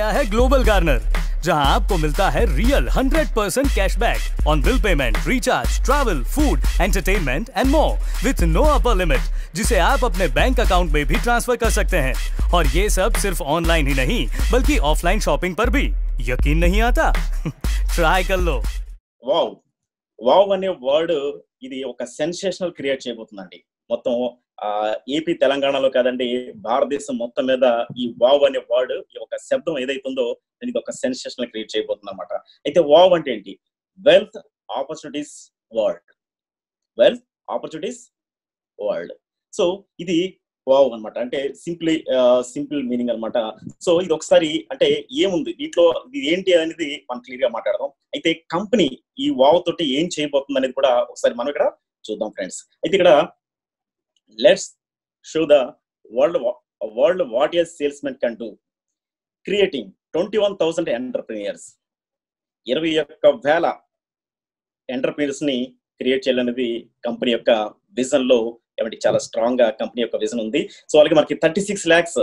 गया है global Garner जहां आपको मिलता है real 100% cashback on bill payment recharge travel food entertainment and more with no upper limit जिसे आप अपने बैंक अकाउंट में भी ट्रांसफर कर सकते हैं और ये सब सिर्फ ऑनलाइन ही नहीं बल्कि ऑफलाइन शॉपिंग पर भी यकीन नहीं आता ट्राई कर लो వావ్ వావ్ అనే వర్డ్ ఇది ఒక సెన్సేషనల్ క్రియేట్ చేయబోతుందండి మొత్తం ఆ ఏపీ తెలంగాణలో కాదండి భారతదేశం మొత్తం మీద ఈ వావ్ అనే వర్డ్ ఈ ఒక శబ్దం ఏదైతుందో దీనికి ఒక సెన్సేషనల్ క్రియేట్ చేయబోతుంది అనమాట అయితే వావ్ అంటే ఏంటి wealth opportunities world wealth opportunities world so ఇది వావ్ అన్నమాట అంటే సింప్లీ సింపుల్ మీనింగ్ అన్నమాట సో ఇది ఒకసారి అంటే ఏముంది దీంట్లో ఇది ఏంటి అనేది మనం క్లియర్ గా మాట్లాడదాం అయితే కంపెనీ ఈ వావ్ తోటి ఏం చేయబోతుంది అనేది కూడా ఒకసారి మనం ఇక్కడ చూద్దాం ఫ్రెండ్స్ అయితే ఇక్కడ let's show the world world what's salesmen can do creating twenty one thousand entrepreneurs ఇరవై ఒక్క వేల ఎంటర్ప్రీనియర్స్ ని క్రియేట్ చేయాలనేది కంపెనీ యొక్క విజన్ లో ఏమంటే చాలా స్ట్రాంగ్ గా కంపెనీ యొక్క విజన్ ఉంది సో అలాగే మనకి thirty six lakhs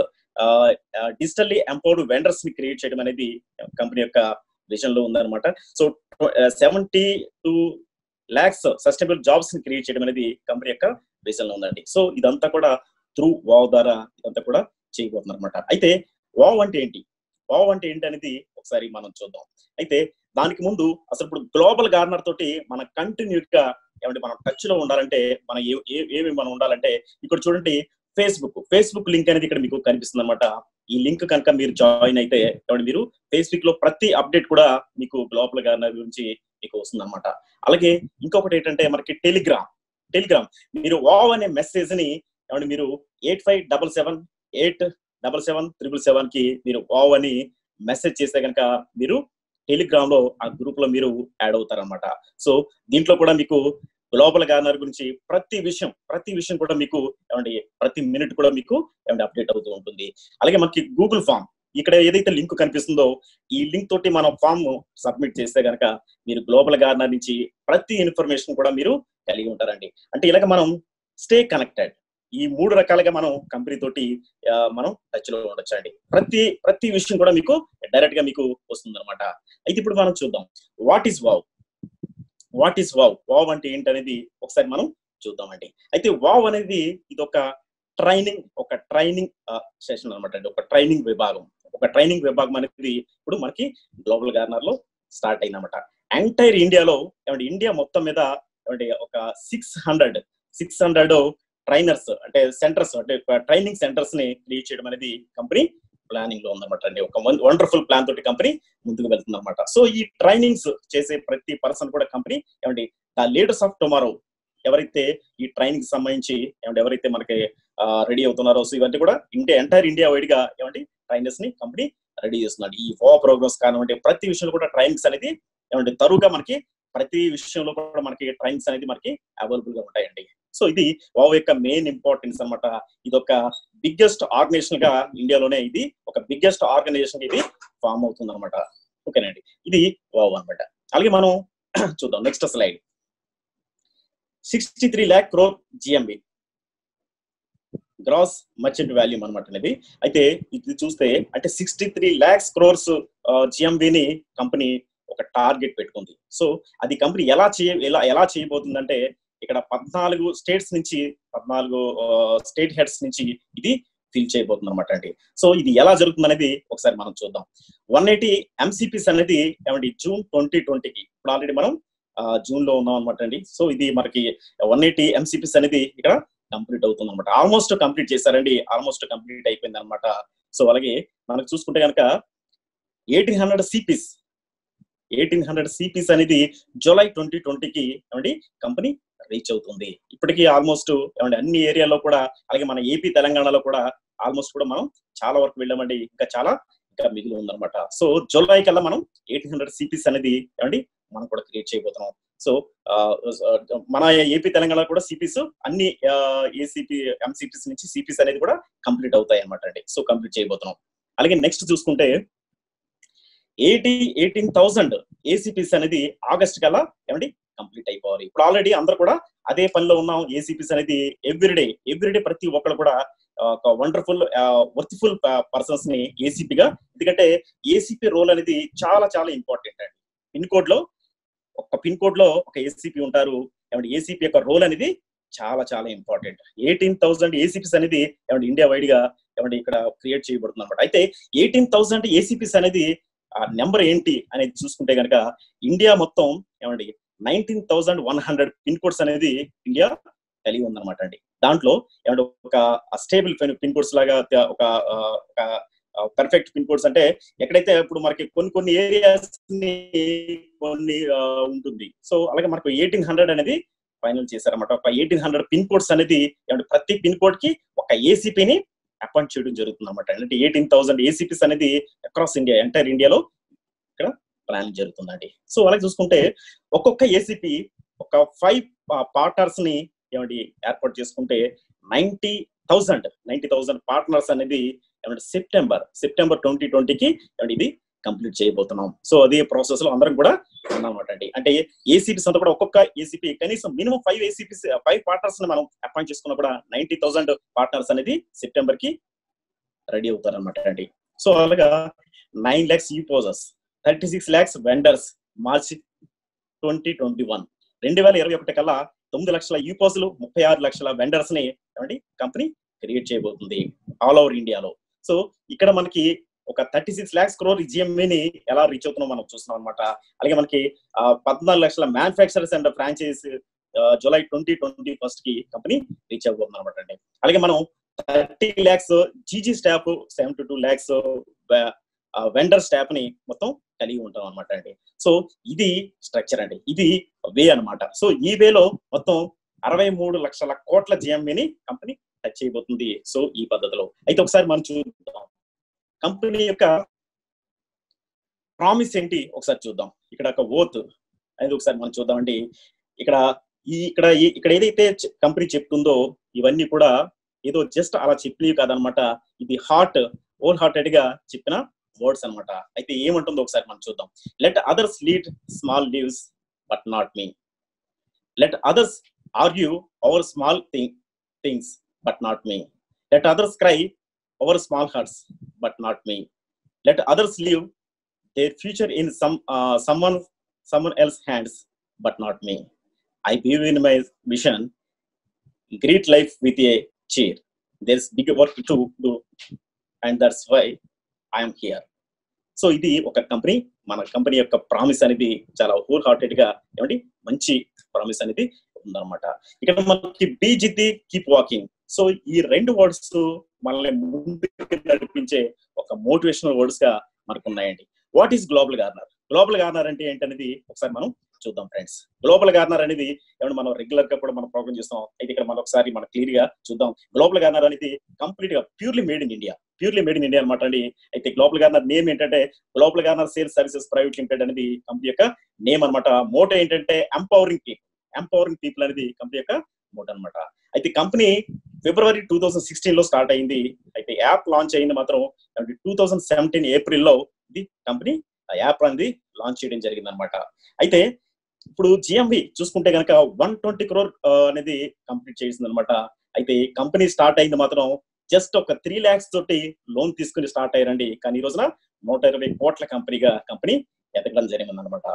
digitally empowered vendors ని క్రియేట్ చేయడం అనేది కంపెనీ యొక్క విజన్ లో ఉందన్నమాట so seventy two lakhs sustainable jobs ని క్రియేట్ చేయడం అనేది కంపెనీ యొక్క విజన్ లో ఉందండి సో ఇదంతా కూడా త్రూ వావ్ ద్వారా ఇదంతా కూడా చేయబోతున్నారు అనమాట అయితే వావ్ అంటే ఏంటి వావ్ అంటే ఏంటి అనేది ఒకసారి మనం చూద్దాం అయితే దానికి ముందు అసలు ఇప్పుడు గ్లోబల్ గార్నర్ తోటి మన కంటిన్యూ గా ఏమంటే మనం టచ్ లో ఉండాలంటే మన ఏ- ఏ- ఏమి మనం ఉండాలంటే ఇక్కడ చూడండి ఫేస్బుక్ ఫేస్బుక్ లింక్ అనేది ఇక్కడ మీకు కనిపిస్తుంది అనమాట ఈ లింక్ కనుక మీరు జాయిన్ అయితే ఏమంటే మీరు ఫేస్బుక్ లో ప్రతి అప్డేట్ కూడా మీకు గ్లోబల్ గార్నర్ గురించి మీకు వస్తుంది అనమాట అలాగే ఇంకొకటి ఏంటంటే మనకి టెలిగ్రామ్ టెలిగ్రామ్ మీరు వావ్ అనే మెసేజ్ ని ఏమంటే మీరు eight five double seven eight double seven triple seven కి మీరు వావ్ అని మెసేజ్ చేస్తే కనుక మీరు టెలిగ్రామ్ లో ఆ గ్రూప్ లో మీరు యాడ్ అవుతారన్నమాట సో దీంట్లో కూడా మీకు గ్లోబల్ గార్నర్ గురించి ప్రతి విషయం ప్రతి విషయం కూడా మీకు ఏమంటే ప్రతి మినిట్ కూడా మీకు ఏమంటే అప్డేట్ అవుతూ ఉంటుంది అలాగే మనకి గూగుల్ ఫామ్ ఇక్కడ ఏదైతే లింక్ కనిపిస్తుందో ఈ లింక్ తోటి మనం ఫామ్ సబ్మిట్ చేస్తే కనుక మీరు గ్లోబల్ గార్నర్ నుంచి ప్రతి ఇన్ఫర్మేషన్ కూడా మీరు కలిగి ఉంటారండి అంటే ఇలాగ మనం స్టే కనెక్టెడ్ ఈ మూడు రకాలుగా మనం కంపెనీ తోటి ఆ, మనం టచ్ లో ఉండొచ్చండి ప్రతి ప్రతి విషయం కూడా మీకు డైరెక్ట్ గా మీకు వస్తుంది అనమాట అయితే ఇప్పుడు మనం చూద్దాం what is wow what is wow wow అంటే ఏంటనేది ఒకసారి మనం చూద్దామండి అయితే వావ్ అనేది ఇది ఒక ట్రైనింగ్ ఒక ట్రైనింగ్ సెషన్ అనమాట అండి ఒక ట్రైనింగ్ విభాగం ఒక ట్రైనింగ్ విభాగం అనేది ఇప్పుడు మనకి గ్లోబల్ గార్నర్ లో స్టార్ట్ అయిందన్నమాట ఎంటైర్ ఇండియాలో ఏమంటే ఇండియా మొత్తం మీద ఏమంటే ఒక six hundred six hundred trainers అంటే సెంటర్స్ అంటే ట్రైనింగ్ సెంటర్స్ ని క్రియేట్ చేయడం అనేది కంపెనీ ప్లానింగ్ లో ఉందన్నమాట అండి ఒక వండర్ఫుల్ ప్లాన్ తోటి కంపెనీ ముందుకు వెళ్తుంది అనమాట సో ఈ ట్రైనింగ్స్ చేసే ప్రతి పర్సన్ కూడా కంపెనీ ఏమండి ద లీడర్స్ ఆఫ్ టుమారో ఎవరైతే ఈ ట్రైనింగ్ సంబంధించి ఏమంటే ఎవరైతే మనకి రెడీ అవుతున్నారో సో ఇవన్నీ కూడా ఇండియా ఎంటైర్ ఇండియా వైడ్ గా ఏమంటే ట్రైనర్స్ ని కంపెనీ రెడీ చేస్తున్నాడు ఈ ఓ ప్రోగ్రామ్స్ కానివ్వండి ప్రతి విషయంలో కూడా ట్రైనింగ్స్ అనేది ఏమంటే తరువుగా మనకి ప్రతి విషయంలో కూడా మనకి ట్రైనింగ్స్ అనేది మనకి అవైలబుల్ గా ఉంటాయండి సో ఇది వావ్ యొక్క మెయిన్ ఇంపార్టెన్స్ అన్నమాట ఇది ఒక బిగ్గెస్ట్ ఆర్గనైజేషన్ గా ఇండియాలోనే ఇది ఒక బిగ్గెస్ట్ ఆర్గనైజేషన్ ఇది ఫామ్ అవుతుంది అనమాట ఓకేనండి ఇది వావ్ అనమాట అలాగే మనం చూద్దాం next slide sixty three lakh crore GMB gross merchant volume అనమాట అనేది అయితే ఇది చూస్తే అంటే సిక్స్టీ త్రీ ల్యాక్స్ క్రోర్స్ జిఎంబిని కంపెనీ ఒక టార్గెట్ పెట్టుకుంది సో అది కంపెనీ ఎలా చేయ ఎలా ఎలా చేయబోతుందంటే ఇక్కడ పద్నాలుగు స్టేట్స్ నుంచి పద్నాలుగు స్టేట్ హెడ్స్ నుంచి ఇది ఫిల్ చేయబోతుంది అనమాట అండి సో ఇది ఎలా జరుగుతుంది అనేది ఒకసారి మనం చూద్దాం వన్ ఎయిటీ ఎంసీపీస్ అనేది ఏమండి జూన్ ట్వంటీ ట్వంటీకి ఇప్పుడు ఆల్రెడీ మనం జూన్ లో ఉన్నాం అనమాట అండి సో ఇది మనకి వన్ ఎయిటీ ఎంసీపీస్ అనేది ఇక్కడ కంప్లీట్ అవుతుంది అనమాట ఆల్మోస్ట్ కంప్లీట్ చేశారండి ఆల్మోస్ట్ కంప్లీట్ అయిపోయింది అనమాట సో అలాగే మనకు చూసుకుంటే కనుక eighteen hundred CPs eighteen hundred CPs అనేది జూలై ట్వంటీ ట్వంటీకి ఏమండి కంపెనీ రీచ్ అవుతుంది ఇప్పటికీ ఆల్మోస్ట్ ఏమండి అన్ని ఏరియాలో కూడా అలాగే మన ఏపీ తెలంగాణలో కూడా ఆల్మోస్ట్ కూడా మనం చాలా వరకు వెళ్ళామండి ఇంకా చాలా ఇంకా మిగిలి ఉందన్నమాట సో జూలై కల్లా మనం ఎయిటీన్ హండ్రెడ్ సిపిస్ అనేది ఏమండి మనం కూడా క్రియేట్ చేయబోతున్నాం సో మన ఏపీ తెలంగాణ కూడా సిపిస్ అన్ని ఏసీపీ ఎంసీపీస్ నుంచి సిపిస్ అనేది కూడా కంప్లీట్ అవుతాయి అనమాట అండి సో కంప్లీట్ చేయబోతున్నాం అలాగే నెక్స్ట్ చూసుకుంటే ఎయిటీ ఎయిటీన్ థౌసండ్ ఏసీపీస్ అనేది ఆగస్ట్ కల్లా ఏమండి కంప్లీట్ అయిపోవాలి ఇప్పుడు ఆల్రెడీ అందరూ కూడా అదే పనిలో ఉన్నాం ఏసీపీస్ అనేది ఎవ్రీడే ఎవ్రీడే ప్రతి ఒక్కరు కూడా ఒక వండర్ఫుల్ వర్త్ఫుల్ పర్సన్స్ ని ఏసీపీగా ఎందుకంటే ఏసీపీ రోల్ అనేది చాలా చాలా ఇంపార్టెంట్ అండి పిన్ కోడ్ లో ఒక పిన్ కోడ్ లో ఒక ఏసీపీ ఉంటారు ఏమంటే ఏసీపీ యొక్క రోల్ అనేది చాలా చాలా ఇంపార్టెంట్ ఎయిటీన్ థౌసండ్ ఏసీపీస్ అనేది ఏమంటే ఇండియా వైడ్ గా ఏమంటే ఇక్కడ క్రియేట్ చేయబడుతుంది అనమాట అయితే ఎయిటీన్ థౌసండ్ ఏసీపీస్ అనేది ఆ నెంబర్ ఏంటి అనేది చూసుకుంటే కనుక ఇండియా మొత్తం ఏమండి nineteen thousand one hundred pin codes అనేది ఇండియా కలిగి ఉందన్నమాట అండి దాంట్లో ఏమంటే ఒక స్టేబుల్ పిన్ కోడ్స్ లాగా త- ఒక ఆ, ఒక పర్ఫెక్ట్ పిన్ కోడ్స్ అంటే ఎక్కడైతే ఇప్పుడు మనకి కొన్ని కొన్ని ఏరియాస్ ని కొన్ని ఆ, ఉంటుంది సో అలాగే మనకు ఎయిటీన్ హండ్రెడ్ అనేది ఫైనల్ చేశారన్నమాట ఒక ఎయిటీన్ హండ్రెడ్ పిన్ కోడ్స్ అనేది ఏమంటే ప్రతి పిన్ కోడ్ కి ఒక ఏసీపీని అపాయింట్ చేయడం జరుగుతుంది అనమాట అంటే ఎయిటీన్ థౌసండ్ ఏసీపీస్ అనేది అక్రాస్ ఇండియా ఎంటైర్ ఇండియాలో ఇక్కడ ప్లాన్ జరుగుతుందండి సో అలాగే చూసుకుంటే ఒక్కొక్క ఏసీపీ ఒక ఫైవ్ పార్ట్నర్స్ ని ఏమండి ఏర్పాటు చేసుకుంటే ninety thousand ninety thousand partners అనేది ఏమంటే సెప్టెంబర్ సెప్టెంబర్ ట్వంటీ ట్వంటీకి ఏమంటే ఇది కంప్లీట్ చేయబోతున్నాం సో అదే ప్రాసెస్ లో అందరం కూడా ఉన్నామన్నమాట అండి అంటే ఏసీపీస్ అంతా కూడా ఒక్కొక్క ఏసీపీ కనీసం minimum five ACPs five partners ని మనం అపాయింట్ చేసుకున్నా కూడా నైన్టీ థౌసండ్ పార్ట్నర్స్ అనేది సెప్టెంబర్ కి రెడీ అవుతారు అనమాట అండి సో అలాగా nine lakhs U posers thirty six lakhs vendors March twenty twenty one రెండు వేల ఇరవై ఒకటి కల్లా తొమ్మిది లక్షల యూపోజులు ముప్పై ఆరు లక్షల వెండర్స్ ని ఏమండి కంపెనీ క్రియేట్ చేయబోతుంది ఆల్ ఓవర్ ఇండియాలో సో ఇక్కడ మనకి ఒక థర్టీ సిక్స్ ల్యాక్స్ క్రోర్ జిఎంఏని ఎలా రీచ్ అవుతున్నాం మనం చూస్తున్నాం అనమాట అలాగే మనకి ఆ, పద్నాలుగు లక్షల manufacturers and franchise July twenty twenty first కి కంపెనీ రీచ్ అవ్వబోతుంది అనమాట అండి అలాగే మనం thirty lakhs GG staff seven to two lakhs vendor staff ని మొత్తం కలిగి ఉంటాం అనమాట అండి సో ఇది స్ట్రక్చర్ అండి ఇది వే అన్నమాట సో ఈ వేలో మొత్తం అరవై మూడు లక్షల కోట్ల జిఎంఏని కంపెనీ టచ్ చేయబోతుంది సో ఈ పద్ధతిలో అయితే ఒకసారి మనం చూద్దాం కంపెనీ యొక్క ప్రామిస్ ఏంటి ఒకసారి చూద్దాం ఇక్కడ ఒక ఓత్ అనేది ఒకసారి మనం చూద్దామండి ఇక్కడ ఈ ఇక్కడ ఈ- ఇక్కడ ఏదైతే కంపెనీ చెప్తుందో ఇవన్నీ కూడా ఏదో జస్ట్ అలా చెప్పినవి కాదనమాట ఇది హార్ట్ ఓల్ హార్టెడ్ గా చెప్పిన వర్డ్స్ అన్నమాట అయితే ఏమంటుందో ఒకసారి మనం చూద్దాం let others lead small lives but not me let others argue over small thing things but not me let others cry over small hearts but not me let others leave their future in some someone someone else hands but not me I believe in my vision greet life with a cheer there is big work to do and that's why I'm here so ఇది ఒక company మన company యొక్క promise అనేది చాలా whole hearted గా ఏమండి మంచి promise అనేది ఉందన్నమాట ఇక్కడ మనకి బీ జిద్ది కీప్ వాకింగ్ సో ఈ రెండు వర్డ్స్ మనల్ని ముందుకు నడిపించే ఒక మోటివేషనల్ వర్డ్స్ గా మనకు ఉన్నాయండి what is Global Garner Global Garner అంటే ఏంటనేది ఒకసారి మనం చూద్దాం ఫ్రెండ్స్ గ్లోబల్ గార్నర్ అనేది ఏమన్నా మనం రెగ్యులర్ గా కూడా మనం ప్రోగ్రామ్ చేస్తాం అయితే ఇక్కడ మనం ఒకసారి మనం క్లియర్ గా చూద్దాం గ్లోబల్ గార్నర్ అనేది కంప్లీట్ గా purely made in India purely made in India అనమాట అండి అయితే గ్లోబల్ గార్నర్ నేమ్ ఏంటంటే Global Garner sales services private limited అనేది కంపెనీ యొక్క నేమ్ అన్నమాట మోటో ఏంటంటే ఎంపవరింగ్ పీపుల్ ఎంపవరింగ్ పీపుల్ అనేది కంపెనీ యొక్క మోటో అన్నమాట అయితే company February two thousand sixteen లో స్టార్ట్ అయింది అయితే యాప్ లాంచ్ అయింది మాత్రం టూ థౌసండ్ సెవెంటీన్ ఏప్రిల్ లో ఇది కంపెనీ ఆ యాప్ అనేది లాంచ్ చేయడం జరిగింది అనమాట అయితే ఇప్పుడు జిఎంవి చూసుకుంటే కనుక వన్ ట్వంటీ క్రోర్ అనేది కంప్లీట్ చేసింది అనమాట అయితే కంపెనీ స్టార్ట్ అయింది మాత్రం జస్ట్ ఒక త్రీ ల్యాక్స్ తోటి లోన్ తీసుకుని స్టార్ట్ అయ్యారండి కానీ ఈ రోజున నూట ఇరవై కోట్ల కంపెనీగా కంపెనీ ఎదగడం జరిగింది అనమాట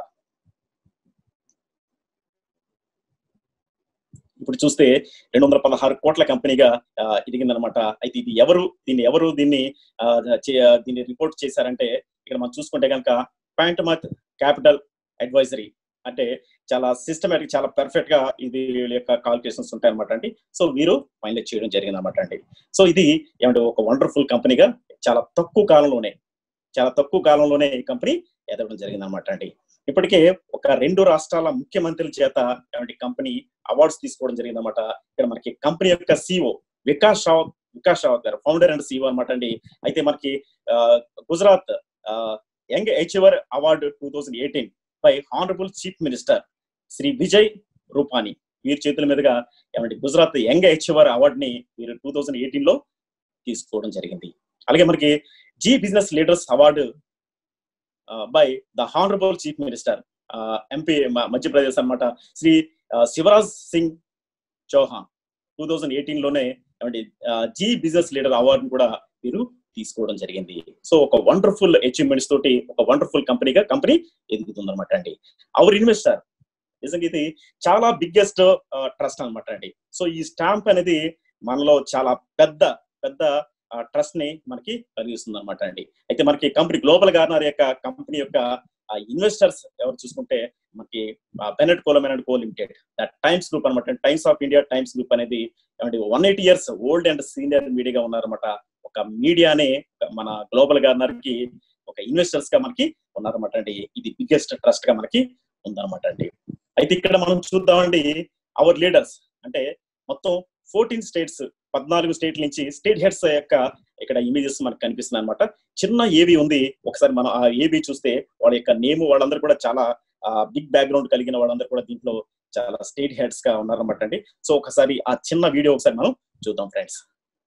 ఇప్పుడు చూస్తే రెండు వందల పదహారు కోట్ల కంపెనీగా ఎదిగిందనమాట అయితే ఇది ఎవరు దీన్ని ఎవరు దీన్ని ఆ, చే- దీన్ని రిపోర్ట్ చేశారంటే ఇక్కడ మనం చూసుకుంటే కనుక పాయింట్ మత్ క్యాపిటల్ అడ్వైజరీ అంటే చాలా సిస్టమేటిక్ చాలా పర్ఫెక్ట్ గా ఇది వీళ్ళ యొక్క కాల్కులేషన్స్ ఉంటాయి అనమాట అండి సో వీరు ఫైనలైజ్ చేయడం జరిగింది అనమాట అండి సో ఇది ఏమంటే ఒక వండర్ఫుల్ కంపెనీగా చాలా తక్కువ కాలంలోనే చాలా తక్కువ కాలంలోనే ఈ కంపెనీ ఎదగడం జరిగింది అనమాట అండి ఇప్పటికే ఒక రెండు రాష్ట్రాల ముఖ్యమంత్రుల చేత ఏమంటే కంపెనీ అవార్డ్స్ తీసుకోవడం జరిగింది అనమాట ఇక్కడ మనకి కంపెనీ యొక్క సిఓ వికాస్ రావత్ వికాస్ రావత్ గారు ఫౌండర్ అండ్ సిఓ అనమాట అండి అయితే మనకి ఆ, Gujarat young achiever award two thousand eighteen by honourable chief minister Shri Vijay Rupani వీరి చేతుల మీదుగా ఏమంటే గుజరాత్ యంగ్ అచీవర్ అవార్డ్ ని వీరు టూ థౌజండ్ ఎయిటీన్ లో తీసుకోవడం జరిగింది అలాగే మనకి Zee business leaders award by the honourable chief minister MP Madhya Pradesh అన్నమాట శ్రీ ఆ, Shivraj Singh Chouhan two thousand eighteen లోనే ఏమంటే జీ బిజినెస్ లీడర్ అవార్డు కూడా వీరు తీసుకోవడం జరిగింది సో ఒక వండర్ఫుల్ అచీవ్మెంట్స్ తోటి ఒక వండర్ఫుల్ కంపెనీగా కంపెనీ ఎదుగుతుంది అనమాట అండి అవర్ ఇన్వెస్టర్ నిజంగా ఇది చాలా బిగ్గెస్ట్ ట్రస్ట్ అనమాట అండి సో ఈ స్టాంప్ అనేది మనలో చాలా పెద్ద పెద్ద ట్రస్ట్ ని మనకి కలిగిస్తుంది అనమాట అండి అయితే మనకి కంపెనీ గ్లోబల్ గార్నర్ యొక్క కంపెనీ యొక్క ఇన్వెస్టర్స్ ఎవరు చూసుకుంటే మనకి Bennett Coleman and Co limited Times group అనమాట Times of India Times group అనేది one eighty years old and senior మీడియాగా ఉన్నారన్నమాట ఒక మీడియానే మన గ్లోబల్ గార్నర్ కి ఒక ఇన్వెస్టర్స్ గా మనకి ఉన్నారన్నమాట అండి ఇది బిగ్గెస్ట్ ట్రస్ట్ గా మనకి ఉందన్నమాట అండి అయితే ఇక్కడ మనం చూద్దామండి అవర్ లీడర్స్ అంటే మొత్తం ఫోర్టీన్ స్టేట్స్ పద్నాలుగు స్టేట్ల నుంచి స్టేట్ హెడ్స్ యొక్క ఇక్కడ ఇమేజెస్ మనకు కనిపిస్తున్నాయి అనమాట చిన్న ఏబీ ఉంది ఒకసారి మనం ఆ ఏబీ చూస్తే వాళ్ళ యొక్క నేమ్ వాళ్ళందరూ కూడా చాలా బిగ్ బ్యాక్గ్రౌండ్ కలిగిన వాళ్ళందరూ కూడా దీంట్లో చాలా స్టేట్ హెడ్స్ గా ఉన్నారన్నమాట అండి సో ఒకసారి ఆ చిన్న వీడియో ఒకసారి మనం చూద్దాం ఫ్రెండ్స్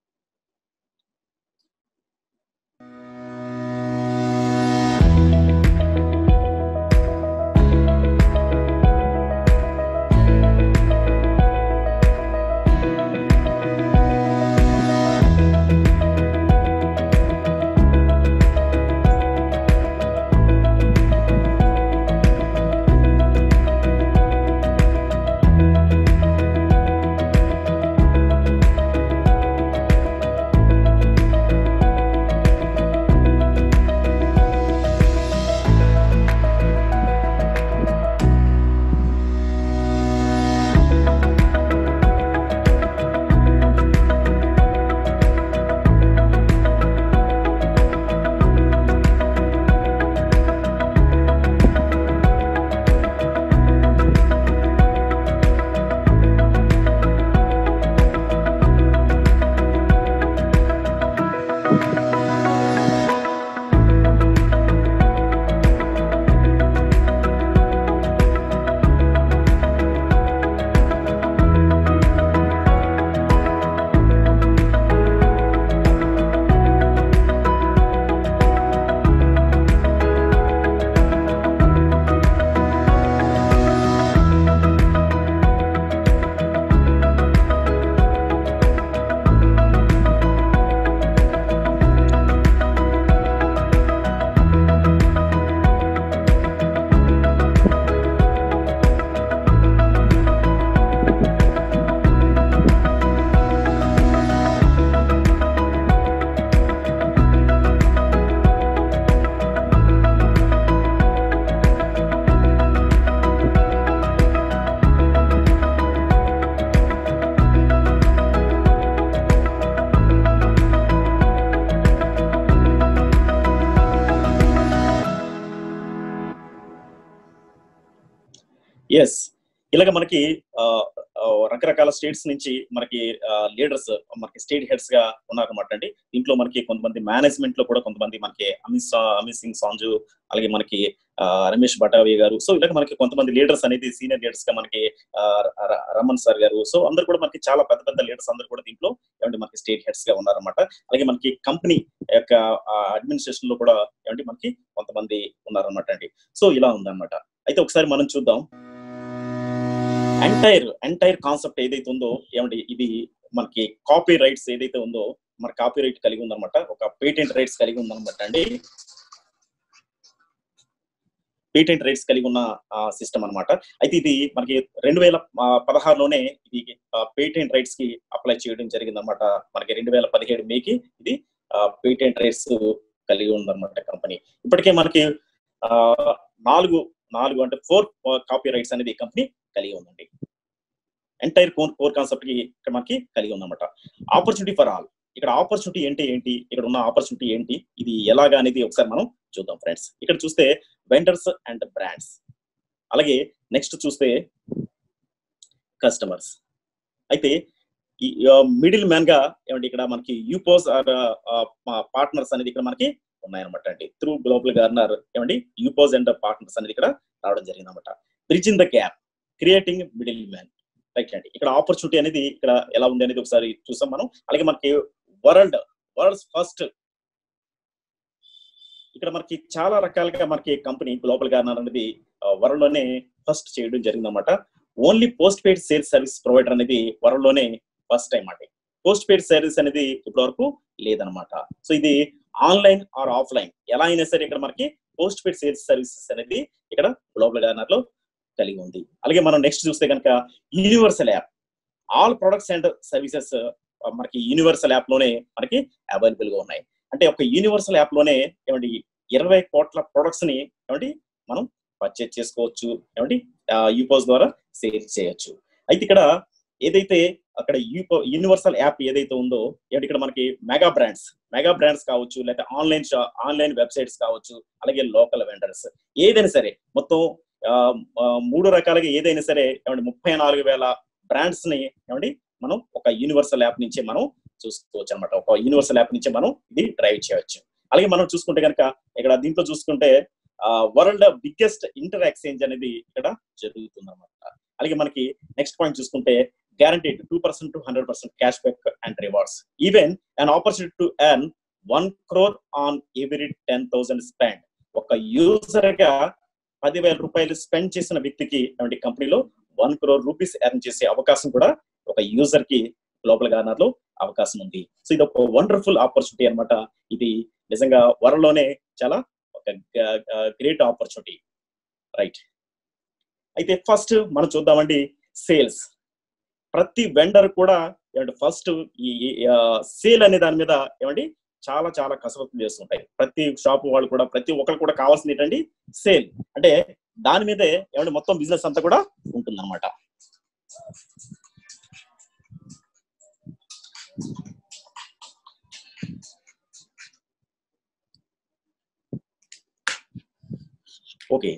ఎస్ ఇలాగ మనకి రకరకాల స్టేట్స్ నుంచి మనకి లీడర్స్ మనకి స్టేట్ హెడ్స్ గా ఉన్నారన్నమాట అండి దీంట్లో మనకి కొంతమంది మేనేజ్మెంట్ లో కూడా కొంతమంది మనకి అమిత్ షా అమిత్ సింగ్ సాంజు అలాగే మనకి రమేష్ బటావి గారు సో ఇలాగ మనకి కొంతమంది లీడర్స్ అనేది సీనియర్ లీడర్స్ గా మనకి రమణ్ సార్ గారు సో అందరు కూడా మనకి చాలా పెద్ద పెద్ద లీడర్స్ అందరు కూడా దీంట్లో ఏమంటే మనకి స్టేట్ హెడ్స్ గా ఉన్నారన్నమాట అలాగే మనకి కంపెనీ యొక్క అడ్మినిస్ట్రేషన్ లో కూడా ఏమంటే మనకి కొంతమంది ఉన్నారన్నమాట అండి సో ఇలా ఉందన్నమాట అయితే ఒకసారి మనం చూద్దాం ఎంటైర్ ఎంటైర్ కాన్సెప్ట్ ఏదైతే ఉందో ఏమంటే ఇది మనకి కాపీ రైట్స్ ఏదైతే ఉందో మన కాపీ రైట్ కలిగి ఉందన్నమాట ఒక పేటెంట్ రైట్స్ కలిగి ఉందన్నమాట అండి పేటెంట్ రైట్స్ కలిగి ఉన్న సిస్టమ్ అనమాట అయితే ఇది మనకి రెండు వేల పదహారులోనే ఇది పేటెంట్ రైట్స్ కి అప్లై చేయడం జరిగింది అనమాట మనకి రెండు వేల పదిహేడు మేకి ఇది పేటెంట్ రైట్స్ కలిగి ఉందన్నమాట కంపెనీ ఇప్పటికే మనకి నాలుగు నాలుగు అంటే ఫోర్ కాపీ రైట్స్ అనేది కంపెనీ కలిగి ఉందండి ఎంటైర్ కోర్ కోర్ కాన్సెప్ట్ కి ఇక్కడ మనకి కలిగి ఉందన్నమాట ఆపర్చునిటీ ఫర్ ఆల్ ఇక్కడ ఆపర్చునిటీ ఏంటి ఏంటి ఇక్కడ ఉన్న ఆపర్చునిటీ ఏంటి ఇది ఎలాగా అనేది ఒకసారి మనం చూద్దాం ఫ్రెండ్స్ ఇక్కడ చూస్తే వెండర్స్ అండ్ బ్రాండ్స్ అలాగే నెక్స్ట్ చూస్తే కస్టమర్స్ అయితే ఈ మిడిల్ మ్యాన్ గా ఏమంటే ఇక్కడ మనకి యూపోస్ ఆర్ పార్ట్నర్స్ అనేది ఇక్కడ మనకి ఉన్నాయన్నమాట అండి త్రూ గ్లోబల్ గార్నర్ ఏమండి యూపోజ్ అండ్ పార్ట్నర్స్ అనేది ఇక్కడ రావడం జరిగింది అనమాట bridge in the gap creating middleman right అండి ఇక్కడ ఆపర్చునిటీ అనేది ఇక్కడ ఎలా ఉంది అనేది ఒకసారి చూసాం మనం అలాగే మనకి వరల్డ్ వరల్డ్స్ ఫస్ట్ ఇక్కడ మనకి చాలా రకాలుగా మనకి కంపెనీ గ్లోబల్ గార్నర్ అనేది వరల్డ్ లోనే ఫస్ట్ చేయడం జరిగింది అనమాట only postpaid sales service provider అనేది వరల్డ్ లోనే ఫస్ట్ టైం అండి పోస్ట్ పెయిడ్ సర్వీస్ అనేది ఇప్పటి వరకు లేదనమాట సో ఇది ఆన్లైన్ ఆర్ ఆఫ్లైన్ ఎలా అయినా సరే ఇక్కడ మనకి పోస్ట్ పెయిడ్ సేల్స్ సర్వీసెస్ అనేది ఇక్కడ గ్లోబల్ గార్నర్ లో కలిగి ఉంది అలాగే మనం నెక్స్ట్ చూస్తే కనుక universal app all products and services మనకి యూనివర్సల్ యాప్ లోనే మనకి అవైలబుల్ గా ఉన్నాయి అంటే ఒక యూనివర్సల్ యాప్ లోనే ఏమండి ఇరవై కోట్ల ప్రొడక్ట్స్ ని ఏమండి మనం పర్చేజ్ చేసుకోవచ్చు ఏమండి యూపోస్ ద్వారా సేల్ చేయొచ్చు అయితే ఇక్కడ ఏదైతే అక్కడ యూపో యూనివర్సల్ యాప్ ఏదైతే ఉందో ఏమంటే ఇక్కడ మనకి మెగా బ్రాండ్స్ మెగా బ్రాండ్స్ కావచ్చు లేకపోతే ఆన్లైన్ షా ఆన్లైన్ వెబ్సైట్స్ కావచ్చు అలాగే లోకల్ వెండర్స్ ఏదైనా సరే మొత్తం ఆ, ఆ, మూడు రకాలుగా ఏదైనా సరే ఏమంటే ముప్పై నాలుగు వేల బ్రాండ్స్ ని ఏమండి మనం ఒక యూనివర్సల్ యాప్ నుంచి మనం చూసుకోవచ్చు అనమాట ఒక యూనివర్సల్ యాప్ నుంచి మనం ఇది డ్రైవ్ చేయవచ్చు అలాగే మనం చూసుకుంటే కనుక ఇక్కడ దీంట్లో చూసుకుంటే వరల్డ్ బిగ్గెస్ట్ ఇంటర్ ఎక్స్చేంజ్ అనేది ఇక్కడ జరుగుతుంది అనమాట అలాగే మనకి నెక్స్ట్ పాయింట్ చూసుకుంటే guaranteed two percent to hundred percent cash back and rewards even an opportunity to earn one crore on every ten thousand spend ఒక యూజర్ గా పదివేల రూపాయలు స్పెండ్ చేసిన వ్యక్తికి అంటే కంపెనీలో వన్ క్రోర్ రూపీస్ ఎర్న్ చేసే అవకాశం కూడా ఒక యూజర్ కి గ్లోబల్ గార్నర్ లో అవకాశం ఉంది సో ఇది ఒక వండర్ఫుల్ ఆపర్చునిటీ అన్నమాట ఇది నిజంగా వరల్డ్లోనే చాలా ఒక గ్రేట్ ఆపర్చునిటీ రైట్ అయితే ఫస్ట్ మనం చూద్దామండి సేల్స్ ప్రతి వెండర్ కూడా ఏమంటే ఫస్ట్ ఈ సేల్ అనే దాని మీద ఏమండి చాలా చాలా కసరత్తు చేస్తుంటాయి ప్రతి షాప్ వాళ్ళు కూడా ప్రతి ఒక్కరు కూడా కావాల్సింది ఏంటండి సేల్ అంటే దాని మీదే ఏమంటే మొత్తం బిజినెస్ అంతా కూడా ఉంటుందన్నమాట ఓకే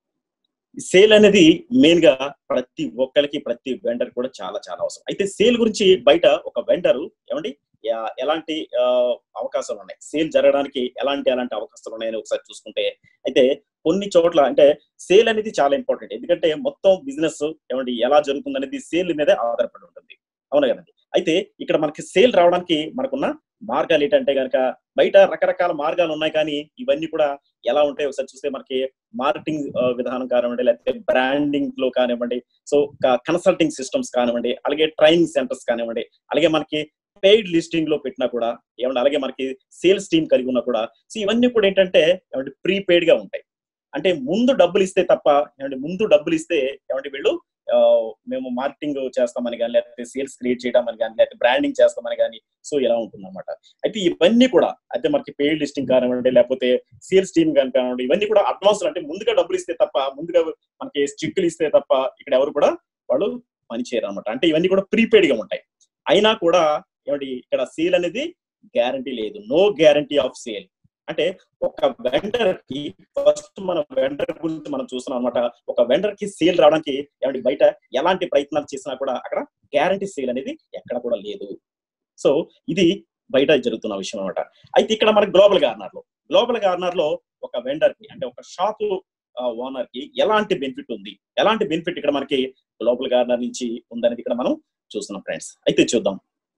సేల్ అనేది మెయిన్ గా ప్రతి ఒక్కరికి ప్రతి వెండర్ కూడా చాలా చాలా అవసరం అయితే సేల్ గురించి బయట ఒక వెండర్ ఏమండి యా- ఎలాంటి ఆ, అవకాశాలు ఉన్నాయి సేల్ జరగడానికి ఎలాంటి ఎలాంటి అవకాశాలు ఉన్నాయని ఒకసారి చూసుకుంటే అయితే కొన్ని చోట్ల అంటే సేల్ అనేది చాలా ఇంపార్టెంట్ ఎందుకంటే మొత్తం బిజినెస్ ఏమండి ఎలా జరుగుతుంది అనేది సేల్ మీదే ఆధారపడి ఉంటుంది అవునా కదండి అయితే ఇక్కడ మనకి సేల్ రావడానికి మనకున్న మార్గాలు ఏంటంటే కనుక బయట రకరకాల మార్గాలు ఉన్నాయి కానీ ఇవన్నీ కూడా ఎలా ఉంటాయి ఒకసారి చూస్తే మనకి మార్కెటింగ్ విధానం కానివ్వండి లేకపోతే బ్రాండింగ్ లో కానివ్వండి సో కన్సల్టింగ్ సిస్టమ్స్ కానివ్వండి అలాగే ట్రైనింగ్ సెంటర్స్ కానివ్వండి అలాగే మనకి పెయిడ్ లిస్టింగ్ లో పెట్టినా కూడా ఏమంటే అలాగే మనకి సేల్స్ టీమ్ కలిగి ఉన్నా కూడా సో ఇవన్నీ కూడా ఏంటంటే ఏమంటే ప్రీపెయిడ్ గా ఉంటాయి అంటే ముందు డబ్బులు ఇస్తే తప్ప ఏమంటే ముందు డబ్బులు ఇస్తే ఏమంటే వీళ్ళు ఆ, మేము మార్కెటింగ్ చేస్తామని కానీ లేకపోతే సేల్స్ క్రియేట్ చేయడం అని కానీ లేకపోతే బ్రాండింగ్ చేస్తామని కానీ సో ఇలా ఉంటుంది అనమాట అయితే ఇవన్నీ కూడా అయితే మనకి పెయిడ్ లిస్టింగ్ కానివ్వండి లేకపోతే సేల్స్ టీమ్ కానీ కానివ్వండి ఇవన్నీ కూడా అడ్వాన్స్ అంటే ముందుగా డబ్బులు ఇస్తే తప్ప ముందుగా మనకి చిక్కులు ఇస్తే తప్ప ఇక్కడ ఎవరు కూడా వాళ్ళు పని చేయరు అనమాట అంటే ఇవన్నీ కూడా ప్రీపెయిడ్ గా ఉంటాయి అయినా కూడా ఏమండి ఇక్కడ సేల్ అనేది గ్యారంటీ లేదు నో గ్యారంటీ ఆఫ్ సేల్ అంటే ఒక వెండర్ కి ఫస్ట్ మన వెండర్ గురించి మనం చూస్తున్నాం అనమాట ఒక వెండర్ కి సేల్ రావడానికి ఏమంటే బయట ఎలాంటి ప్రయత్నాలు చేసినా కూడా అక్కడ గ్యారంటీ సేల్ అనేది ఎక్కడ కూడా లేదు సో ఇది బయట జరుగుతున్న విషయం అనమాట అయితే ఇక్కడ మనకి గ్లోబల్ గార్నర్ లో గ్లోబల్ గార్నర్ లో ఒక వెండర్ కి అంటే ఒక షాప్ ఓనర్ కి ఎలాంటి బెనిఫిట్ ఉంది ఎలాంటి బెనిఫిట్ ఇక్కడ మనకి గ్లోబల్ గార్నర్ నుంచి ఉందనేది ఇక్కడ మనం చూస్తున్నాం ఫ్రెండ్స్ అయితే చూద్దాం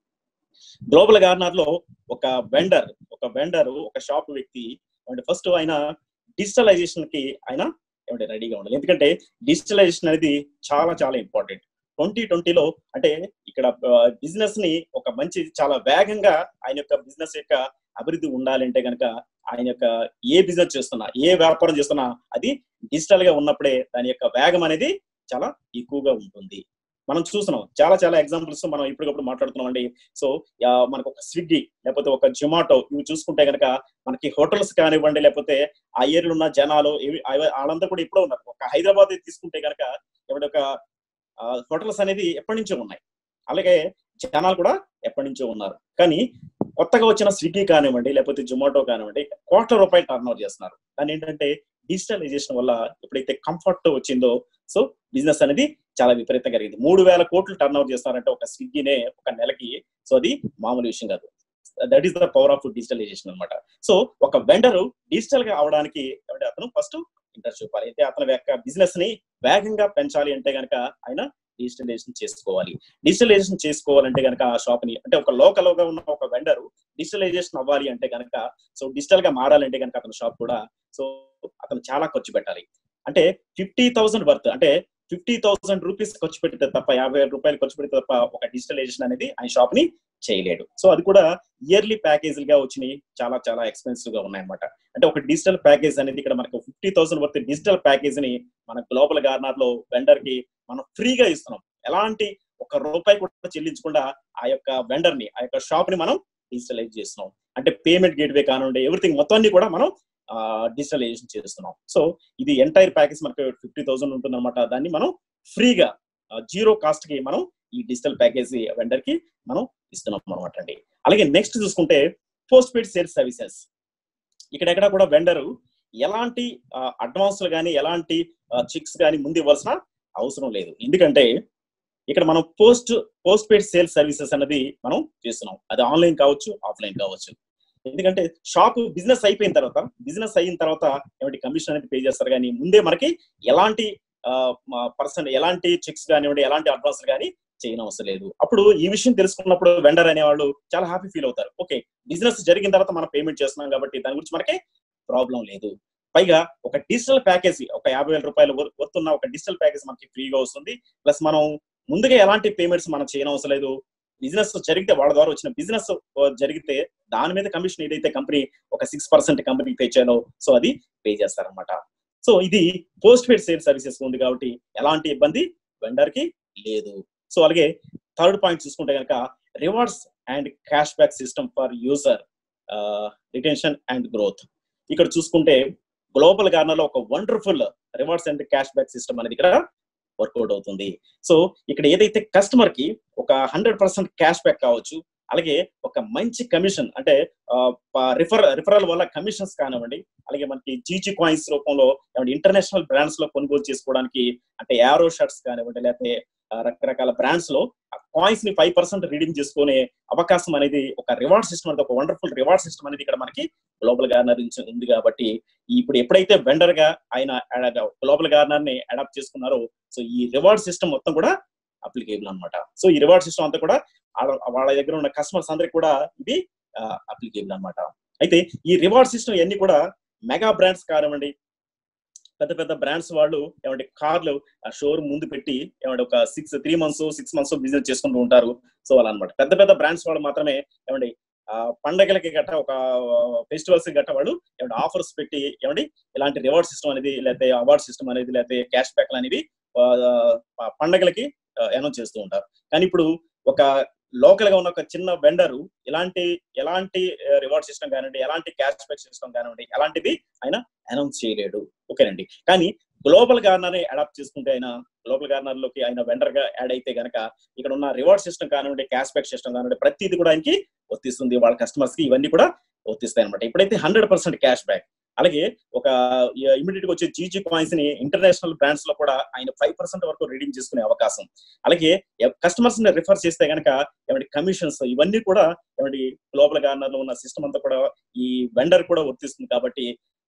గ్లోబల్ గార్నర్ లో ఒక వెండర్ ఒక వెండర్ ఒక షాప్ వ్యక్తి అంటే ఫస్ట్ ఆయన డిజిటలైజేషన్ కి ఆయన ఏమంటే రెడీగా ఉండాలి ఎందుకంటే డిజిటలైజేషన్ అనేది చాలా చాలా ఇంపార్టెంట్ ట్వంటీ ట్వంటీలో అంటే ఇక్కడ బిజినెస్ ని ఒక మంచి చాలా వేగంగా ఆయన యొక్క బిజినెస్ యొక్క అభివృద్ధి ఉండాలంటే కనుక ఆయన యొక్క ఏ బిజినెస్ చేస్తున్నా ఏ వ్యాపారం చేస్తున్నా అది డిజిటల్ గా ఉన్నప్పుడే దాని యొక్క వేగం అనేది చాలా ఎక్కువగా ఉంటుంది మనం చూస్తున్నాం చాలా చాలా ఎగ్జాంపుల్స్ మనం ఇప్పటికప్పుడు మాట్లాడుతున్నాం అండి సో ఆ, మనకు ఒక స్విగ్గీ లేకపోతే ఒక జొమాటో ఇవి చూసుకుంటే కనుక మనకి హోటల్స్ కానివ్వండి లేకపోతే ఆ ఏరియాలో ఉన్న జనాలు ఇవి అవి- వాళ్ళంతా కూడా ఇప్పుడే ఉన్నారు ఒక హైదరాబాద్ తీసుకుంటే కనుక ఇప్పుడు ఒక హోటల్స్ అనేది ఎప్పటి నుంచో ఉన్నాయి అలాగే జనాలు కూడా ఎప్పటి నుంచో ఉన్నారు కానీ కొత్తగా వచ్చిన స్విగ్గీ కానివ్వండి లేకపోతే జొమాటో కానివ్వండి కోట్ల రూపాయలు టర్న్ ఓవర్ చేస్తున్నారు కానీ ఏంటంటే డిజిటలైజేషన్ వల్ల ఎప్పుడైతే కంఫర్ట్ వచ్చిందో సో బిజినెస్ అనేది చాలా విపరీతంగా జరిగింది మూడు వేల కోట్లు టర్న్ ఓవర్ చేస్తున్నారంటే ఒక స్విగ్గీనే ఒక నెలకి సో అది మామూలు విషయం కాదు that is the power of digitalisation అన్నమాట సో ఒక వెండర్ డిజిటల్ గా అవడానికి అంటే అతను ఫస్ట్ ఇంట్రెస్ట్ చూపాలి అయితే అతని యొక్క బిజినెస్ ని వేగంగా పెంచాలి అంటే గనక ఆయన డిజిటలైజేషన్ చేసుకోవాలి డిజిటలైజేషన్ చేసుకోవాలంటే గనక ఆ షాప్ ని అంటే ఒక లోకల్ గా ఉన్న ఒక వెండర్ డిజిటలైజేషన్ అవ్వాలి అంటే గనక సో డిజిటల్ గా మారాలంటే గనక అతని షాప్ కూడా సో అతను చాలా ఖర్చు పెట్టాలి అంటే ఫిఫ్టీ థౌసండ్ వర్త్ అంటే ఫిఫ్టీ థౌసండ్ రూపీస్ ఖర్చు పెడితే తప్ప యాభై వేల రూపాయలు ఖర్చు పెడితే తప్ప ఒక డిజిటలైజేషన్ అనేది ఆయన షాప్ ని చేయలేడు సో అది కూడా ఇయర్లీ ప్యాకేజీలుగా వచ్చినాయి చాలా చాలా ఎక్స్పెన్సివ్ గా ఉన్నాయన్నమాట అంటే ఒక డిజిటల్ ప్యాకేజ్ అనేది ఇక్కడ మనకు fifty thousand worth digital package ని మన గ్లోబల్ గార్నర్ లో వెండర్ కి మనం ఫ్రీగా ఇస్తున్నాం ఎలాంటి ఒక రూపాయి కూడా చెల్లించకుండా ఆ యొక్క వెండర్ ని ఆ యొక్క షాప్ ని మనం డిజిటలైజ్ చేస్తున్నాం అంటే పేమెంట్ గేట్వే కానివ్వండి ఎవ్రీథింగ్ మొత్తాన్ని కూడా మనం డిజిటలైజేషన్ చేస్తున్నాం సో ఇది ఎంటైర్ ప్యాకేజ్ మనకు ఫిఫ్టీ థౌసండ్ ఉంటుంది అనమాట దాన్ని మనం ఫ్రీగా జీరో కాస్ట్ కి మనం ఈ డిజిటల్ ప్యాకేజ్ వెండర్ కి మనం ఇస్తున్నాం అనమాట అండి అలాగే నెక్స్ట్ చూసుకుంటే పోస్ట్ పెయిడ్ సేల్స్ సర్వీసెస్ ఇక్కడెక్కడ కూడా వెండర్ ఎలాంటి అడ్వాన్స్లు కానీ ఎలాంటి చిక్స్ కానీ ముందు ఇవ్వాల్సిన అవసరం లేదు ఎందుకంటే ఇక్కడ మనం post postpaid sales services అనేది మనం చేస్తున్నాం అది ఆన్లైన్ కావచ్చు ఆఫ్లైన్ కావచ్చు ఎందుకంటే షాప్ బిజినెస్ అయిపోయిన తర్వాత బిజినెస్ అయిన తర్వాత ఏమిటి కమిషన్ అనేది పే చేస్తారు కానీ ముందే మనకి ఎలాంటి పర్సన్ ఎలాంటి చెక్స్ కానివ్వండి ఎలాంటి అడ్వాన్స్ కానీ చేయనవసరం లేదు అప్పుడు ఈ విషయం తెలుసుకున్నప్పుడు వెండర్ అనేవాళ్ళు చాలా హ్యాపీ ఫీల్ అవుతారు ఓకే బిజినెస్ జరిగిన తర్వాత మనం పేమెంట్ చేస్తున్నాం కాబట్టి దాని గురించి మనకి ప్రాబ్లం లేదు పైగా ఒక డిజిటల్ ప్యాకేజ్ ఒక యాభై వేల రూపాయలు వస్తున్న ఒక డిజిటల్ ప్యాకేజ్ మనకి ఫ్రీగా వస్తుంది ప్లస్ మనం ముందుగా ఎలాంటి పేమెంట్స్ మనం చేయనవసరం లేదు బిజినెస్ జరిగితే వాళ్ళ ద్వారా వచ్చిన బిజినెస్ జరిగితే దాని మీద కమిషన్ ఏదైతే కంపెనీ ఒక సిక్స్ పర్సెంట్ కంపెనీ పే చేయాలో సో అది పే చేస్తారనమాట సో ఇది పోస్ట్ పెయిడ్ సేల్ సర్వీసెస్ ఉంది కాబట్టి ఎలాంటి ఇబ్బంది వెండర్ కి లేదు సో అలాగే థర్డ్ పాయింట్ చూసుకుంటే కనుక rewards and cashback system for user retention and growth ఇక్కడ చూసుకుంటే గ్లోబల్ గార్నర్ లో ఒక wonderful rewards and cashback system అనేది ఇక్కడ వర్కౌట్ అవుతుంది సో ఇక్కడ ఏదైతే కస్టమర్ కి ఒక హండ్రెడ్ పర్సెంట్ క్యాష్ బ్యాక్ కావచ్చు అలాగే ఒక మంచి కమిషన్ అంటే రిఫర్ రిఫరల్ వల్ల కమిషన్స్ కానివ్వండి అలాగే మనకి జీజీ కాయిన్స్ రూపంలో ఇంటర్నేషనల్ బ్రాండ్స్ లో కొనుగోలు చేసుకోవడానికి అంటే యారో షర్ట్స్ కానివ్వండి లేకపోతే రకరకాల బ్రాండ్స్ లో కాయిన్స్ ని ఫైవ్ పర్సెంట్ రీడింగ్ చేసుకునే అవకాశం అనేది ఒక రివార్డ్ సిస్టమ్ అనేది ఒక వండర్ఫుల్ రివార్డ్ సిస్టమ్ అనేది ఇక్కడ మనకి గ్లోబల్ గార్నర్ ఉంది కాబట్టి ఇప్పుడు ఎప్పుడైతే వెండర్ గా ఆయన గ్లోబల్ గార్నర్ ని అడాప్ట్ చేసుకున్నారో సో ఈ రివార్డ్ సిస్టమ్ మొత్తం కూడా అప్లికేబుల్ అనమాట సో ఈ రివార్డ్ సిస్టమ్ అంతా కూడా వాళ్ళ దగ్గర ఉన్న కస్టమర్స్ అందరికి కూడా ఇది అప్లికేబుల్ అనమాట అయితే ఈ రివార్డ్ సిస్టమ్ ఇవన్నీ కూడా మెగా బ్రాండ్స్ కానివ్వండి పెద్ద పెద్ద బ్రాండ్స్ వాళ్ళు ఏమంటే కార్లు షోరూమ్ ముందు పెట్టి ఏమంటే ఒక six three months six months business చేసుకుంటూ ఉంటారు సో అలా అనమాట పెద్ద పెద్ద బ్రాండ్స్ వాళ్ళు మాత్రమే ఏమండి పండగలకి గట్ట ఒక ఫెస్టివల్స్ గట్ట వాళ్ళు ఏమంటే ఆఫర్స్ పెట్టి ఏమండి ఇలాంటి రివార్డ్ సిస్టమ్ అనేది లేకపోతే అవార్డ్ సిస్టమ్ అనేది లేకపోతే క్యాష్ బ్యాక్ అనేవి పండగలకి అనౌన్స్ చేస్తూ ఉంటారు కానీ ఇప్పుడు ఒక లోకల్ గా ఉన్న ఒక చిన్న వెండర్ ఇలాంటి ఎలాంటి రివార్డ్ సిస్టమ్ కానివ్వండి ఎలాంటి క్యాష్ బ్యాక్ సిస్టమ్ కానివ్వండి ఎలాంటివి ఆయన అనౌన్స్ చేయలేడు ఓకేనండి కానీ గ్లోబల్ గార్నర్ అడాప్ట్ చేసుకుంటే ఆయన గ్లోబల్ గార్నర్ లోకి ఆయన వెండర్ గా యాడ్ అయితే గనక ఇక్కడ ఉన్న రివార్డ్ సిస్టమ్ కానివ్వండి క్యాష్ బ్యాక్ సిస్టమ్ కానివ్వండి ప్రతిదీ కూడా ఆయనకి వర్తిస్తుంది వాళ్ళ కస్టమర్స్ కి ఇవన్నీ కూడా వర్తిస్తాయి అనమాట ఇప్పుడైతే హండ్రెడ్ పర్సెంట్ క్యాష్ బ్యాక్ అలాగే ఒక ఇమీడియట్ గా వచ్చే జీజీ కాయిన్స్ ని ఇంటర్నేషనల్ బ్రాండ్స్ లో కూడా ఆయన ఫైవ్ పర్సెంట్ వరకు రీడింగ్ చేసుకునే అవకాశం అలాగే కస్టమర్స్ ని రిఫర్ చేస్తే కనుక ఏమంటే కమిషన్స్ ఇవన్నీ కూడా ఏమంటే గ్లోబల్ గార్నర్ లో ఉన్న సిస్టమ్ అంతా కూడా ఈ వెండర్ కూడా వర్తిస్తుంది కాబట్టి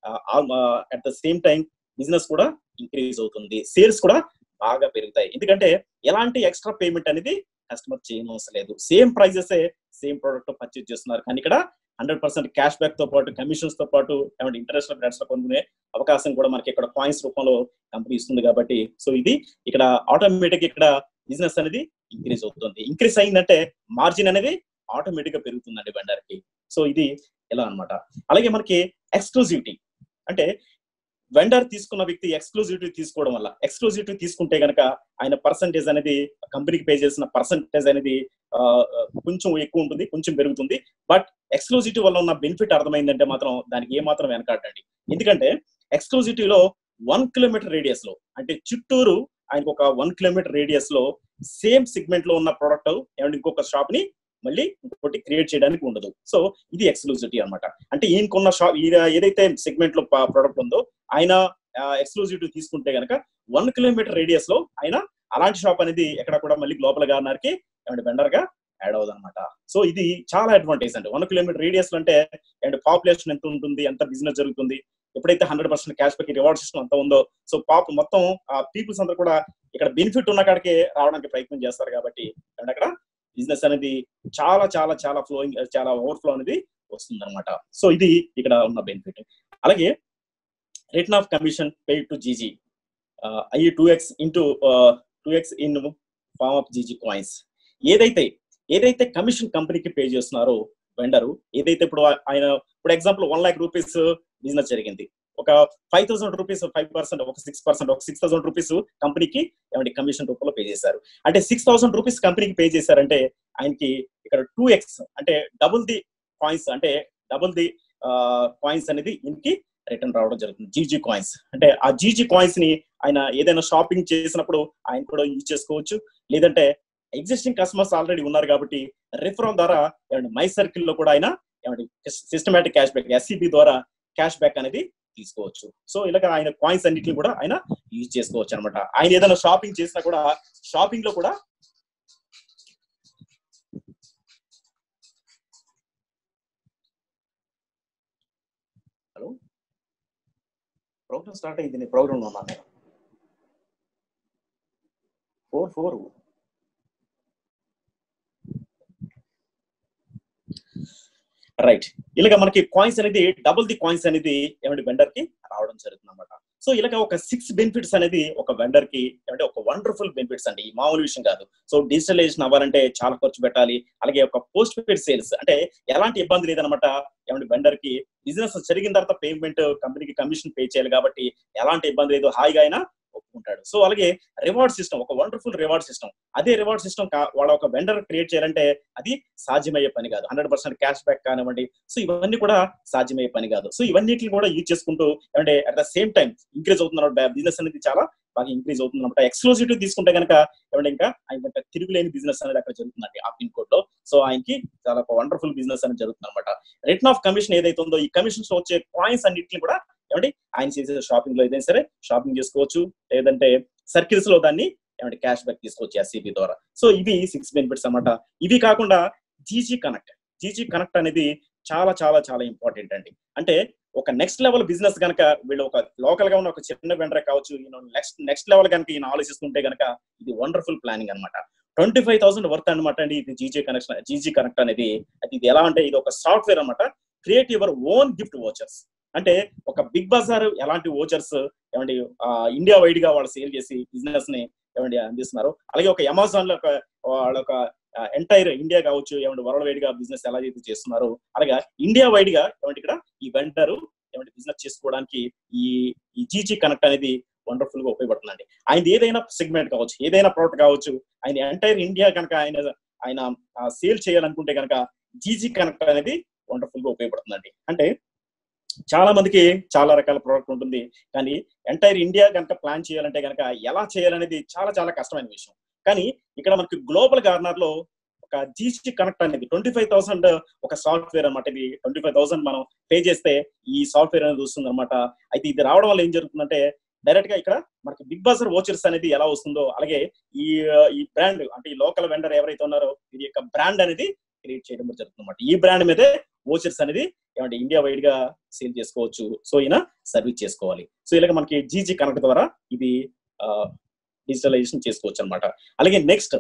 at the same time business కూడా ఇంక్రీజ్ అవుతుంది సేల్స్ కూడా బాగా పెరుగుతాయి ఎందుకంటే ఎలాంటి ఎక్స్ట్రా పేమెంట్ అనేది కస్టమర్ చేయనవసరం లేదు same prices same product purchase చేస్తున్నారు కానీ ఇక్కడ హండ్రెడ్ పర్సెంట్ క్యాష్ బ్యాక్ తో పాటు కమిషన్స్ తో పాటు ఏమంటే ఇంటర్నేషనల్ బ్రాండ్స్ లో కొనుక్కునే అవకాశం కూడా మనకి ఇక్కడ పాయింట్స్ రూపంలో కంపెనీ ఇస్తుంది కాబట్టి సో ఇది ఇక్కడ ఆటోమేటిక్ ఇక్కడ బిజినెస్ అనేది ఇంక్రీజ్ అవుతుంది ఇంక్రీజ్ అయిందంటే మార్జిన్ అనేది ఆటోమేటిక్ గా పెరుగుతుందండి వెండర్ కి సో ఇది ఎలా అనమాట అలాగే మనకి ఎక్స్క్లూజివిటీ అంటే వెండర్ తీసుకున్న వ్యక్తి ఎక్స్క్లూజివిటీ తీసుకోవడం వల్ల ఎక్స్క్లూజివిటీ తీసుకుంటే గనక ఆయన పర్సంటేజ్ అనేది కంపెనీకి పే చేసిన పర్సంటేజ్ అనేది కొంచెం ఎక్కువ ఉంటుంది కొంచెం పెరుగుతుంది బట్ ఎక్స్క్లూజివిటీ వల్ల ఉన్న బెనిఫిట్ అర్థమైందంటే మాత్రం దానికి ఏ మాత్రం వెనకాడండి ఎందుకంటే ఎక్స్క్లూజివిటీలో వన్ కిలోమీటర్ రేడియస్ లో అంటే చుట్టూరు ఆయనకు ఒక వన్ కిలోమీటర్ రేడియస్ లో సేమ్ సెగ్మెంట్ లో ఉన్న ప్రోడక్ట్ ఏమంటే ఇంకొక షాప్ ని మళ్ళీ ఇంకొకటి క్రియేట్ చేయడానికి ఉండదు సో ఇది ఎక్స్క్లూజివిటీ అనమాట అంటే ఈయనకున్న షాప్ ఏదైతే సెగ్మెంట్ లో ప్రోడక్ట్ ఉందో ఆయన ఎక్స్క్లూజివిటీ తీసుకుంటే గనక వన్ కిలోమీటర్ రేడియస్ లో ఆయన అలాంటి షాప్ అనేది ఎక్కడ కూడా మళ్ళీ గ్లోబల్ గార్నర్ కి ఏమంటే వెండర్ గా యాడ్ అవుతుంది అనమాట సో ఇది చాలా అడ్వాంటేజ్ అంటే వన్ కిలోమీటర్ రేడియస్ లో అంటే అండ్ పాపులేషన్ ఎంత ఉంటుంది ఎంత బిజినెస్ జరుగుతుంది ఎప్పుడైతే hundred percent cash cashback reward system అంతా ఉందో సో పాప్ మొత్తం ఆ పీపుల్స్ అందరూ కూడా ఇక్కడ బెనిఫిట్ ఉన్న కాడికే రావడానికి ప్రయత్నం చేస్తారు కాబట్టి అండ్ అక్కడ బిజినెస్ అనేది చాలా చాలా చాలా ఫ్లోయింగ్ చాలా ఓవర్ఫ్లో అనేది వస్తుంది అనమాట సో ఇది ఇక్కడ ఉన్న బెనిఫిట్ అలాగే return of commission paid to GG I two X into two X in form of GG coins ఏదైతే ఏదైతే కమిషన్ కంపెనీకి పే చేస్తున్నారో వెండరు ఏదైతే ఇప్పుడు ఆ- ఆయన ఇప్పుడు example one lakh rupees business జరిగింది ఒక five thousand rupees five percent ఒక సిక్స్ పర్సెంట్ ఒక సిక్స్ థౌసండ్ రూపీస్ కంపెనీకి ఏమంటే కమిషన్ రూపంలో పే చేశారు అంటే సిక్స్ థౌసండ్ రూపీస్ కంపెనీకి పే చేశారంటే ఆయనకి ఇక్కడ టూ ఎక్స్ అంటే డబుల్ ది కాయిన్స్ అంటే డబుల్ ది కాయిన్స్ అనేది ఇంటికి రిటర్న్ రావడం జరుగుతుంది జీజీ కాయిన్స్ అంటే ఆ జీజీ కాయిన్స్ ని ఆయన ఏదైనా షాపింగ్ చేసినప్పుడు ఆయన కూడా యూజ్ చేసుకోవచ్చు లేదంటే ఎగ్జిస్టింగ్ కస్టమర్స్ ఆల్రెడీ ఉన్నారు కాబట్టి రిఫరల్ ద్వారా ఏమంటే మై సర్కిల్ లో కూడా ఆయన ఏమంటే సిస్టమేటిక్ క్యాష్ బ్యాక్ ఎస్సీబీ ద్వారా క్యాష్ బ్యాక్ అనేది తీసుకోవచ్చు సో ఇలాగ ఆయన కాయిన్స్ అన్నిటిని కూడా ఆయన యూజ్ చేసుకోవచ్చు అనమాట ఆయన ఏదైనా షాపింగ్ చేసినా కూడా షాపింగ్ లో కూడా హలో ప్రోగ్రామ్ స్టార్ట్ అయింది నేను ప్రోగ్రామ్ లో ఉన్నాను ఫోర్ ఫోర్ రైట్ ఇలాగ మనకి కాయిన్స్ అనేది డబుల్ ది కాయిన్స్ అనేది ఏమంటే వెండర్ కి రావడం జరుగుతుంది అనమాట సో ఇలాగ ఒక సిక్స్ బెనిఫిట్స్ అనేది ఒక వెండర్ కి ఏమంటే ఒక వండర్ఫుల్ బెనిఫిట్స్ అండి ఈ మామూలు విషయం కాదు సో డిజిటలైజేషన్ అవ్వాలంటే చాలా ఖర్చు పెట్టాలి అలాగే ఒక పోస్ట్ పెయిడ్ సేల్స్ అంటే ఎలాంటి ఇబ్బంది లేదనమాట ఏమంటే వెండర్ కి బిజినెస్ జరిగిన తర్వాత పేమెంట్ కంపెనీకి కమిషన్ పే చేయాలి కాబట్టి ఎలాంటి ఇబ్బంది లేదు హాయిగా అయినా ఒప్పుకుంటాడు సో అలాగే రివార్డ్ సిస్టమ్ ఒక వండర్ఫుల్ రివార్డ్ సిస్టమ్ అదే రివార్డ్ సిస్టమ్ వాళ్ళ ఒక వెండర్ క్రియేట్ చేయాలంటే అది సాధ్యమయ్యే పని కాదు హండ్రెడ్ పర్సెంట్ క్యాష్ బ్యాక్ కానివ్వండి సో ఇవన్నీ కూడా సాధ్యమయ్యే పని కాదు సో ఇవన్నిటిని కూడా యూజ్ చేసుకుంటూ అంటే at the same time increase అవుతున్న బిజినెస్ అనేది చాలా బాగా ఇంక్రీజ్ అవుతుంది అనమాట ఎక్స్క్లూజివ్ తీసుకుంటే కనుక ఏమంటే ఇంకా ఆయన ఇంకా తిరుగులేని బిజినెస్ అనేది అక్కడ జరుగుతుందండి ఆ పిన్ కోడ్ లో సో ఆయనకి చాలా ఒక వండర్ఫుల్ బిజినెస్ అనేది జరుగుతుంది అనమాట రిటర్న్ ఆఫ్ కమిషన్ ఏదైతే ఉందో ఈ కమిషన్స్ లో వచ్చే కాయిన్స్ అన్నిటిని కూడా ఏమంటే ఆయన చేసే షాపింగ్ లో ఏదైనా సరే షాపింగ్ చేసుకోవచ్చు లేదంటే సర్కిల్స్ లో దాన్ని ఏమంటే క్యాష్ బ్యాక్ తీసుకోవచ్చు ఎస్సీబీ ద్వారా సో ఇవి సిక్స్ బెనిఫిట్స్ అన్నమాట ఇవి కాకుండా జీజీ కనెక్ట్ జీజీ కనెక్ట్ అనేది చాలా చాలా చాలా ఇంపార్టెంట్ అండి అంటే ఒక నెక్స్ట్ లెవెల్ బిజినెస్ కనుక వీళ్ళు ఒక లోకల్ గా ఉన్న ఒక చిన్న వెండర్ కావచ్చు నెక్స్ట్ నెక్స్ట్ లెవెల్ కనుక ఈయన ఆలోచిస్తుంటే కనుక ఇది వండర్ఫుల్ ప్లానింగ్ అనమాట ట్వంటీ ఫైవ్ థౌసండ్ వర్త్ అనమాట అండి ఇది జీజీ కనెక్షన్ జీజీ కనెక్ట్ అనేది అది ఇది ఎలా అంటే ఇది ఒక సాఫ్ట్వేర్ అనమాట create your own gift vouchers అంటే ఒక బిగ్ బజార్ ఎలాంటి ఓచర్స్ ఏమండి ఇండియా వైడ్ గా వాళ్ళు సేల్ చేసి బిజినెస్ ని ఏమండి అందిస్తున్నారు అలాగే ఒక అమెజాన్ లో ఒక వాళ్ళ ఒక ఎంటైర్ ఇండియా కావచ్చు ఏమంటే వరల్డ్ వైడ్ గా బిజినెస్ ఎలా అయితే చేస్తున్నారు అలాగే ఇండియా వైడ్ గా ఏమంటే ఇక్కడ ఈ వెండర్ ఏమంటే బిజినెస్ చేసుకోవడానికి ఈ ఈ జీజీ కనెక్ట్ అనేది వండర్ఫుల్ గా ఉపయోగపడుతుందండి ఆయన ఏదైనా సెగ్మెంట్ కావచ్చు ఏదైనా ప్రోడక్ట్ కావచ్చు ఆయన ఎంటైర్ ఇండియా కనుక ఆయన ఆయన సేల్ చేయాలనుకుంటే కనుక జీజీ కనెక్ట్ అనేది వండర్ఫుల్ గా ఉపయోగపడుతుందండి అంటే చాలా మందికి చాలా రకాల ప్రోడక్ట్ ఉంటుంది కానీ ఎంటైర్ ఇండియా కనుక ప్లాన్ చేయాలంటే కనుక ఎలా చేయాలనేది చాలా చాలా కష్టమైన విషయం కానీ ఇక్కడ మనకి గ్లోబల్ కార్నర్ లో ఒక జీసీ కనెక్ట్ అనేది ట్వంటీ ఫైవ్ థౌసండ్ ఒక సాఫ్ట్వేర్ అనమాట ఇది ట్వంటీ ఫైవ్ థౌసండ్ మనం పే చేస్తే ఈ సాఫ్ట్వేర్ అనేది వస్తుంది అనమాట అయితే ఇది రావడం వల్ల ఏం జరుగుతుందంటే డైరెక్ట్ గా ఇక్కడ మనకి బిగ్ బజార్ ఓచర్స్ అనేది ఎలా వస్తుందో అలాగే ఈ ఈ బ్రాండ్ అంటే ఈ లోకల్ వెండర్ ఎవరైతే ఉన్నారో ఇది యొక్క బ్రాండ్ అనేది క్రియేట్ చేయడం జరుగుతుంది అనమాట ఈ బ్రాండ్ మీదే ఓచర్స్ అనేది ఏమంటే ఇండియా వైడ్ గా సేల్ చేసుకోవచ్చు సో ఈయన సర్వీస్ చేసుకోవాలి సో ఇలాగ మనకి జీజీ కనెక్ట్ ద్వారా ఇది డిజిటలైజేషన్ చేసుకోవచ్చు అనమాట అలాగే నెక్స్ట్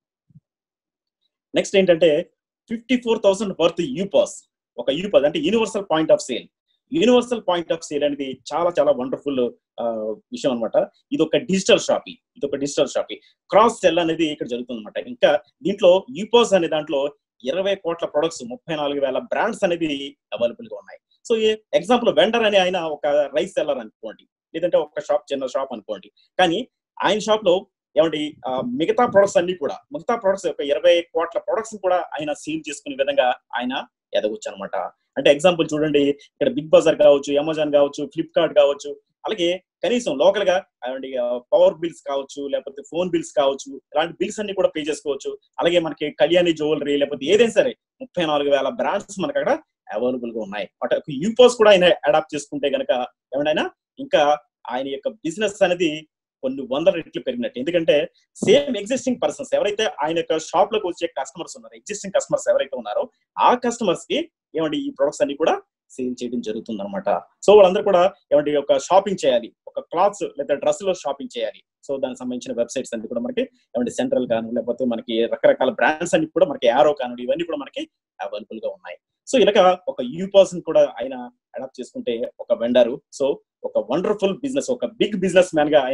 నెక్స్ట్ ఏంటంటే fifty four thousand worth UPOS ఒక యూపాస్ అంటే universal point of sale universal point of sale అనేది చాలా చాలా వండర్ఫుల్ విషయం అనమాట ఇది ఒక డిజిటల్ షాపింగ్ ఇది ఒక డిజిటల్ షాపింగ్ క్రాస్ సెల్ అనేది ఇక్కడ జరుగుతుంది అనమాట ఇంకా దీంట్లో యూపాస్ అనే దాంట్లో ఇరవై కోట్ల ప్రొడక్ట్స్ ముప్పై నాలుగు వేల బ్రాండ్స్ అనేది అవైలబుల్ గా ఉన్నాయి సో ఎగ్జాంపుల్ వెండర్ అని ఆయన ఒక రైస్ సెల్లర్ అనుకోండి లేదంటే ఒక షాప్ చిన్న షాప్ అనుకోండి కానీ ఆయన షాప్ లో ఏమండి మిగతా ప్రొడక్ట్స్ అన్ని కూడా మిగతా ప్రొడక్ట్స్ ఒక ఇరవై కోట్ల ప్రొడక్ట్స్ కూడా ఆయన సీల్ చేసుకునే విధంగా ఆయన ఎదగొచ్చు అనమాట అంటే ఎగ్జాంపుల్ చూడండి ఇక్కడ బిగ్ బజార్ కావచ్చు అమెజాన్ కావచ్చు ఫ్లిప్కార్ట్ కావచ్చు అలాగే కనీసం లోకల్ గా పవర్ బిల్స్ కావచ్చు లేకపోతే ఫోన్ బిల్స్ కావచ్చు ఇలాంటి బిల్స్ అన్ని కూడా పే చేసుకోవచ్చు అలాగే మనకి కళ్యాణి జ్యువెలరీ లేకపోతే ఏదైనా సరే ముప్పై నాలుగు వేల బ్రాండ్స్ మనకి అక్కడ అవైలబుల్ గా ఉన్నాయి బట్ యూపోస్ కూడా ఆయన అడాప్ట్ చేసుకుంటే కనుక ఏమైనా ఇంకా ఆయన యొక్క బిజినెస్ అనేది కొన్ని వందల రెట్లు పెరిగినట్టు ఎందుకంటే సేమ్ ఎగ్జిస్టింగ్ పర్సన్స్ ఎవరైతే ఆయన యొక్క షాప్ లోకి వచ్చే కస్టమర్స్ ఉన్నారో ఎగ్జిస్టింగ్ కస్టమర్స్ ఎవరైతే ఉన్నారో ఆ కస్టమర్స్ కి ఏమండి ఈ ప్రొడక్ట్స్ అన్ని కూడా సేల్ చేయడం జరుగుతుంది అనమాట సో వాళ్ళందరూ కూడా ఏమంటే ఒక షాపింగ్ చేయాలి ఒక క్లాత్స్ లేదా డ్రెస్ లో షాపింగ్ చేయాలి సో దానికి సంబంధించిన వెబ్సైట్స్ అన్ని కూడా మనకి ఏమంటే సెంట్రల్ కాను లేకపోతే మనకి రకరకాల బ్రాండ్స్ అన్ని కూడా మనకి యారో కాను ఇవన్నీ కూడా మనకి అవైలబుల్ గా ఉన్నాయి సో ఇలాగ ఒక యూ పర్సన్ కూడా ఆయన అడాప్ట్ చేసుకుంటే ఒక వెండరు సో ఒక వండర్ఫుల్ బిజినెస్ ఒక బిగ్ బిజినెస్ మ్యాన్ గా ఆయన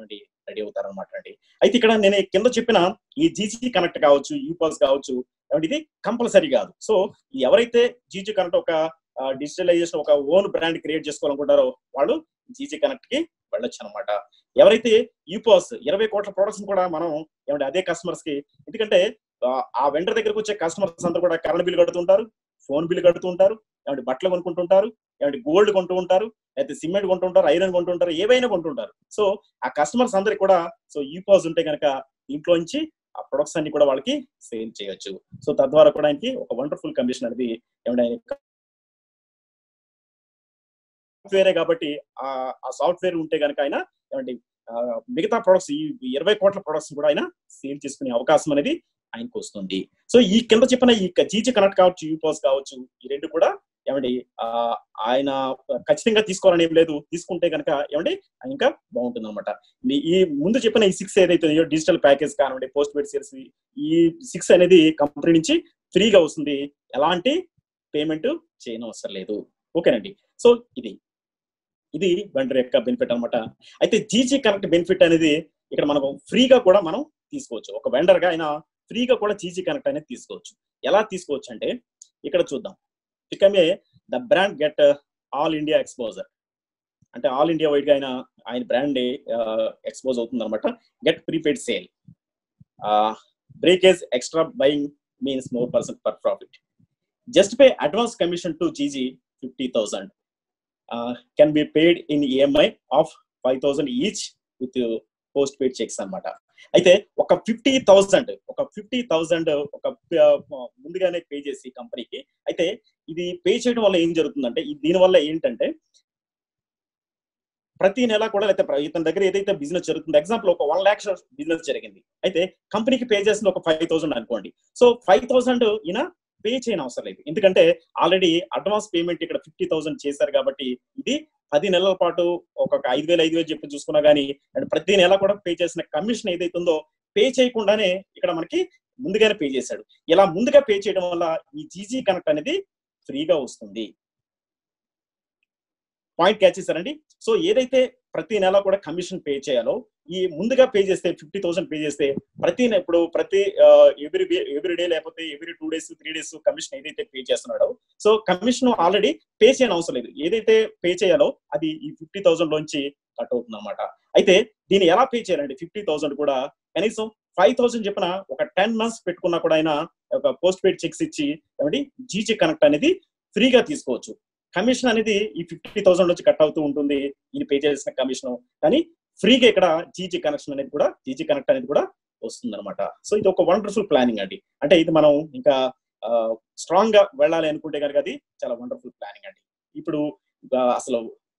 ఏమండి రెడీ అవుతారనమాట అండి అయితే ఇక్కడ నేను కింద చెప్పిన ఈ జీజీ కనెక్ట్ కావచ్చు యూపాస్ కావచ్చు ఏమంటే ఇది కంపల్సరీ కాదు సో ఎవరైతే జీజీ కనెక్ట్ ఒక డిజిటలైజేషన్ ఒక ఓన్ బ్రాండ్ క్రియేట్ చేసుకోవాలనుకుంటారో వాళ్ళు జీజీ కనెక్ట్ కి వెళ్ళొచ్చు అనమాట ఎవరైతే యూపాస్ ఇరవై కోట్ల ప్రొడక్ట్స్ కూడా మనం ఏమంటే అదే కస్టమర్స్ కి ఎందుకంటే ఆ వెండర్ దగ్గరకు వచ్చే కస్టమర్స్ అందరూ కూడా కరెంట్ బిల్ కడుతుంటారు ఫోన్ బిల్ కడుతుంటారు ఏమంటే బట్టలు కొనుక్కుంటుంటారు ఏమంటే గోల్డ్ కొంటూ ఉంటారు లేకపోతే సిమెంట్ కొంటుంటారు ఐరన్ కొంటుంటారు ఏవైనా కొంటుంటారు సో ఆ కస్టమర్స్ అందరికి కూడా సో యూపాస్ ఉంటే కనుక దీంట్లో నుంచి ఆ ప్రొడక్ట్స్ అన్ని కూడా వాళ్ళకి సేల్ చేయొచ్చు సో తద్వారా కూడా ఆయనకి ఒక వండర్ఫుల్ కమిషన్ అనేది ఏమంటే సాఫ్ట్వేరే కాబట్టి ఆ సాఫ్ట్వేర్ ఉంటే కనుక ఆయన ఏమంటే మిగతా ప్రొడక్ట్స్ ఈ ఇరవై కోట్ల ప్రొడక్ట్స్ కూడా ఆయన సేల్ చేసుకునే అవకాశం అనేది ఆయనకు వస్తుంది సో ఈ కింద చెప్పిన ఈ జీజీ కనెక్ట్ కావచ్చు యూపాస్ కావచ్చు ఈ రెండు కూడా ఏమండి ఆయన ఖచ్చితంగా తీసుకోవాలని ఏం లేదు తీసుకుంటే కనుక ఏమండి ఇంకా బాగుంటుంది అనమాట ఈ ముందు చెప్పిన ఈ సిక్స్ ఏదైతే డిజిటల్ ప్యాకేజ్ కానివ్వండి పోస్ట్ పెయిడ్ సేల్స్ ఈ సిక్స్ అనేది కంపెనీ నుంచి ఫ్రీగా వస్తుంది ఎలాంటి పేమెంట్ చేయని అవసరం లేదు ఓకేనండి సో ఇది ఇది వెండర్ యొక్క బెనిఫిట్ అనమాట అయితే జీజీ కనెక్ట్ బెనిఫిట్ అనేది ఇక్కడ మనం ఫ్రీగా కూడా మనం తీసుకోవచ్చు ఒక వెండర్ గా ఆయన ఫ్రీగా కూడా జీజీ కనెక్ట్ అనేది తీసుకోవచ్చు ఎలా తీసుకోవచ్చు అంటే ఇక్కడ చూద్దాం become a the brand get all India exposure అంటే ఆల్ ఇండియా వైడ్ గా ఆయన ఆయన బ్రాండ్ ఎక్స్పోజ్ అవుతుంది అనమాట get prepaid sale breakage extra buying means more percent per profit just pay advance commission to GG fifty thousand can be paid in EMI of five thousand each with postpaid cheques అనమాట అయితే ఒక fifty thousand ఒక fifty thousand ఒక ముందుగానే pay చేసి కంపెనీకి అయితే ఇది పే చేయడం వల్ల ఏం జరుగుతుందంటే దీని వల్ల ఏంటంటే ప్రతి నెల కూడా లేకపోతే ఇతని దగ్గర ఏదైతే బిజినెస్ జరుగుతుందో ఎగ్జాంపుల్ ఒక వన్ ల్యాక్ బిజినెస్ జరిగింది అయితే కంపెనీకి పే చేసిన ఒక ఫైవ్ థౌసండ్ అనుకోండి సో ఫైవ్ థౌసండ్ ఈయన పే చేయని అవసరం లేదు ఎందుకంటే ఆల్రెడీ అడ్వాన్స్ పేమెంట్ ఇక్కడ ఫిఫ్టీ థౌసండ్ చేశారు కాబట్టి ఇది పది నెలల పాటు ఒక్కొక్క ఐదు వేలు ఐదు వేలు చెప్పి చూసుకున్నా కానీ అండ్ ప్రతి నెల కూడా పే చేసిన కమిషన్ ఏదైతే ఉందో పే చేయకుండానే ఇక్కడ మనకి ముందుగానే పే చేశాడు ఇలా ముందుగా పే చేయడం వల్ల ఈ జీజీ కనెక్ట్ అనేది ఫ్రీగా వస్తుంది పాయింట్ క్యాచ్ చేశారండి సో ఏదైతే ప్రతి నెల కూడా కమిషన్ పే చేయాలో ఈ ముందుగా పే చేస్తే ఫిఫ్టీ థౌసండ్ పే చేస్తే ప్రతి ఇప్పుడు ప్రతి ఎవ్రీ ఎవ్రీ డే లేకపోతే every two days three days commission ఏదైతే పే చేస్తున్నాడో సో కమిషన్ ఆల్రెడీ పే చేయని అవసరం లేదు ఏదైతే పే చేయాలో అది ఈ ఫిఫ్టీ థౌసండ్ లోంచి కట్ అవుతుంది అనమాట అయితే దీన్ని ఎలా పే చేయాలండి ఫిఫ్టీ థౌసండ్ కూడా కనీసం ఫైవ్ థౌసండ్ చెప్పిన ఒక టెన్ మంత్స్ పెట్టుకున్నా కూడా ఆయన ఒక పోస్ట్ పెయిడ్ చెక్స్ ఇచ్చి ఏమంటే జీజీ కనెక్ట్ అనేది ఫ్రీగా తీసుకోవచ్చు కమిషన్ అనేది ఈ ఫిఫ్టీ థౌసండ్ నుంచి కట్ అవుతూ ఉంటుంది ఇది పే చేసిన కమిషన్ కానీ ఫ్రీగా ఇక్కడ జీజీ కనెక్షన్ అనేది కూడా జీజీ కనెక్ట్ అనేది కూడా వస్తుంది అనమాట సో ఇది ఒక వండర్ఫుల్ ప్లానింగ్ అండి అంటే ఇది మనం ఇంకా స్ట్రాంగ్ గా వెళ్ళాలి అనుకుంటే కనుక అది చాలా వండర్ఫుల్ ప్లానింగ్ అండి ఇప్పుడు అసలు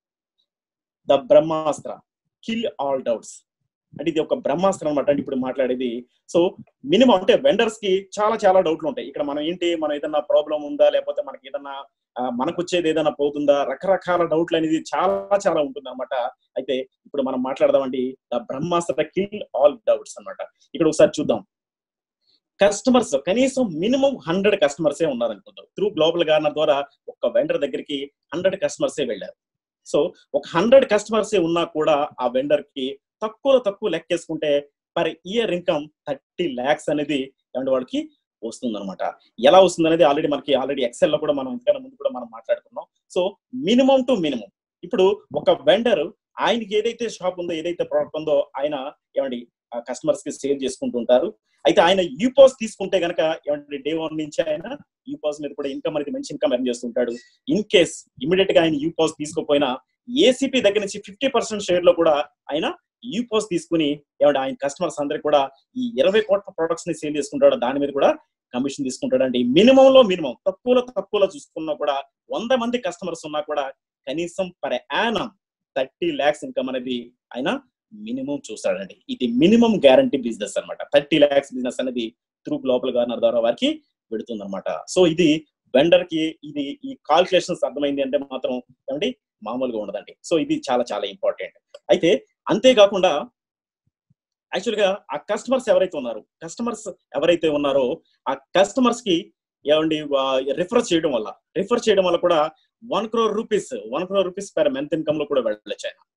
the Brahmastra kill all doubts అంటే ఇది ఒక బ్రహ్మాస్త్రం అనమాట అంటే ఇప్పుడు మాట్లాడేది సో మినిమం అంటే వెండర్స్ కి చాలా చాలా డౌట్లు ఉంటాయి ఇక్కడ మనం ఏంటి మనం ఏదన్నా ప్రాబ్లం ఉందా లేకపోతే మనకి ఏదన్నా మనకు వచ్చేది ఏదైనా పోతుందా రకరకాల డౌట్లు అనేది చాలా చాలా ఉంటుంది అనమాట అయితే ఇప్పుడు మనం మాట్లాడదామండి the Brahmastra kill all doubts అనమాట ఇక్కడ ఒకసారి చూద్దాం కస్టమర్స్ కనీసం మినిమం హండ్రెడ్ కస్టమర్సే ఉన్నారనుకుందాం త్రూ గ్లోబల్ గార్నర్ ద్వారా ఒక వెండర్ దగ్గరికి హండ్రెడ్ కస్టమర్సే వెళ్ళారు సో ఒక హండ్రెడ్ కస్టమర్సే ఉన్నా కూడా ఆ వెండర్ కి తక్కువ తక్కువ లెక్కేసుకుంటే per year income thirty lakhs అనేది ఏమంటే వాడికి వస్తుంది అనమాట ఎలా వస్తుంది అనేది ఆల్రెడీ మనకి ఆల్రెడీ ఎక్సెల్ లో కూడా మనం ఇంకా ముందు కూడా మనం మాట్లాడుకున్నాం సో మినిమం టు మినిమం ఇప్పుడు ఒక వెండర్ ఆయనకి ఏదైతే షాప్ ఉందో ఏదైతే ప్రోడక్ట్ ఉందో ఆయన ఏమండి కస్టమర్స్ కి సేల్ చేసుకుంటూ ఉంటారు అయితే ఆయన యూపాస్ తీసుకుంటే కనుక ఏమంటే డే వన్ నుంచి ఆయన యూపాస్ మీద కూడా ఇన్కమ్ అనేది మంచి ఇన్కమ్ ఎర్న్ చేస్తుంటాడు ఇన్ కేస్ ఇమీడియట్ గా ఆయన యూపాస్ తీసుకోపోయినా ఏసీపీ దగ్గర నుంచి ఫిఫ్టీ పర్సెంట్ షేర్ లో కూడా ఆయన యూపోస్ తీసుకుని ఏమంటే ఆయన కస్టమర్స్ అందరికి కూడా ఈ ఇరవై కోట్ల ప్రొడక్ట్స్ ని సేల్ చేసుకుంటాడు దాని మీద కూడా కమిషన్ తీసుకుంటాడు అండి మినిమం లో మినిమం తక్కువలో తక్కువలో చూసుకున్నా కూడా వంద మంది కస్టమర్స్ ఉన్నా కూడా కనీసం per annum thirty lakhs income అనేది ఆయన మినిమం చూస్తాడండి ఇది మినిమం గ్యారంటీ బిజినెస్ అనమాట థర్టీ ల్యాక్స్ బిజినెస్ అనేది త్రూ గ్లోబల్ గార్నర్ ద్వారా వారికి పెడుతుంది అనమాట సో ఇది వెండర్ కి ఇది ఈ కాల్కులేషన్స్ అర్థమైంది అంటే మాత్రం ఏమండి మామూలుగా ఉండదండి సో ఇది చాలా చాలా ఇంపార్టెంట్ అయితే అంతేకాకుండా యాక్చువల్ గా ఆ కస్టమర్స్ ఎవరైతే ఉన్నారు కస్టమర్స్ ఎవరైతే ఉన్నారో ఆ కస్టమర్స్ కి ఏమండి రిఫర్ చేయడం వల్ల రిఫర్ చేయడం వల్ల కూడా one crore rupees one crore rupees per month income లో కూడా వెళ్ళొచ్చు ఆయన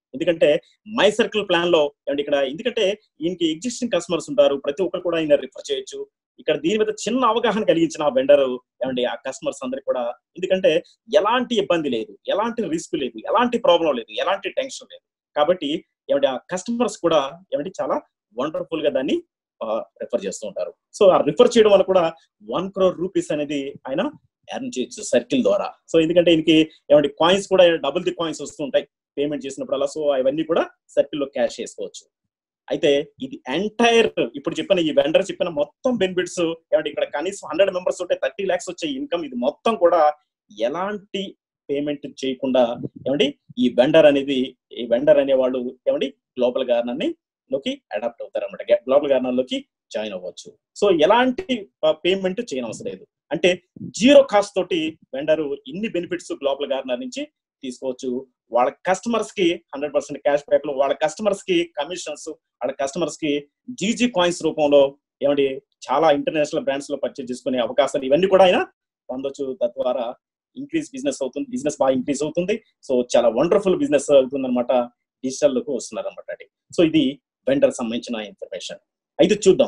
ఎందుకంటే మై సర్కిల్ ప్లాన్ లో ఏమంటే ఇక్కడ ఎందుకంటే ఈయనకి ఎగ్జిస్టింగ్ కస్టమర్స్ ఉంటారు ప్రతి ఒక్కరు కూడా ఆయన రిఫర్ చేయొచ్చు ఇక్కడ దీని మీద చిన్న అవగాహన కలిగించిన వెండర్ ఏమండి ఆ కస్టమర్స్ అందరికి కూడా ఎందుకంటే ఎలాంటి ఇబ్బంది లేదు ఎలాంటి రిస్క్ లేదు ఎలాంటి ప్రాబ్లం లేదు ఎలాంటి టెన్షన్ లేదు కాబట్టి ఏమంటే ఆ కస్టమర్స్ కూడా ఏమంటే చాలా వండర్ఫుల్ గా దాన్ని రిఫర్ చేస్తూ ఉంటారు సో ఆ రిఫర్ చేయడం వల్ల కూడా వన్ క్రోర్ రూపీస్ అనేది ఆయన ఎర్న్ చేయొచ్చు సర్కిల్ ద్వారా సో ఎందుకంటే ఈయనకి ఏమంటే కాయిన్స్ కూడా డబుల్ ది కాయిన్స్ వస్తుంటాయి పేమెంట్ చేసినప్పుడల్లా సో అవన్నీ కూడా సర్కిల్ లో క్యాష్ చేసుకోవచ్చు అయితే ఇది ఎంటైర్ ఇప్పుడు చెప్పిన ఈ వెండర్ చెప్పిన మొత్తం బెనిఫిట్స్ ఏమంటే ఇక్కడ కనీసం హండ్రెడ్ మెంబర్స్ ఉంటే థర్టీ ల్యాక్స్ వచ్చే ఇన్కమ్ ఇది మొత్తం కూడా ఎలాంటి పేమెంట్ చేయకుండా ఏమండి ఈ వెండర్ అనేది ఈ వెండర్ అనే వాళ్ళు ఏమండి గ్లోబల్ గార్నర్ ని లోకి అడాప్ట్ అవుతారు అనమాట గ్లోబల్ గార్నర్ లోకి జాయిన్ అవ్వచ్చు సో ఎలాంటి పేమెంట్ చేయనవసరం లేదు అంటే జీరో కాస్ట్ తోటి వెండర్ ఇన్ని బెనిఫిట్స్ గ్లోబల్ గార్నర్ నుంచి తీసుకోవచ్చు వాళ్ళ కస్టమర్స్ కి హండ్రెడ్ పర్సెంట్ క్యాష్ బ్యాక్ లో వాళ్ళ కస్టమర్స్ కి కమిషన్స్ వాళ్ళ కస్టమర్స్ కి జీజీ కాయిన్స్ రూపంలో ఏమండి చాలా ఇంటర్నేషనల్ బ్రాండ్స్ లో పర్చేజ్ చేసుకునే అవకాశాలు ఇవన్నీ కూడా ఆయన పొందొచ్చు తద్వారా ఇంక్రీజ్ బిజినెస్ అవుతుంది బిజినెస్ బాగా ఇంక్రీజ్ అవుతుంది సో చాలా వండర్ఫుల్ బిజినెస్ అవుతుంది అనమాట డిజిటల్ లోకి వస్తున్నారు అనమాట అది సో ఇది వెండర్ సంబంధించిన ఇన్ఫర్మేషన్ అయితే చూద్దాం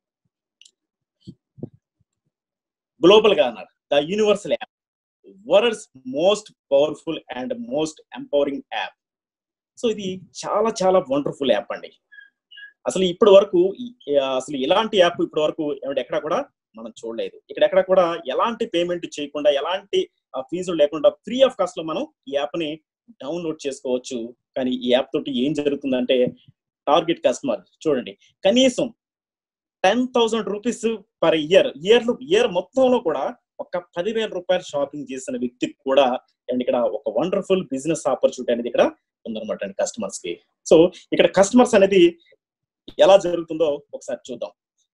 Global Garner the universal app world's most powerful and most empowering app so ఇది చాలా చాలా వండర్ఫుల్ యాప్ అండి అసలు ఇప్పటి వరకు ఈ- అసలు ఇలాంటి యాప్ ఇప్పటి వరకు ఏమంటే ఎక్కడ కూడా మనం చూడలేదు ఇక్కడ ఎక్కడ కూడా ఎలాంటి పేమెంట్ చేయకుండా ఎలాంటి ఫీజులు లేకుండా ఫ్రీ ఆఫ్ కాస్ట్ లో మనం ఈ యాప్ ని డౌన్లోడ్ చేసుకోవచ్చు కానీ ఈ యాప్ తోటి ఏం జరుగుతుందంటే టార్గెట్ కస్టమర్ చూడండి కనీసం ten thousand rupees per year year year మొత్తంలో కూడా ఒక పదివేల రూపాయలు షాపింగ్ చేసిన వ్యక్తికి కూడా అండ్ ఇక్కడ ఒక వండర్ఫుల్ బిజినెస్ ఆపర్చునిటీ అనేది ఇక్కడ ఉందన్నమాట అండి కస్టమర్స్ కి సో ఇక్కడ కస్టమర్స్ అనేది ఎలా జరుగుతుందో ఒకసారి చూద్దాం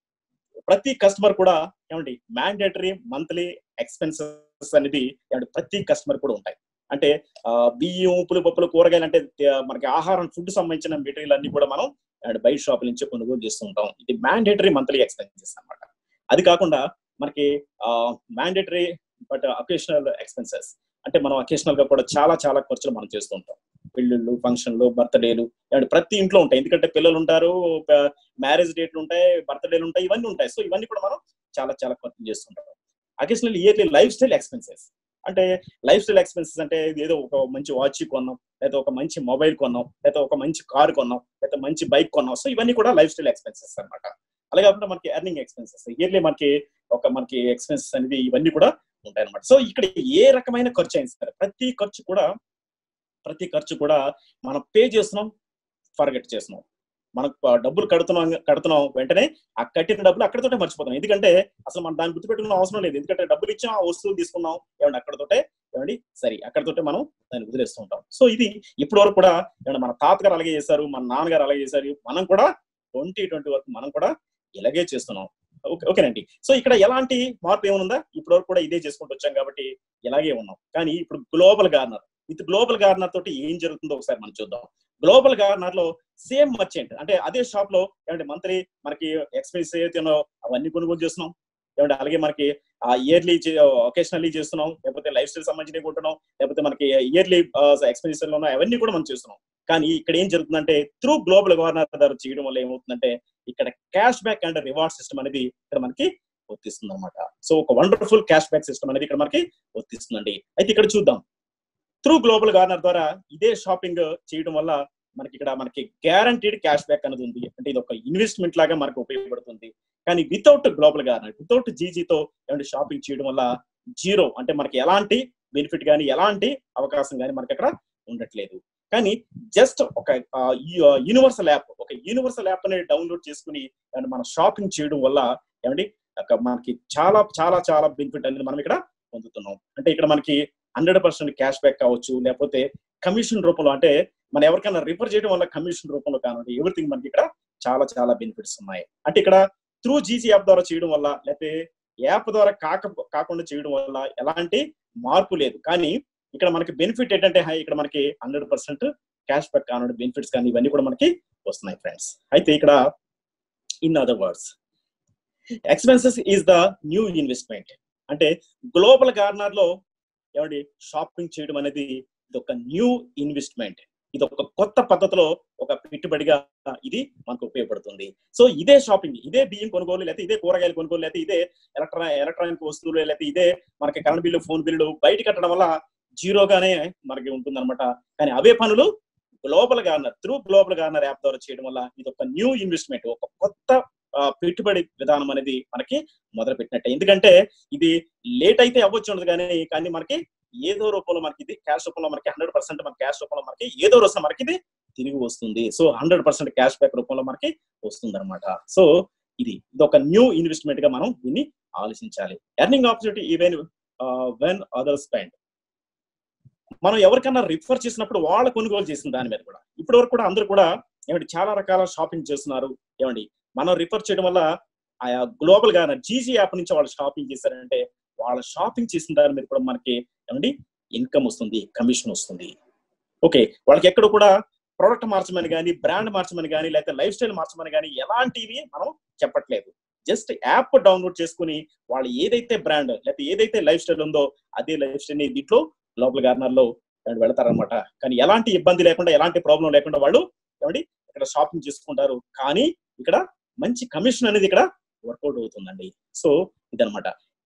ప్రతి కస్టమర్ కూడా ఏమండి మ్యాండేటరీ మంత్లీ ఎక్స్పెన్సెస్ అనేది ఏమండి ప్రతి కస్టమర్ కూడా ఉంటాయి అంటే ఆ, బియ్యం ఉప్పులు పప్పులు కూరగాయలు అంటే ఆ, మనకి ఆహారం ఫుడ్ సంబంధించిన మెటీరియల్ అన్ని కూడా మనం అండ్ బయట షాపుల నుంచి కొనుగోలు చేస్తూ ఉంటాం ఇది మ్యాండేటరీ మంత్లీ ఎక్స్పెన్సెస్ అన్నమాట అది కాకుండా మనకి మ్యాండేటరీ బట్ అకేషనల్ ఎక్స్పెన్సెస్ అంటే మనం అకేషనల్ గా కూడా చాలా చాలా ఖర్చులు మనం చేస్తూ ఉంటాం పెళ్ళిళ్ళు ఫంక్షన్లు బర్త్డేలు అండ్ ప్రతి ఇంట్లో ఉంటాయి ఎందుకంటే పిల్లలు ఉంటారు మ్యారేజ్ డేట్లు ఉంటాయి బర్త్డేలు ఉంటాయి ఇవన్నీ ఉంటాయి సో ఇవన్నీ కూడా మనం చాలా చాలా ఖర్చు చేస్తుంటాం occasional yearly life style expenses అంటే లైఫ్ స్టైల్ ఎక్స్పెన్సెస్ అంటే ఏదో ఒక మంచి వాచ్ కొన్నాం లేదా ఒక మంచి మొబైల్ కొన్నాం లేదా ఒక మంచి కార్ కొన్నాం లేదా మంచి బైక్ కొన్నాం సో ఇవన్నీ కూడా లైఫ్ స్టైల్ ఎక్స్పెన్సెస్ అన్నమాట అలాగే కాకుండా మనకి ఎర్నింగ్ ఎక్స్పెన్సెస్ ఇయర్లీ మనకి ఒక మనకి ఎక్స్పెన్సెస్ అనేది ఇవన్నీ కూడా ఉంటాయి అనమాట సో ఇక్కడ ఏ రకమైన ఖర్చు అయినా సరే ప్రతి ఖర్చు కూడా ప్రతి ఖర్చు కూడా మనం పే చేస్తున్నాం ఫర్గెట్ చేస్తున్నాం మనకు ఆ డబ్బులు కడుతున్నాం కడుతున్నాం వెంటనే ఆ కట్టిన డబ్బులు అక్కడతోటే మర్చిపోతాం ఎందుకంటే అసలు మనం దాన్ని గుర్తుపెట్టుకున్న అవసరం లేదు ఎందుకంటే డబ్బులు ఇచ్చాం ఆ వస్తువులు తీసుకున్నాం ఏమంటే అక్కడతోటే ఏమండి సరే అక్కడతోటే మనం దాన్ని వదిలేస్తూ ఉంటాం సో ఇది ఇప్పటి వరకు కూడా ఏమంటే మన తాతగారు అలాగే చేశారు మన నాన్నగారు అలాగే చేశారు మనం కూడా ట్వంటీ ట్వంటీ వరకు మనం కూడా ఇలాగే చేస్తున్నాం ఓకే ఓకేనండి సో ఇక్కడ ఎలాంటి మార్పు ఏమనుందా ఇప్పటి వరకు కూడా ఇదే చేసుకుంటూ వచ్చాం కాబట్టి ఇలాగే ఉన్నాం కానీ ఇప్పుడు Global Garner with Global Garner తోటి ఏం జరుగుతుందో ఒకసారి మనం చూద్దాం గ్లోబల్ గార్నర్ లో సేమ్ మర్చెంట్ అంటే అదే షాప్ లో ఏమంటే మంత్లీ మనకి ఎక్స్పెన్స్ ఏదైతే ఉన్నాయో అవన్నీ కొనుగోలు చేస్తున్నాం ఏమంటే అలాగే మనకి ఆ ఇయర్లీ ఒకేషనల్లీ చేస్తున్నాం లేకపోతే లైఫ్ స్టైల్ సంబంధించినవి కొంటున్నాం లేకపోతే మనకి ఇయర్లీ ఎక్స్పెన్సెస్ ఉన్నాయి అవన్నీ కూడా మనం చేస్తున్నాం కానీ ఇక్కడ ఏం జరుగుతుందంటే త్రూ గ్లోబల్ గవర్నర్ ద్వారా చేయడం వల్ల ఏమవుతుందంటే ఇక్కడ cash back and reward system అనేది ఇక్కడ మనకి వర్తిస్తుంది అనమాట సో ఒక వండర్ఫుల్ క్యాష్ బ్యాక్ సిస్టమ్ అనేది ఇక్కడ మనకి వర్తిస్తుందండి అయితే ఇక్కడ చూద్దాం త్రూ గ్లోబల్ గార్నర్ ద్వారా ఇదే షాపింగ్ చేయడం వల్ల మనకి ఇక్కడ మనకి గ్యారంటీడ్ క్యాష్ బ్యాక్ అనేది ఉంది అంటే ఇది ఒక ఇన్వెస్ట్మెంట్ లాగా మనకు ఉపయోగపడుతుంది కానీ వితౌట్ గ్లోబల్ గార్నర్ వితౌట్ జీజీతో ఏమంటే షాపింగ్ చేయడం వల్ల జీరో అంటే మనకి ఎలాంటి బెనిఫిట్ కానీ ఎలాంటి అవకాశం కానీ మనకి అక్కడ ఉండట్లేదు కానీ జస్ట్ ఒక యూనివర్సల్ యాప్ ఒక యూనివర్సల్ యాప్ అనేది డౌన్లోడ్ చేసుకుని అండ్ మనం షాపింగ్ చేయడం వల్ల ఏమండి ఒక మనకి చాలా చాలా చాలా బెనిఫిట్ అనేది మనం ఇక్కడ పొందుతున్నాం అంటే ఇక్కడ మనకి హండ్రెడ్ పర్సెంట్ క్యాష్ బ్యాక్ కావచ్చు లేకపోతే కమిషన్ రూపంలో అంటే మనం ఎవరికైనా రిఫర్ చేయడం వల్ల కమిషన్ రూపంలో కానివ్వండి ఎవ్రీథింగ్ మనకి ఇక్కడ చాలా చాలా బెనిఫిట్స్ ఉన్నాయి అంటే ఇక్కడ త్రూ జీసీ యాప్ ద్వారా చేయడం వల్ల లేకపోతే యాప్ ద్వారా కాక కాకుండా చేయడం వల్ల ఎలాంటి మార్పు లేదు కానీ ఇక్కడ మనకి బెనిఫిట్ ఏంటంటే హై ఇక్కడ మనకి హండ్రెడ్ పర్సెంట్ క్యాష్ బ్యాక్ కానివ్వండి బెనిఫిట్స్ కానీ ఇవన్నీ కూడా మనకి వస్తున్నాయి ఫ్రెండ్స్ అయితే ఇక్కడ in other words expenses is the new investment అంటే గ్లోబల్ గార్నర్ లో ఏమండి షాపింగ్ చేయడం అనేది ఇది ఒక న్యూ ఇన్వెస్ట్మెంట్ ఇది ఒక కొత్త పద్ధతిలో ఒక పెట్టుబడిగా ఇది మనకు ఉపయోగపడుతుంది సో ఇదే షాపింగ్ ఇదే బియ్యం కొనుగోలు లేకపోతే ఇదే కూరగాయలు కొనుగోలు లేకపోతే ఇదే ఎలక్ట్రా ఎలక్ట్రానిక్ వస్తువులు లేకపోతే ఇదే మనకి కరెంట్ బిల్లు ఫోన్ బిల్లు బయట కట్టడం వల్ల జీరోగానే మనకి ఉంటుందన్నమాట కానీ అవే పనులు Global Garner through Global Garner app ద్వారా చేయడం వల్ల ఇది ఒక న్యూ ఇన్వెస్ట్మెంట్ ఒక కొత్త ఆ, పెట్టుబడి విధానం అనేది మనకి మొదలు పెట్టినట్టే ఎందుకంటే ఇది లేట్ అయితే అవ్వచ్చు ఉండదు కానీ కానీ మనకి ఏదో రూపంలో మనకి ఇది క్యాష్ రూపంలో మనకి హండ్రెడ్ పర్సెంట్ మన క్యాష్ రూపంలో మనకి ఏదో రోజు మనకి ఇది తిరిగి వస్తుంది so hundred percent cash back రూపంలో మనకి వస్తుంది అనమాట సో ఇది ఇది ఒక న్యూ ఇన్వెస్ట్మెంట్ గా మనం దీన్ని ఆలోచించాలి earning opportunity even when other spend మనం ఎవరికన్నా రిఫర్ చేసినప్పుడు వాళ్ళ కొనుగోలు చేసిన దాని మీద కూడా ఇప్పటి వరకు కూడా అందరూ కూడా ఏమంటే చాలా రకాల షాపింగ్ చేస్తున్నారు ఏమండి మనం రిఫర్ చేయడం వల్ల ఆయా గ్లోబల్ గా జీజీ యాప్ నుంచి వాళ్ళు షాపింగ్ చేశారంటే వాళ్ళ షాపింగ్ చేసిన దాని మీద కూడా మనకి ఏమండి ఇన్కమ్ వస్తుంది కమిషన్ వస్తుంది ఓకే వాళ్ళకి ఎక్కడ కూడా ప్రోడక్ట్ మార్చమని కానీ బ్రాండ్ మార్చమని కానీ లేకపోతే లైఫ్ స్టైల్ మార్చమని కానీ ఎలాంటివి మనం చెప్పట్లేదు జస్ట్ యాప్ డౌన్లోడ్ చేసుకుని వాళ్ళు ఏదైతే బ్రాండ్ లేకపోతే ఏదైతే లైఫ్ స్టైల్ ఉందో అదే లైఫ్ స్టైల్ ని దీంట్లో గ్లోబల్ గార్నర్ లో వెళతారనమాట కానీ ఎలాంటి ఇబ్బంది లేకుండా ఎలాంటి ప్రాబ్లం లేకుండా వాళ్ళు ఏమండి ఇక్కడ షాపింగ్ చేసుకుంటారు కానీ ఇక్కడ మంచి కమిషన్ అనేది ఇక్కడ వర్కౌట్ అవుతుందండి సో ఇదనమాట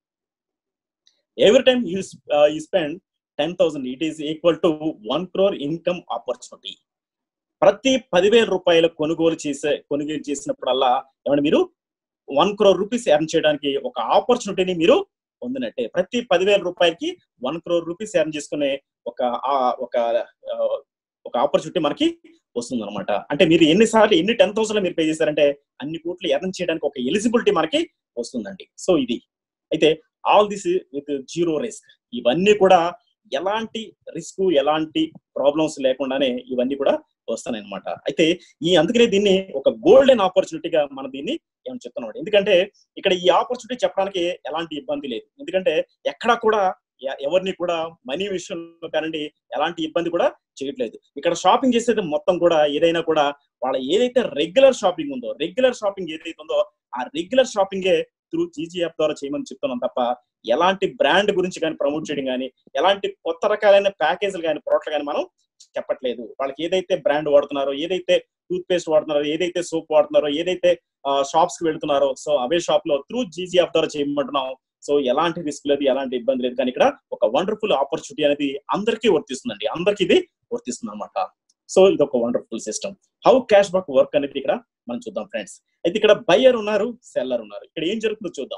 every time you you spend ten thousand it is equal to one crore income opportunity ప్రతి పదివేల రూపాయల కొనుగోలు చేసే కొనుగోలు చేసినప్పుడల్లా ఏమంటే మీరు వన్ క్రోర్ రూపీస్ ఎర్న్ చేయడానికి ఒక ఆపర్చునిటీని మీరు పొందినట్టే ప్రతి పదివేల రూపాయలకి వన్ క్రోర్ రూపీస్ ఎర్న్ చేసుకునే ఒక ఆ- ఒక ఆ, ఒక ఆపర్చునిటీ మనకి వస్తుంది అనమాట అంటే మీరు ఎన్నిసార్లు ఎన్ని టెన్ థౌసండ్ మీరు పే చేశారంటే అన్ని కోట్లు ఎర్న్ చేయడానికి ఒక ఎలిజిబిలిటీ మనకి వస్తుందండి సో ఇది అయితే all this with zero risk ఇవన్నీ కూడా ఎలాంటి రిస్క్ ఎలాంటి ప్రాబ్లమ్స్ లేకుండానే ఇవన్నీ కూడా వస్తాయి అనమాట అయితే ఈ అందుకనే దీన్ని ఒక గోల్డెన్ ఆపర్చునిటీగా మనం దీన్ని ఏమని చెప్తున్నాం ఎందుకంటే ఇక్కడ ఈ ఆపర్చునిటీ చెప్పడానికి ఎలాంటి ఇబ్బంది లేదు ఎందుకంటే ఎక్కడా కూడా ఎ- ఎవరిని కూడా మనీ విషయంలో కానండి ఎలాంటి ఇబ్బంది కూడా చేయట్లేదు ఇక్కడ షాపింగ్ చేసేది మొత్తం కూడా ఏదైనా కూడా వాళ్ళ ఏదైతే రెగ్యులర్ షాపింగ్ ఉందో రెగ్యులర్ షాపింగ్ ఏదైతే ఉందో ఆ రెగ్యులర్ షాపింగే త్రూ జీజీ యాప్ ద్వారా చేయమని చెప్తున్నాం తప్ప ఎలాంటి బ్రాండ్ గురించి కానీ ప్రమోట్ చేయడం కానీ ఎలాంటి కొత్త రకాలైన ప్యాకేజీలు కానీ ప్రోడక్ట్లు కానీ మనం చెప్పట్లేదు వాళ్ళకి ఏదైతే బ్రాండ్ వాడుతున్నారో ఏదైతే టూత్ పేస్ట్ వాడుతున్నారో ఏదైతే సోప్ వాడుతున్నారో ఏదైతే షాప్స్ కి వెళ్తున్నారో సో అవే షాప్ లో త్రూ జీజీ యాప్ ద్వారా చేయమంటున్నాం సో ఎలాంటి రిస్క్ లేదు ఎలాంటి ఇబ్బంది లేదు కానీ ఇక్కడ ఒక వండర్ఫుల్ ఆపర్చునిటీ అనేది అందరికీ వర్తిస్తుందండి అందరికీ ఇది వర్తిస్తుంది అనమాట సో ఇది ఒక wonderful system how cash back work అనేది ఇక్కడ మనం చూద్దాం ఫ్రెండ్స్ అయితే ఇక్కడ బయ్యర్ ఉన్నారు సెల్లర్ ఉన్నారు ఇక్కడ ఏం జరుగుతుందో చూద్దాం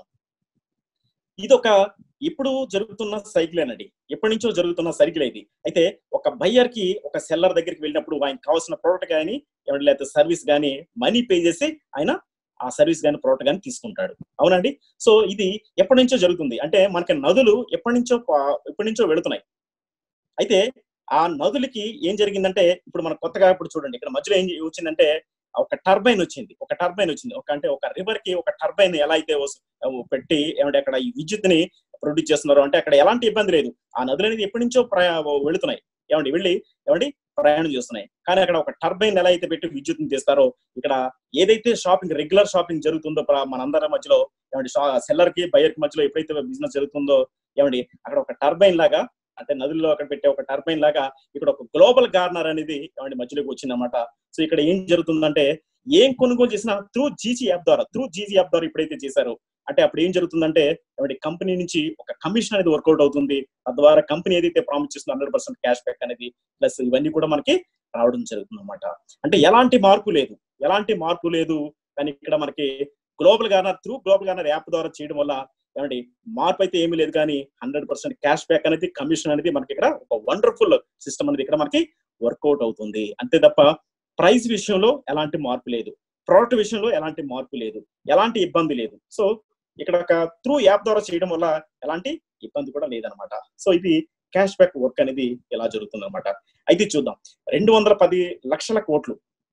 ఇది ఒక ఇప్పుడు జరుగుతున్న సైకిల్ అనండి ఎప్పటి నుంచో జరుగుతున్న సైకిల్ ఇది అయితే ఒక బయ్యర్ కి ఒక సెల్లర్ దగ్గరికి వెళ్ళినప్పుడు ఆయనకి కావాల్సిన ప్రోడక్ట్ కానీ ఏమంటే లేకపోతే సర్వీస్ కానీ మనీ పే చేసి ఆయన ఆ సర్వీస్ కానీ ప్రోడక్ట్ కానీ తీసుకుంటాడు అవునండి సో ఇది ఎప్పటి నుంచో జరుగుతుంది అంటే మనకి నదులు ఎప్పటి నుంచో పా- ఎప్పటి నుంచో వెళుతున్నాయి అయితే ఆ నదులకి ఏం జరిగిందంటే ఇప్పుడు మన కొత్తగా ఇప్పుడు చూడండి ఇక్కడ మధ్యలో ఏం వచ్చిందంటే ఒక టర్బైన్ వచ్చింది ఒక టర్బైన్ వచ్చింది ఒక అంటే ఒక రివర్ కి ఒక టర్బైన్ ఎలా అయితే వస్- పెట్టి ఏమంటే అక్కడ ఈ విద్యుత్ ని ప్రొడ్యూస్ చేస్తున్నారు అంటే అక్కడ ఎలాంటి ఇబ్బంది లేదు ఆ నదులు అనేది ఎప్పటి నుంచో ప్రయా వెళుతున్నాయి ఏమండి వెళ్ళి ఏమండి ప్రయాణం చేస్తున్నాయి కానీ అక్కడ ఒక టర్బైన్ ఎలా అయితే పెట్టి విద్యుత్ ని తీస్తారో ఇక్కడ ఏదైతే షాపింగ్ రెగ్యులర్ షాపింగ్ జరుగుతుందో ప్ర- మనందరి మధ్యలో ఏమండి సెల్లర్ కి బయర్ కి మధ్యలో ఎప్పుడైతే బిజినెస్ జరుగుతుందో ఏమండి అక్కడ ఒక టర్బైన్ లాగా అంటే నదుల్లో అక్కడ పెట్టే ఒక టర్బైన్ లాగా ఇక్కడ ఒక గ్లోబల్ గార్నర్ అనేది ఏమండి మధ్యలోకి వచ్చిందన్నమాట సో ఇక్కడ ఏం జరుగుతుందంటే ఏం కొనుగోలు చేసినా త్రూ జీజీ యాప్ ద్వారా త్రూ జీజీ యాప్ ద్వారా ఎప్పుడైతే చేశారో అంటే అప్పుడు ఏం జరుగుతుందంటే ఏమంటే కంపెనీ నుంచి ఒక కమిషన్ అనేది వర్కౌట్ అవుతుంది తద్వారా కంపెనీ ఏదైతే ప్రామిస్ చేస్తుందో హండ్రెడ్ పర్సెంట్ క్యాష్ బ్యాక్ అనేది ప్లస్ ఇవన్నీ కూడా మనకి రావడం జరుగుతుంది అనమాట అంటే ఎలాంటి మార్పు లేదు ఎలాంటి మార్పు లేదు కానీ ఇక్కడ మనకి Global Garner through Global Garner app ద్వారా చేయడం వల్ల ఏమండి మార్పు అయితే ఏమీ లేదు కానీ హండ్రెడ్ పర్సెంట్ క్యాష్ బ్యాక్ అనేది కమిషన్ అనేది మనకి ఇక్కడ ఒక వండర్ఫుల్ సిస్టమ్ అనేది ఇక్కడ మనకి వర్కౌట్ అవుతుంది అంతే తప్ప ప్రైస్ విషయంలో ఎలాంటి మార్పు లేదు ప్రోడక్ట్ విషయంలో ఎలాంటి మార్పు లేదు ఎలాంటి ఇబ్బంది లేదు సో ఇక్కడ ఒక త్రూ యాప్ ద్వారా చేయడం వల్ల ఎలాంటి ఇబ్బంది కూడా లేదనమాట సో ఇది క్యాష్ బ్యాక్ వర్క్ అనేది ఎలా జరుగుతుంది అనమాట అయితే చూద్దాం రెండు వందల పది లక్షల కోట్లు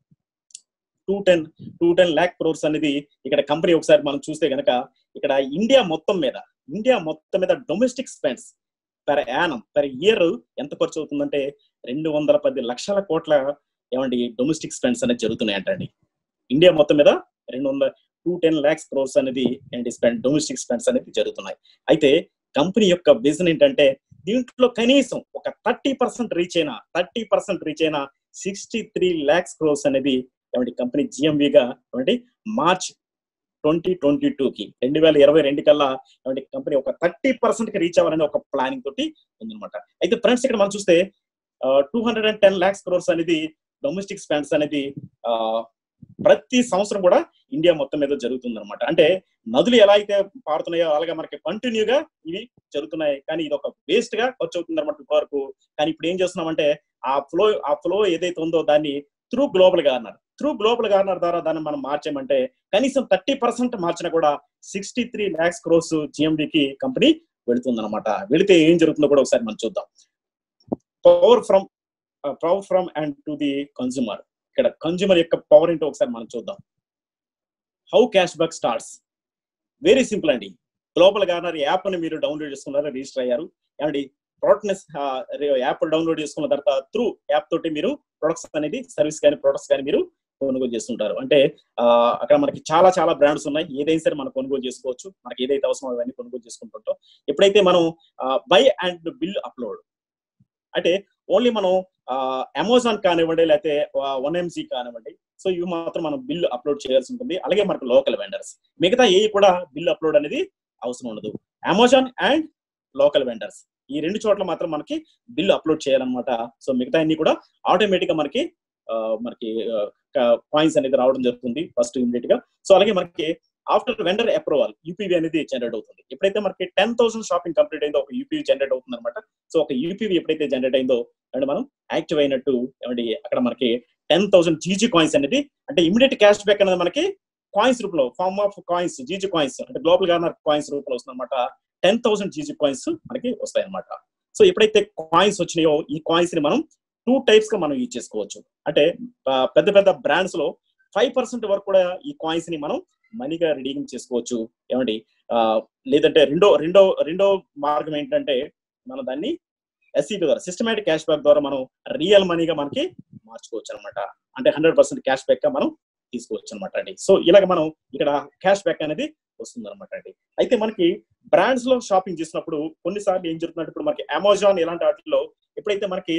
two ten two ten lakh crores అనేది ఇక్కడ కంపెనీ ఒకసారి మనం చూస్తే గనక ఇక్కడ ఇండియా మొత్తం మీద ఇండియా మొత్తం మీద domestic spends per annum per year ఎంత ఖర్చు అవుతుందంటే రెండు వందల పది లక్షల కోట్ల ఏమండి డొమెస్టిక్ స్పెండ్స్ అనేది జరుగుతున్నాయి అంటండి ఇండియా మొత్తం మీద రెండు వందల టూ టెన్ ల్యాక్స్ క్రోర్స్ అనేది ఏంటి స్పెండ్ డొమెస్టిక్ స్పెండ్స్ అనేది జరుగుతున్నాయి అయితే కంపెనీ యొక్క విజన్ ఏంటంటే దీంట్లో కనీసం ఒక థర్టీ పర్సెంట్ రీచ్ అయినా థర్టీ పర్సెంట్ రీచ్ అయినా సిక్స్టీ త్రీ ల్యాక్స్ క్రోర్స్ అనేది ఏమంటే కంపెనీ జిఎంవిగా ఏమంటే మార్చ్ ట్వంటీ ట్వంటీ టూ కి రెండు వేల ఇరవై రెండు కల్లా ఏమంటే కంపెనీ ఒక థర్టీ పర్సెంట్ కి రీచ్ అవ్వాలని ఒక ప్లానింగ్ తోటి ఉందన్నమాట అయితే ఫ్రెండ్స్ ఇక్కడ మనం చూస్తే two hundred and ten lakhs crores అనేది డొమెస్టిక్ స్పెండ్స్ అనేది ఆ, ప్రతి సంవత్సరం కూడా ఇండియా మొత్తం మీద జరుగుతుంది అనమాట అంటే నదులు ఎలా అయితే పారుతున్నాయో అలాగే మనకి కంటిన్యూగా ఇవి జరుగుతున్నాయి కానీ ఇది ఒక వేస్ట్ గా ఖర్చు అవుతుంది అనమాట ఇప్పటివరకు కానీ ఇప్పుడు ఏం చేస్తున్నామంటే ఆ ఫ్లో ఆ ఫ్లో ఏదైతే ఉందో దాన్ని through Global Garner through Global Garner ద్వారా దాన్ని మనం మార్చామంటే కనీసం థర్టీ పర్సెంట్ మార్చినా కూడా సిక్స్టీ త్రీ ల్యాక్స్ క్రోస్ జిఎండికి కంపెనీ వెళుతుంది అనమాట వెళితే ఏం జరుగుతుందో కూడా ఒకసారి మనం చూద్దాం power from power from and to the consumer ఇక్కడ కన్జ్యూమర్ యొక్క పవర్ ఏంటో ఒకసారి మనం చూద్దాం how cash back starts very simple అండి గ్లోబల్ గార్నర్ యాప్ ని మీరు డౌన్లోడ్ చేసుకున్నారు రిజిస్టర్ అయ్యారు ఏమండి ప్రోడక్ట్ యాప్ డౌన్లోడ్ చేసుకున్న తర్వాత త్రూ యాప్ తోటి మీరు ప్రొడక్ట్స్ అనేది సర్వీస్ కానీ ప్రొడక్ట్స్ కానీ మీరు కొనుగోలు చేస్తుంటారు అంటే ఆ, అక్కడ మనకి చాలా చాలా బ్రాండ్స్ ఉన్నాయి ఏదైనా సరే మనం కొనుగోలు చేసుకోవచ్చు మనకి ఏదైతే అవసరమో అవన్నీ కొనుగోలు చేసుకుంటుంటాం ఎప్పుడైతే మనం బై అండ్ బిల్ అప్లోడ్ అంటే ఓన్లీ మనం అమెజాన్ కానివ్వండి లేకపోతే వన్ ఎంజీ కానివ్వండి సో ఇవి మాత్రం మనం బిల్ అప్లోడ్ చేయాల్సి ఉంటుంది అలాగే మనకు లోకల్ వెండర్స్ మిగతా ఏ కూడా బిల్ అప్లోడ్ అనేది అవసరం ఉండదు అమెజాన్ అండ్ లోకల్ వెండర్స్ ఈ రెండు చోట్ల మాత్రం మనకి బిల్ అప్లోడ్ చేయాలన్నమాట సో మిగతా అన్ని కూడా ఆటోమేటిక్ గా మనకి ఆ, మనకి కాయిన్స్ అనేది రావడం జరుగుతుంది ఫస్ట్ ఇమీడియట్ గా సో అలాగే మనకి ఆఫ్టర్ వెండర్ అప్రూవల్ యూపీవీ అనేది జనరేట్ అవుతుంది ఎప్పుడైతే మనకి టెన్ థౌసండ్ షాపింగ్ కంప్లీట్ అయిందో ఒక యూపీవీ జనరేట్ అవుతుంది అనమాట సో ఒక యూపీవీ ఎప్పుడైతే జనరేట్ అయిందో అంటే మనం యాక్టివ్ అయినట్టు ఏమంటే అక్కడ మనకి టెన్ థౌసండ్ జీజీ కాయిన్స్ అనేది అంటే ఇమీడియట్ క్యాష్ బ్యాక్ అనేది మనకి కాయిన్స్ రూపంలో form of coins GG coins అంటే గ్లోబల్ గార్నర్ కాయిన్స్ రూపంలో వస్తుంది అనమాట టెన్ థౌసండ్ జీజీ కాయిన్స్ మనకి వస్తాయి అనమాట సో ఎప్పుడైతే కాయిన్స్ వచ్చినాయో ఈ కాయిన్స్ ని మనం టూ టైప్స్ గా మనం యూజ్ చేసుకోవచ్చు అంటే ఆ, పెద్ద పెద్ద బ్రాండ్స్ లో ఫైవ్ పర్సెంట్ వరకు కూడా ఈ కాయిన్స్ ని మనం మనీగా రిడీమ్ చేసుకోవచ్చు ఏమండి ఆ, లేదంటే రెండో రెండో రెండో మార్గం ఏంటంటే మనం దాన్ని ఎస్సీపీ ద్వారా సిస్టమేటిక్ క్యాష్ బ్యాక్ ద్వారా మనం రియల్ మనీగా మనకి మార్చుకోవచ్చు అనమాట అంటే హండ్రెడ్ పర్సెంట్ క్యాష్ బ్యాక్ గా మనం తీసుకోవచ్చు అనమాట అండి సో ఇలాగ మనం ఇక్కడ క్యాష్ బ్యాక్ అనేది వస్తుంది అనమాట అండి అయితే మనకి బ్రాండ్స్ లో షాపింగ్ చేసినప్పుడు కొన్నిసార్లు ఏం జరుగుతుందంటే ఇప్పుడు మనకి అమెజాన్ ఇలాంటి వాటిలో ఎప్పుడైతే మనకి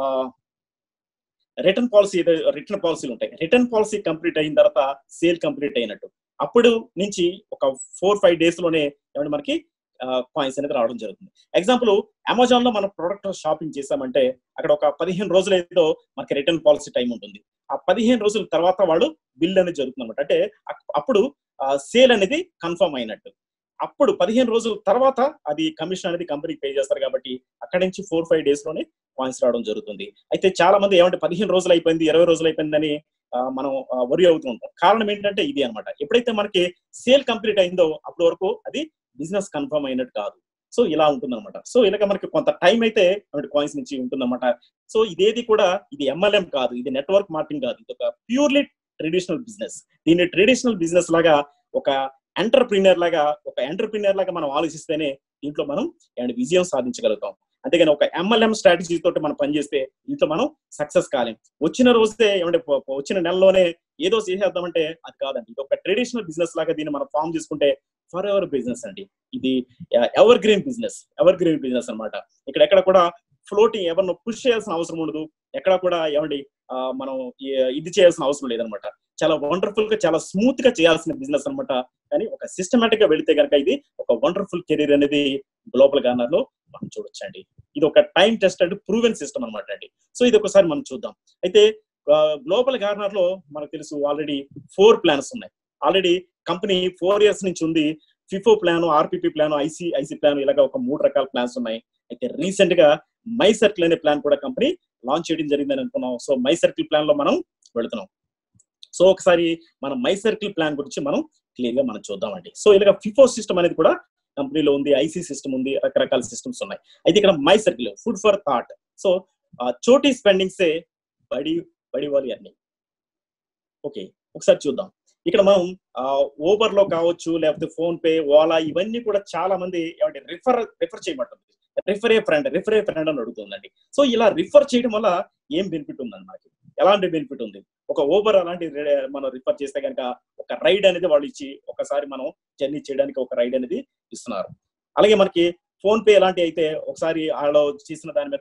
రిటర్న్ పాలసీ రిటర్న్ పాలసీలు ఉంటాయి రిటర్న్ పాలసీ కంప్లీట్ అయిన తర్వాత సేల్ కంప్లీట్ అయినట్టు అప్పుడు నుంచి ఒక ఫోర్ ఫైవ్ డేస్ లోనే ఏమంటే మనకి కాయిన్స్ అనేది రావడం జరుగుతుంది ఎగ్జాంపుల్ అమెజాన్ లో మనం ప్రొడక్ట్ షాపింగ్ చేసామంటే అక్కడ ఒక పదిహేను రోజులు ఏదో మనకి రిటర్న్ పాలసీ టైం ఉంటుంది ఆ పదిహేను రోజుల తర్వాత వాళ్ళు బిల్ అనేది జరుగుతుంది అనమాట అంటే అక్- అప్పుడు సేల్ అనేది కన్ఫర్మ్ అయినట్టు అప్పుడు పదిహేను రోజుల తర్వాత అది కమిషన్ అనేది కంపెనీకి పే చేస్తారు కాబట్టి అక్కడి నుంచి ఫోర్ ఫైవ్ డేస్ లోనే కాయిన్స్ రావడం జరుగుతుంది అయితే చాలా మంది ఏమంటే పదిహేను రోజులు అయిపోయింది ఇరవై రోజులు అయిపోయిందని ఆ, మనం వరి అవుతూ ఉంటాం కారణం ఏంటంటే ఇది అన్నమాట ఎప్పుడైతే మనకి సేల్ కంప్లీట్ అయిందో అప్పటి వరకు అది బిజినెస్ కన్ఫర్మ్ అయినట్టు కాదు సో ఇలా ఉంటుందన్నమాట సో ఇలాగ మనకి కొంత టైం అయితే కాయిన్స్ నుంచి ఉంటుందన్నమాట సో ఇదేది కూడా ఇది ఎంఎల్ఎం కాదు ఇది నెట్వర్క్ మార్కెటింగ్ కాదు ఇది ఒక ప్యూర్లీ ట్రెడిషనల్ బిజినెస్ దీన్ని ట్రెడిషనల్ బిజినెస్ లాగా ఒక ఎంటర్ప్రీనియర్ లాగా ఒక ఎంటర్ప్రీనియర్ లాగా మనం ఆలోచిస్తేనే దీంట్లో మనం ఏమంటే విజయం సాధించగలుగుతాం అంతేగాని ఒక ఎంఎల్ఎం స్ట్రాటజీ తోటి మనం పనిచేస్తే దీంట్లో మనం సక్సెస్ కాలేం వచ్చిన రోజే ఏమంటే ప- ప- వచ్చిన నెలలోనే ఏదో చేసేద్దామంటే అది కాదండి ఇది ఒక ట్రెడిషనల్ బిజినెస్ లాగా దీన్ని మనం ఫామ్ చేసుకుంటే ఫర్ ఎవర్ బిజినెస్ అండి ఇది evergreen business evergreen business అన్నమాట ఇక్కడ ఎక్కడ కూడా ఫ్లోటింగ్ ఎవరిని పుష్ చేయాల్సిన అవసరం ఉండదు ఎక్కడ కూడా ఏమండి ఆ, మనం ఈ- ఇది చేయాల్సిన అవసరం లేదనమాట చాలా వండర్ఫుల్ గా చాలా స్మూత్ గా చేయాల్సిన బిజినెస్ అన్నమాట కానీ ఒక సిస్టమేటిక్ గా వెళితే కనుక ఇది ఒక వండర్ఫుల్ కెరీర్ అనేది గ్లోబల్ గార్నర్ లో మనం చూడొచ్చండి ఇది ఒక టైం టెస్టెడ్ ప్రూవెన్ సిస్టమ్ అనమాట అండి సో ఇది ఒకసారి మనం చూద్దాం అయితే గ్లోబల్ గార్నర్ లో మనకు తెలుసు ఆల్రెడీ ఫోర్ ప్లాన్స్ ఉన్నాయి ఆల్రెడీ కంపెనీ ఫోర్ ఇయర్స్ నుంచి ఉంది FIFO plan RPP plan IC IC plan ఇలాగ ఒక మూడు రకాల ప్లాన్స్ ఉన్నాయి అయితే రీసెంట్ గా మై సర్కిల్ అనే ప్లాన్ కూడా కంపెనీ లాంచ్ చేయడం జరిగిందని అనుకున్నాం సో మై సర్కిల్ ప్లాన్ లో మనం వెళుతున్నాం సో ఒకసారి మనం మై సర్కిల్ ప్లాన్ గురించి మనం క్లియర్ గా మనం చూద్దామండి సో ఇలాగ ఫిఫో సిస్టమ్ అనేది కూడా కంపెనీలో ఉంది ఐసీ సిస్టమ్ ఉంది రకరకాల సిస్టమ్స్ ఉన్నాయి అయితే ఇక్కడ my circle food for thought so చోటీ స్పెండింగ్స్ బడి బడి వాలి అన్ని ఓకే ఒకసారి చూద్దాం ఇక్కడ మనం ఓబర్ లో కావచ్చు లేకపోతే ఫోన్ పే ఓలా ఇవన్నీ కూడా చాలా మంది ఏమంటే రిఫర్ రిఫర్ చేయబడుతుంది refer a friend refer a friend అని అడుగుతుందండి సో ఇలా రిఫర్ చేయడం వల్ల ఏం బెనిఫిట్ ఉందండి మనకి ఎలాంటి బెనిఫిట్ ఉంది ఒక ఓబర్ అలాంటి రే- మనం రిఫర్ చేస్తే కనుక ఒక రైడ్ అనేది వాళ్ళు ఇచ్చి ఒకసారి మనం జర్నీ చేయడానికి ఒక రైడ్ అనేది ఇస్తున్నారు అలాగే మనకి ఫోన్ పే ఎలాంటి అయితే ఒకసారి వాళ్ళు చేసిన దాని మీద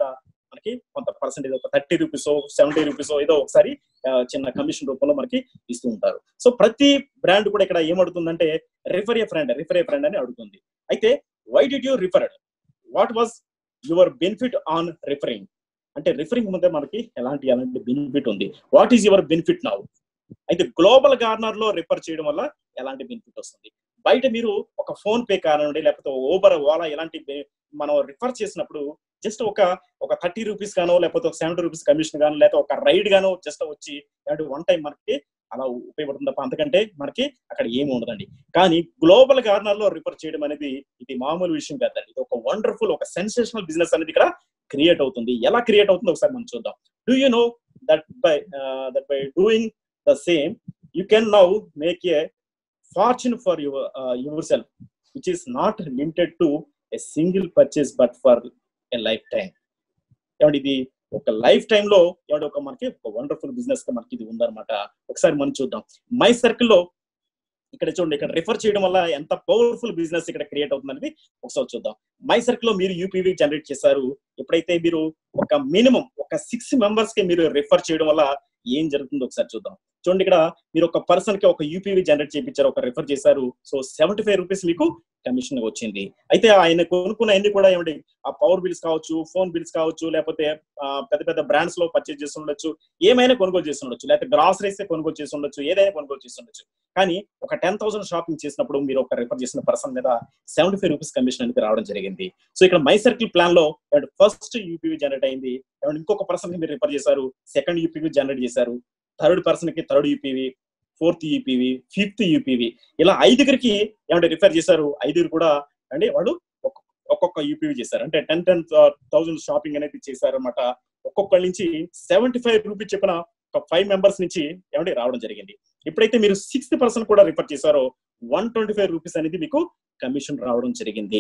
మనకి కొంత పర్సెంటేజ్ ఒక థర్టీ రూపీస్ సెవెంటీ రూపీస్ ఏదో ఒకసారి ఆ, చిన్న కమిషన్ రూపంలో మనకి ఇస్తూ ఉంటారు సో ప్రతి బ్రాండ్ కూడా ఇక్కడ ఏమడుతుందంటే refer a friend refer a friend అని అడుగుతుంది అయితే why did you referred what was your benefit on referring అంటే రిఫరింగ్ ముందే మనకి ఎలాంటి ఎలాంటి బెనిఫిట్ ఉంది what is your benefit now అయితే గ్లోబల్ గార్నర్ లో రిఫర్ చేయడం వల్ల ఎలాంటి బెనిఫిట్ వస్తుంది బయట మీరు ఒక ఫోన్ పే కానివ్వండి లేకపోతే ఓబర్ ఓలా ఇలాంటి బె- మనం రిఫర్ చేసినప్పుడు జస్ట్ ఒక ఒక థర్టీ రూపీస్ గానో లేకపోతే ఒక సెవెంటీ రూపీస్ కమిషన్ గానో లేకపోతే ఒక రైడ్ గానో జస్ట్ వచ్చి ఇలాంటి వన్ టైం మనకి అలా ఉపయోగపడుతుంది తప్ప అంతకంటే మనకి అక్కడ ఏమి ఉండదండి కానీ గ్లోబల్ గార్నర్ లో రిఫర్ చేయడం అనేది ఇది మామూలు విషయం కాదండి ఇది ఒక వండర్ఫుల్ ఒక సెన్సేషనల్ బిజినెస్ అనేది ఇక్కడ క్రియేట్ అవుతుంది ఎలా క్రియేట్ అవుతుందో ఒకసారి మనం చూద్దాం do you know that by that by doing the same you can now make a fortune for your yourself which is not limited to a single purchase but for a lifetime ఏమంటే ఇది ఒక life time లో ఏమంటే ఒక మనకి ఒక wonderful business గా మనకి ఇది ఉందన్నమాట ఒకసారి మనం చూద్దాం మై సర్కిల్ లో ఇక్కడ చూడండి ఇక్కడ రిఫర్ చేయడం వల్ల ఎంత పవర్ఫుల్ బిజినెస్ ఇక్కడ క్రియేట్ అవుతుందనేది ఒకసారి చూద్దాం మై సర్కిల్ లో మీరు యూపీవీ జనరేట్ చేశారు ఎప్పుడైతే మీరు ఒక మినిమం ఒక సిక్స్ మెంబర్స్ కి మీరు రిఫర్ చేయడం వల్ల ఏం జరుగుతుందో ఒకసారి చూద్దాం చూడండి ఇక్కడ మీరు ఒక పర్సన్ కి ఒక యూపీవీ జనరేట్ చేయించారు ఒక రిఫర్ చేశారు సో సెవెంటీ ఫైవ్ రూపీస్ మీకు కమిషన్ వచ్చింది అయితే ఆయన కొనుక్కున్న అన్ని కూడా ఏమండి ఆ పవర్ బిల్స్ కావచ్చు ఫోన్ బిల్స్ కావచ్చు లేకపోతే ఆ, పెద్ద పెద్ద బ్రాండ్స్ లో పర్చేజ్ చేసి ఉండొచ్చు ఏమైనా కొనుగోలు చేసి ఉండొచ్చు లేకపోతే గ్రాసరీస్ కొనుగోలు చేసి ఉండొచ్చు ఏదైనా కొనుగోలు చేసి ఉండొచ్చు కానీ ఒక టెన్ థౌసండ్ షాపింగ్ చేసినప్పుడు మీరు ఒక రిఫర్ చేసిన పర్సన్ మీద సెవెంటీ ఫైవ్ రూపీస్ కమిషన్ అనేది రావడం జరిగింది సో ఇక్కడ మై సర్కిల్ ప్లాన్ లో ఫస్ట్ యూపీవీ జనరేట్ అయింది ఏమంటే ఇంకొక పర్సన్ కి మీరు రిఫర్ చేశారు సెకండ్ యూపీవీ జనరేట్ చేశారు థర్డ్ పర్సన్ కి third UPV fourth UPV fifth UPV ఇలా ఐదుగురికి ఏమంటే రిఫర్ చేశారు ఐదుగురు కూడా అంటే వాడు ఒక్కొక్క- ఒక్కొక్క యూపీవీ చేశారు అంటే టెన్ టెన్ థౌసండ్ షాపింగ్ అనేది చేశారు అనమాట ఒక్కొక్కరి నుంచి సెవెంటీ ఫైవ్ రూపీస్ చెప్పిన ఒక ఫైవ్ మెంబర్స్ నుంచి ఏమంటే రావడం జరిగింది ఎప్పుడైతే మీరు సిక్స్త్ పర్సన్ కూడా రిఫర్ చేశారో వన్ ట్వంటీ ఫైవ్ రూపీస్ అనేది మీకు కమిషన్ రావడం జరిగింది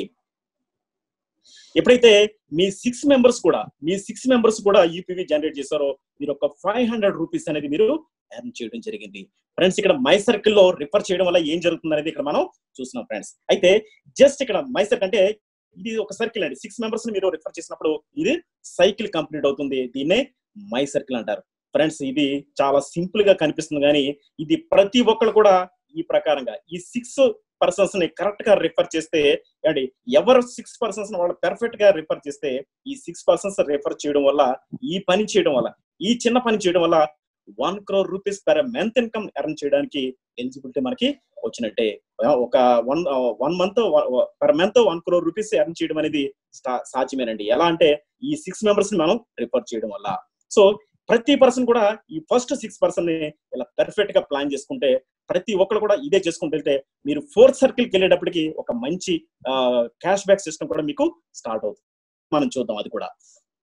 ఎప్పుడైతే మీ సిక్స్ మెంబర్స్ కూడా మీ సిక్స్ మెంబర్స్ కూడా యూపీవీ జనరేట్ చేశారో మీరు ఒక ఫైవ్ హండ్రెడ్ రూపీస్ అనేది మీరు ఎర్న్ చేయడం జరిగింది ఫ్రెండ్స్ ఇక్కడ మై సర్కిల్ లో రిఫర్ చేయడం వల్ల ఏం జరుగుతుంది అనేది ఇక్కడ మనం చూస్తున్నాం ఫ్రెండ్స్ అయితే జస్ట్ ఇక్కడ మై సర్కిల్ అంటే ఇది ఒక సర్కిల్ అండి సిక్స్ మెంబర్స్ ని మీరు రిఫర్ చేసినప్పుడు ఇది సైకిల్ కంప్లీట్ అవుతుంది దీన్నే మై సర్కిల్ అంటారు ఫ్రెండ్స్ ఇది చాలా సింపుల్ గా కనిపిస్తుంది కానీ ఇది ప్రతి ఒక్కరు కూడా ఈ ప్రకారంగా ఈ సిక్స్ పర్సన్స్ ని కరెక్ట్ గా రిఫర్ చేస్తే అండి ఎవరు సిక్స్ పర్సన్స్ వాళ్ళు పెర్ఫెక్ట్ గా రిఫర్ చేస్తే ఈ సిక్స్ పర్సన్స్ రిఫర్ చేయడం వల్ల ఈ పని చేయడం వల్ల ఈ చిన్న పని చేయడం వల్ల one crore rupees per month income earn చేయడానికి ఎలిజిబిలిటీ మనకి వచ్చినట్టే ఒక one one month per month one crore rupees earn చేయడం అనేది స్టా- సాధ్యమేనండి ఎలా అంటే ఈ సిక్స్ మెంబర్స్ ని మనం రిఫర్ చేయడం వల్ల సో ప్రతి పర్సన్ కూడా ఈ ఫస్ట్ సిక్స్ పర్సన్ ని ఇలా పెర్ఫెక్ట్ గా ప్లాన్ చేసుకుంటే ప్రతి ఒక్కరు కూడా ఇదే చేసుకుంటూ వెళ్తే మీరు ఫోర్త్ సర్కిల్కి వెళ్ళేటప్పటికి ఒక మంచి క్యాష్ బ్యాక్ సిస్టమ్ కూడా మీకు స్టార్ట్ అవుతుంది మనం చూద్దాం అది కూడా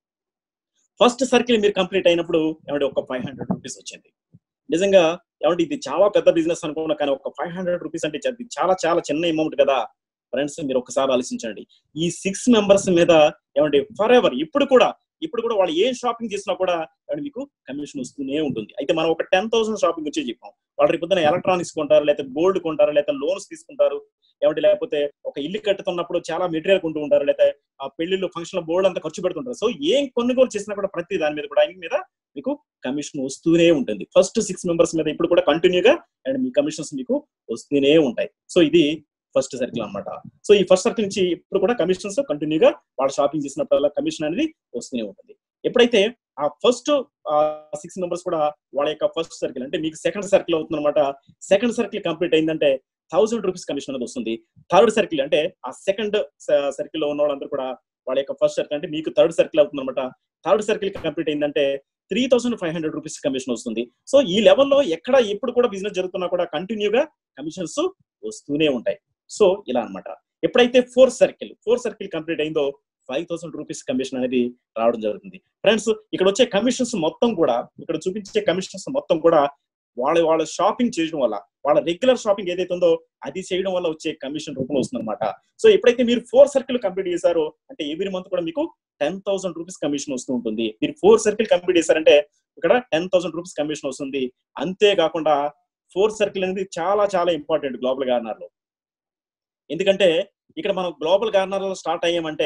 ఫస్ట్ సర్కిల్ మీరు కంప్లీట్ అయినప్పుడు ఏమంటే ఒక ఫైవ్ హండ్రెడ్ రూపీస్ వచ్చింది నిజంగా ఏమంటే ఇది చాలా పెద్ద బిజినెస్ అనుకున్నా కానీ ఒక ఫైవ్ హండ్రెడ్ రూపీస్ అంటే ఇది చాలా చాలా చిన్న అమౌంట్ కదా ఫ్రెండ్స్ మీరు ఒకసారి ఆలోచించండి ఈ సిక్స్ మెంబర్స్ మీద ఏమంటే ఫర్ ఎవర్ ఇప్పుడు కూడా ఇప్పుడు కూడా వాళ్ళు ఏం షాపింగ్ చేసినా కూడా ఏమంటే మీకు కమిషన్ వస్తూనే ఉంటుంది అయితే మనం ఒక టెన్ థౌసండ్ షాపింగ్ వచ్చి చెప్పాం వాళ్ళు రేపు పొద్దున ఎలక్ట్రానిక్స్ కొంటారు లేకపోతే గోల్డ్ కొంటారు లేకపోతే లోన్స్ తీసుకుంటారు ఏమంటే లేకపోతే ఒక ఇల్లు కట్టుతున్నప్పుడు చాలా మెటీరియల్ కొంటూ ఉంటారు లేకపోతే ఆ పెళ్లిళ్ళు ఫంక్షన్ బోర్డు అంతా ఖర్చు పెడుతుంటారు సో ఏం కొనుగోలు చేసినా కూడా ప్రతి దాని మీద కూడా ఆయన మీద మీకు కమిషన్ వస్తూనే ఉంటుంది ఫస్ట్ సిక్స్ మెంబర్స్ మీద ఇప్పుడు కూడా కంటిన్యూగా అండ్ మీ కమిషన్స్ మీకు వస్తూనే ఉంటాయి సో ఇది ఫస్ట్ సర్కిల్ అన్నమాట సో ఈ ఫస్ట్ సర్కిల్ నుంచి ఇప్పుడు కూడా కమిషన్స్ కంటిన్యూగా వాళ్ళు షాపింగ్ చేసినప్పుడల్లా కమిషన్ అనేది వస్తూనే ఉంటుంది ఎప్పుడైతే ఆ ఫస్ట్ సిక్స్ మెంబర్స్ కూడా వాళ్ళ యొక్క ఫస్ట్ సర్కిల్ అంటే మీకు సెకండ్ సర్కిల్ అవుతుంది అనమాట సెకండ్ సర్కిల్ కంప్లీట్ అయిందంటే థౌసండ్ రూపీస్ కమిషన్ అనేది వస్తుంది థర్డ్ సర్కిల్ అంటే ఆ సెకండ్ సర్కిల్ లో ఉన్న వాళ్ళందరూ కూడా వాళ్ళ యొక్క ఫస్ట్ సర్కిల్ అంటే మీకు థర్డ్ సర్కిల్ అవుతుంది అనమాట థర్డ్ సర్కిల్ కంప్లీట్ అయిందంటే three thousand five hundred rupees commission వస్తుంది సో ఈ లెవెల్లో ఎక్కడ ఎప్పుడు కూడా బిజినెస్ జరుగుతున్నా కూడా కంటిన్యూగా కమిషన్స్ వస్తూనే ఉంటాయి సో ఇలా అన్నమాట ఎప్పుడైతే four circle four circle complete అయిందో ఫైవ్ థౌసండ్ రూపీస్ కమిషన్ అనేది రావడం జరుగుతుంది ఫ్రెండ్స్ ఇక్కడ వచ్చే కమిషన్స్ మొత్తం కూడా ఇక్కడ చూపించే కమిషన్స్ మొత్తం కూడా వాళ్ళ వాళ్ళ షాపింగ్ చేయడం వల్ల వాళ్ళ రెగ్యులర్ షాపింగ్ ఏదైతే ఉందో అది చేయడం వల్ల వచ్చే కమిషన్ రూపంలో వస్తుంది అనమాట సో ఎప్పుడైతే మీరు ఫోర్ సర్కిల్ కంప్లీట్ చేశారో అంటే ఎవ్రీ మంత్ కూడా మీకు టెన్ థౌసండ్ రూపీస్ కమిషన్ వస్తూ ఉంటుంది మీరు ఫోర్ సర్కిల్ కంప్లీట్ చేశారంటే ఇక్కడ టెన్ థౌసండ్ రూపీస్ కమిషన్ వస్తుంది అంతేకాకుండా ఫోర్ సర్కిల్ అనేది చాలా చాలా ఇంపార్టెంట్ గ్లోబల్ గార్నర్ లో ఎందుకంటే ఇక్కడ మనం గ్లోబల్ గార్నర్ లో స్టార్ట్ అయ్యామంటే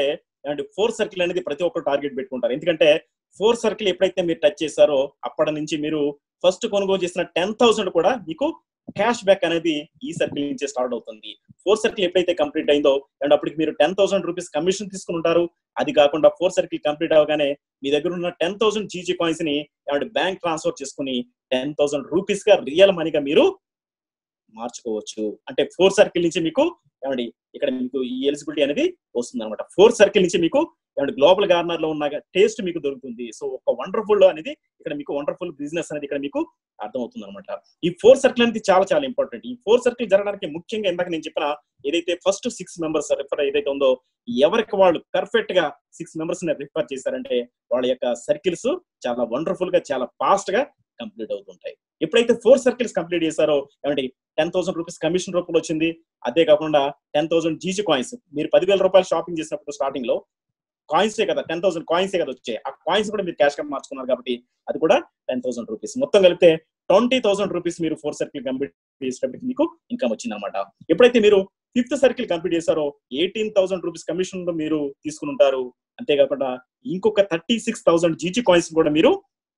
అండ్ ఫోర్ సర్కిల్ అనేది ప్రతి ఒక్కరు టార్గెట్ పెట్టుకుంటారు ఎందుకంటే ఫోర్ సర్కిల్ ఎప్పుడైతే మీరు టచ్ చేశారో అప్పటి నుంచి మీరు ఫస్ట్ కొనుగోలు చేసిన టెన్ థౌసండ్ కూడా మీకు క్యాష్ బ్యాక్ అనేది ఈ సర్కిల్ నుంచి స్టార్ట్ అవుతుంది ఫోర్ సర్కిల్ ఎప్పుడైతే కంప్లీట్ అయిందో అండ్ అప్పటికి మీరు టెన్ థౌసండ్ రూపీస్ కమిషన్ తీసుకుని ఉంటారు అది కాకుండా ఫోర్ సర్కిల్ కంప్లీట్ అవగానే మీ దగ్గర ఉన్న టెన్ థౌసండ్ జీజీ కాయిన్స్ ని అండ్ బ్యాంక్ ట్రాన్స్ఫర్ చేసుకుని టెన్ థౌసండ్ రూపీస్ గా రియల్ మనీగా మీరు మార్చుకోవచ్చు అంటే ఫోర్ సర్కిల్ నుంచి మీకు ఏమండి ఇక్కడ మీకు ఈ ఎలిజిబిలిటీ అనేది వస్తుంది అనమాట ఫోర్ సర్కిల్ నుంచి మీకు ఏమంటే గ్లోబల్ గార్నర్ లో ఉన్న టేస్ట్ మీకు దొరుకుతుంది సో ఒక వండర్ఫుల్ అనేది ఇక్కడ మీకు వండర్ఫుల్ బిజినెస్ అనేది ఇక్కడ మీకు అర్థమవుతుంది అనమాట ఈ ఫోర్ సర్కిల్ అనేది చాలా చాలా ఇంపార్టెంట్ ఈ ఫోర్ సర్కిల్ జరగడానికి ముఖ్యంగా ఇందాక నేను చెప్పిన ఏదైతే ఫస్ట్ సిక్స్ మెంబర్స్ రిఫర్ ఏదైతే ఉందో ఎవరికి వాళ్ళు పర్ఫెక్ట్ గా సిక్స్ మెంబర్స్ ని రిఫర్ చేశారంటే వాళ్ళ యొక్క సర్కిల్స్ చాలా వండర్ఫుల్ గా చాలా ఫాస్ట్ గా కంప్లీట్ అవుతుంటాయి ఎప్పుడైతే ఫోర్ సర్కిల్స్ కంప్లీట్ చేశారో ఏమంటే టెన్ థౌసండ్ రూపీస్ కమిషన్ రూపంలో వచ్చింది అదే కాకుండా టెన్ థౌసండ్ జీజీ కాయిన్స్ మీరు పదివేల రూపాయలు షాపింగ్ చేసినప్పుడు స్టార్టింగ్ లో కాయిన్సే కదా టెన్ థౌసండ్ కాయిన్సే కదా వచ్చాయి ఆ కాయిన్స్ కూడా మీరు క్యాష్ గా మార్చుకున్నారు కాబట్టి అది కూడా టెన్ థౌసండ్ రూపీస్ మొత్తం కలిపితే ట్వంటీ థౌసండ్ రూపీస్ మీరు ఫోర్ సర్కిల్ కంప్లీట్ చేసేటప్పటికి మీకు ఇన్కమ్ వచ్చింది అనమాట ఎప్పుడైతే మీరు ఫిఫ్త్ సర్కిల్ కంప్లీట్ చేశారో ఎయిటీన్ థౌసండ్ రూపీస్ కమిషన్ మీరు తీసుకుని ఉంటారు అంతేకాకుండా ఇంకొక thirty six thousand GG coins కూడా మీరు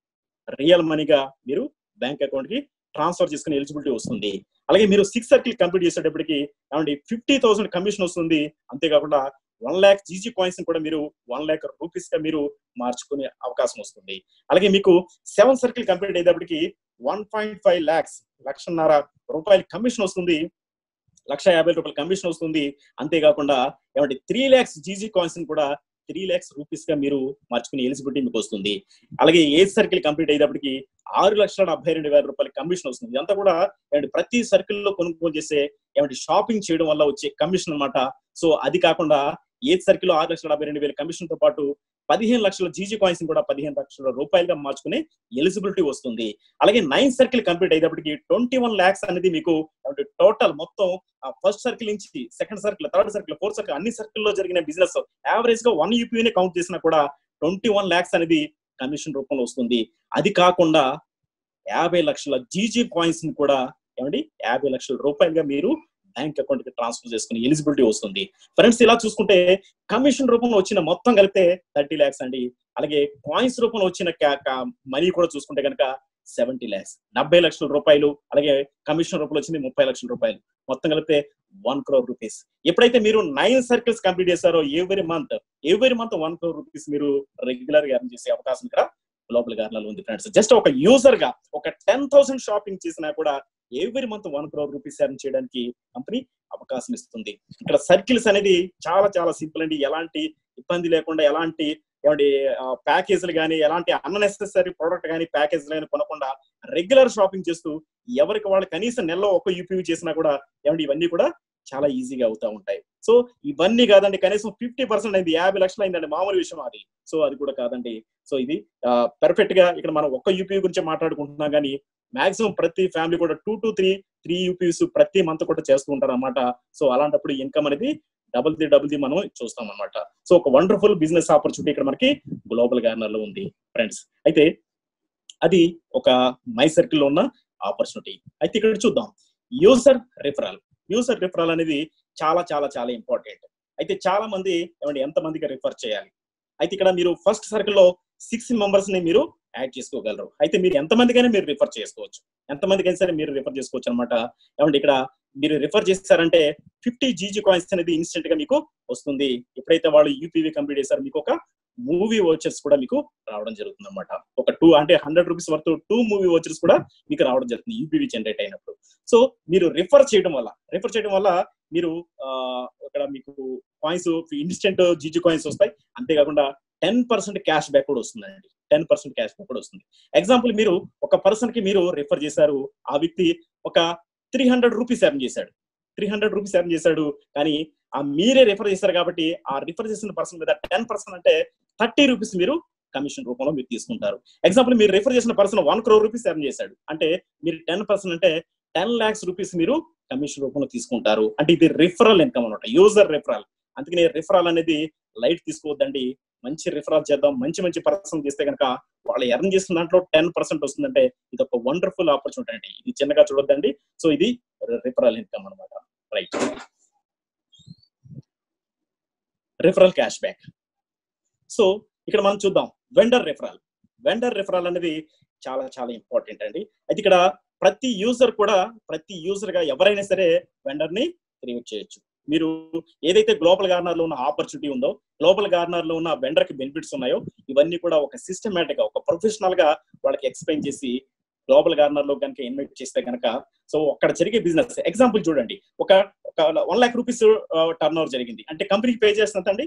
రియల్ మనీగా మీరు బ్యాంక్ అకౌంట్ కి ట్రాన్స్ఫర్ చేసుకునే ఎలిజిబిలిటీ వస్తుంది అలాగే మీరు సిక్స్ సర్కిల్ కంప్లీట్ చేసేటప్పటికి ఏమండి ఫిఫ్టీ థౌసండ్ కమిషన్ వస్తుంది అంతేకాకుండా వన్ ల్యాక్ జీజీ కాయిన్స్ కూడా మీరు వన్ ల్యాక్ రూపీస్ గా మీరు మార్చుకునే అవకాశం వస్తుంది అలాగే మీకు సెవెన్ సర్కిల్ కంప్లీట్ అయ్యేటప్పటికి వన్ పాయింట్ ఫైవ్ ల్యాక్స్ లక్షన్నర రూపాయల కమిషన్ వస్తుంది లక్ష యాభై రూపాయల కమిషన్ వస్తుంది అంతేకాకుండా ఏమంటే త్రీ ల్యాక్స్ జీజీ కాయిన్స్ కూడా త్రీ ల్యాక్స్ రూపీస్ గా మీరు మార్చుకునే ఎలిజిబిలిటీ మీకు వస్తుంది అలాగే ఏజ్ సర్కిల్ కంప్లీట్ అయ్యేటప్పటికి ఆరు లక్షల డెబ్బై రెండు వేల రూపాయల కమిషన్ వస్తుంది ఇదంతా కూడా ఏమంటే ప్రతి సర్కిల్ లో కొనుగోలు చేసే ఏమంటే షాపింగ్ చేయడం వల్ల వచ్చే కమిషన్ అన్నమాట సో అది కాకుండా ఏజ్ సర్కిల్ ఆరు లక్షల డెబ్బై రెండు వేల కమిషన్ తో పాటు పదిహేను లక్షల జీజీ కాయిన్స్ కూడా పదిహేను లక్షల రూపాయలుగా మార్చుకునే ఎలిజిబిలిటీ వస్తుంది అలాగే నైన్ సర్కిల్ కంప్లీట్ అయ్యేటప్పటికి ట్వంటీ వన్ ల్యాక్స్ అనేది మీకు టోటల్ మొత్తం ఫస్ట్ సర్కిల్ నుంచి second circle third circle fourth circle అన్ని సర్కిల్ లో జరిగిన బిజినెస్ యావరేజ్ గా వన్ యూపీని కౌంట్ చేసినా కూడా ట్వంటీ వన్ ల్యాక్స్ అనేది కమిషన్ రూపంలో వస్తుంది అది కాకుండా యాభై లక్షల జీజీ కాయిన్స్ ని కూడా ఏమండి యాభై లక్షల రూపాయలుగా మీరు బ్యాంక్ అకౌంట్ కి ట్రాన్స్ఫర్ చేసుకునే ఎలిజిబిలిటీ వస్తుంది ఫ్రెండ్స్ ఇలా చూసుకుంటే కమిషన్ రూపంలో వచ్చిన మొత్తం కలిపితే థర్టీ ల్యాక్స్ అండి అలాగే కాయిన్స్ రూపంలో వచ్చిన మనీ కూడా చూసుకుంటే కనుక సెవెంటీ ల్యాక్స్ డెబ్బై లక్షల రూపాయలు అలాగే కమిషన్ రూపంలో వచ్చింది ముప్పై లక్షల రూపాయలు మొత్తం కలిపితే వన్ క్రోర్ రూపీస్ ఎప్పుడైతే మీరు నైన్ సర్కిల్స్ కంప్లీట్ చేస్తారో every month every month one crore rupees మీరు రెగ్యులర్ గా ఎర్న్ చేసే అవకాశం ఇక్కడ గ్లోబల్ గార్లలో ఉంది ఫ్రెండ్స్ జస్ట్ ఒక యూజర్ గా ఒక టెన్ థౌసండ్ షాపింగ్ చేసినా కూడా every month one crore rupees earn చేయడానికి కంపెనీ అవకాశం ఇస్తుంది ఇక్కడ సర్కిల్స్ అనేది చాలా చాలా సింపుల్ అండి ఎలాంటి ఇబ్బంది లేకుండా ఎలాంటి ఏమంటే ప్యాకేజీలు కానీ ఎలాంటి అన్నెసెసరీ ప్రోడక్ట్ కానీ ప్యాకేజీలు కానీ కొనకుండా రెగ్యులర్ షాపింగ్ చేస్తూ ఎవరికి వాళ్ళు కనీసం నెలలో ఒక యూపీవీ చేసినా కూడా ఏమంటే ఇవన్నీ కూడా చాలా ఈజీగా అవుతా ఉంటాయి సో ఇవన్నీ కాదండి కనీసం ఫిఫ్టీ పర్సెంట్ అయింది యాభై లక్షలు అయిందండి మామూలు విషయం అది సో అది కూడా కాదండి సో ఇది పర్ఫెక్ట్ గా ఇక్కడ మనం ఒక్క యూపీ గురించి మాట్లాడుకుంటున్నాం కానీ మాక్సిమం ప్రతి ఫ్యామిలీ కూడా two to three three UPs ప్రతి మంత్ కూడా చేస్తూ ఉంటారు అనమాట సో అలాంటప్పుడు ఇన్కమ్ అనేది డబుల్ ది డబుల్ ది మనం చూస్తాం అనమాట సో ఒక వండర్ఫుల్ బిజినెస్ ఆపర్చునిటీ ఇక్కడ మనకి గ్లోబల్ గార్నర్ లో ఉంది ఫ్రెండ్స్ అయితే అది ఒక మై సర్కిల్ లో ఉన్న ఆపర్చునిటీ అయితే ఇక్కడ చూద్దాం యూజర్ రిఫరల్ యూజర్ రిఫరల్ అనేది చాలా చాలా చాలా ఇంపార్టెంట్ అయితే చాలా మంది ఏమండి ఎంత మందికి రిఫర్ చేయాలి అయితే ఇక్కడ మీరు ఫస్ట్ సర్కిల్ లో సిక్స్ మెంబర్స్ ని మీరు యాడ్ చేసుకోగలరు అయితే మీరు ఎంతమందికైనా మీరు రిఫర్ చేసుకోవచ్చు ఎంతమందికైనా సరే మీరు రిఫర్ చేసుకోవచ్చు అనమాట ఏమంటే ఇక్కడ మీరు రిఫర్ చేస్తారంటే ఫిఫ్టీ జీజీ కాయిన్స్ అనేది ఇన్స్టెంట్ గా మీకు వస్తుంది ఎప్పుడైతే వాళ్ళు యూపీవీ కంప్లీట్ చేశారు మీకు ఒక మూవీ వాచర్స్ కూడా మీకు రావడం జరుగుతుంది అనమాట ఒక టూ అంటే hundred rupees worth two movie vouchers కూడా మీకు రావడం జరుగుతుంది యూపీవీ జనరేట్ అయినప్పుడు సో మీరు రిఫర్ చేయడం వల్ల రిఫర్ చేయడం వల్ల మీరు ఇక్కడ మీకు కాయిన్స్ ఇన్స్టెంట్ జీజీ కాయిన్స్ వస్తాయి అంతేకాకుండా టెన్ పర్సెంట్ క్యాష్ బ్యాక్ కూడా వస్తుందండి టెన్ పర్సెంట్ క్యాష్ బ్యాక్ కూడా వస్తుంది ఎగ్జాంపుల్ మీరు ఒక పర్సన్ కి మీరు రిఫర్ చేశారు ఆ వ్యక్తి ఒక త్రీ హండ్రెడ్ రూపీస్ ఎర్న్ చేశాడు త్రీ హండ్రెడ్ రూపీస్ ఎర్న్ చేశాడు కానీ ఆ మీరే రిఫర్ చేశారు కాబట్టి ఆ రిఫర్ చేసిన పర్సన్ మీద టెన్ పర్సెంట్ అంటే థర్టీ రూపీస్ మీరు కమిషన్ రూపంలో మీరు తీసుకుంటారు ఎగ్జాంపుల్ మీరు రిఫర్ చేసిన person one crore rupees earn చేశాడు అంటే మీరు టెన్ పర్సెంట్ అంటే టెన్ లాక్స్ రూపీస్ మీరు కమిషన్ రూపంలో తీసుకుంటారు అంటే ఇది రిఫరల్ ఇన్కమ్ అనమాట యూజర్ రిఫరల్ అందుకని రిఫరల్ అనేది లైట్ తీసుకోవద్దండి మంచి రిఫరల్ చేద్దాం మంచి మంచి పర్సన్ చేస్తే కనుక వాళ్ళు ఎర్న్ చేసిన దాంట్లో టెన్ పర్సెంట్ వస్తుందంటే ఇది ఒక వండర్ఫుల్ ఆపర్చునిటీ అండి ఇది చిన్నగా చూడొద్దండి సో ఇది రిఫరల్ ఇన్కమ్ అనమాట right referral cash back so ఇక్కడ మనం చూద్దాం వెండర్ రెఫరల్ వెండర్ రెఫరల్ అనేది చాలా చాలా ఇంపార్టెంట్ అండి అయితే ఇక్కడ ప్రతి యూజర్ కూడా ప్రతి యూజర్ గా ఎవరైనా సరే వెండర్ ని క్రియేట్ చేయొచ్చు మీరు ఏదైతే గ్లోబల్ గార్నర్ లో ఉన్న ఆపర్చునిటీ ఉందో గ్లోబల్ గార్నర్ లో ఉన్న వెండర్ కి బెనిఫిట్స్ ఉన్నాయో ఇవన్నీ కూడా ఒక సిస్టమేటిక్ గా ఒక ప్రొఫెషనల్ గా వాళ్ళకి ఎక్స్ప్లెయిన్ చేసి గ్లోబల్ గార్నర్ లో కనుక ఇన్వైట్ చేస్తే కనుక సో అక్కడ జరిగే బిజినెస్ ఎగ్జాంపుల్ చూడండి ఒక ఒక one lakh rupees turnover జరిగింది అంటే కంపెనీకి పే చేస్తున్నదండి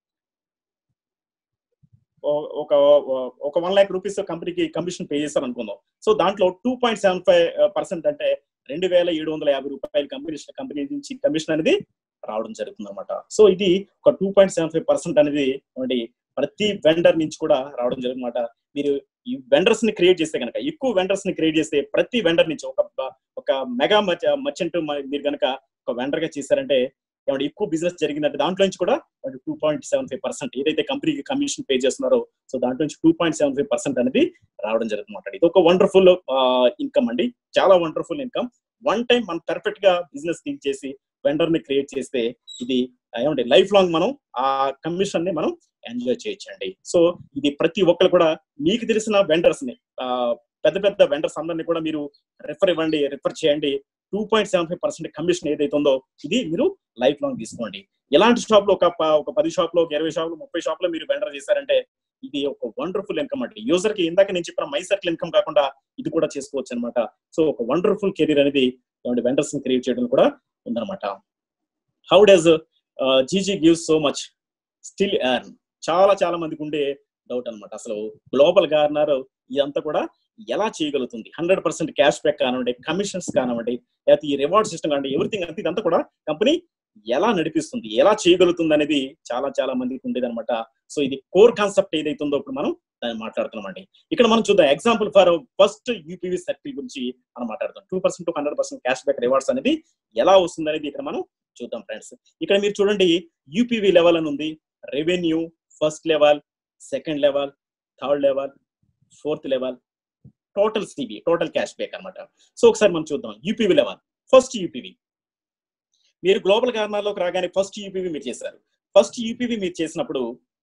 ఒక ఒక వన్ లాక్ రూపీస్ కంపెనీకి కమిషన్ పే చేస్తారు అనుకుందాం సో దాంట్లో two point seven five percent అంటే రెండు వేల ఏడు వందల యాభై రూపాయలు కంపెనీ కంపెనీ నుంచి కమిషన్ అనేది రావడం జరుగుతుంది అనమాట సో ఇది ఒక two point seven five percent అనేది ఏమండి ప్రతి వెండర్ నుంచి కూడా రావడం జరుగుతుందన్నమాట మీరు ఈ వెండర్స్ ని క్రియేట్ చేస్తే కనుక ఎక్కువ వెండర్స్ ని క్రియేట్ చేస్తే ప్రతి వెండర్ నుంచి ఒక ఒక మెగా మర్చెంట్ మీరు కనుక ఒక వెండర్ గా చేశారంటే ఏమంటే ఎక్కువ బిజినెస్ జరిగిందంటే దాంట్లో నుంచి కూడా two point seven five percent ఏదైతే కంపెనీకి కమిషన్ పే చేస్తున్నారో సో దాంట్లో నుంచి two point seven five percent అనేది రావడం జరుగుతుంది ఇది ఒక వండర్ఫుల్ ఇన్కమ్ అండి చాలా వండర్ఫుల్ ఇన్కమ్ వన్ టైం మనం పర్ఫెక్ట్ గా బిజినెస్ థింక్ చేసి వెండర్ ని క్రియేట్ చేస్తే ఇది ఏమంటే లైఫ్ లాంగ్ మనం ఆ కమిషన్ ని మనం ఎంజాయ్ చేయొచ్చండి సో ఇది ప్రతి ఒక్కరు కూడా మీకు తెలిసిన వెండర్స్ ని పెద్ద పెద్ద వెండర్స్ అందరినీ కూడా మీరు రిఫర్ ఇవ్వండి రిఫర్ చేయండి two point seven five percent commission ఏదైతే ఉందో ఇది మీరు లైఫ్ లాంగ్ తీసుకోండి ఎలాంటి షాప్ లో ఒక ఒక పది షాప్ లో ఒక ఇరవై షాప్ లో ముప్పై షాప్ లో మీరు వెండర్ చేశారంటే ఇది ఒక వండర్ఫుల్ ఇన్కమ్ అంటే యూజర్ కి ఇందాక నేను చెప్పిన మై సర్కిల్ ఇన్కమ్ కాకుండా ఇది కూడా చేసుకోవచ్చు అనమాట సో ఒక వండర్ఫుల్ కెరీర్ అనేది వెండర్స్ ని క్రియేట్ చేయడం కూడా ఉందన్నమాట how does GG gives so much still earn చాలా చాలా మందికి ఉండే డౌట్ అనమాట అసలు గ్లోబల్ గార్నర్ ఇదంతా కూడా ఎలా చేయగలుగుతుంది హండ్రెడ్ పర్సెంట్ క్యాష్ బ్యాక్ కానివ్వండి కమిషన్స్ కానివ్వండి లేకపోతే ఈ రివార్డ్ సిస్టమ్ కానివ్వండి ఎవ్రీథింగ్ అంతా ఇదంతా కూడా కంపెనీ ఎలా నడిపిస్తుంది ఎలా చేయగలుగుతుంది అనేది చాలా చాలా మందికి ఉండేది అనమాట సో ఇది కోర్ కాన్సెప్ట్ ఏదైతే ఉందో ఇప్పుడు మనం దాన్ని మాట్లాడుతున్నామండి ఇక్కడ మనం చూద్దాం example for first UPV circle గురించి మనం మాట్లాడుతాం two percent to hundred percent cash back rewards అనేది ఎలా వస్తుంది అనేది ఇక్కడ మనం చూద్దాం ఫ్రెండ్స్ ఇక్కడ మీరు చూడండి యూపీవీ లెవెల్ అని ఉంది revenue first level second level third level fourth level total CB total cash back అనమాట సో ఒకసారి మనం చూద్దాం యూపీవీ లెవెల్ ఫస్ట్ యూపీవీ మీరు గ్లోబల్ కార్నర్లోకి రాగానే ఫస్ట్ యూపీవీ మీరు చేశారు ఫస్ట్ యూపీవీ మీరు చేసినప్పుడు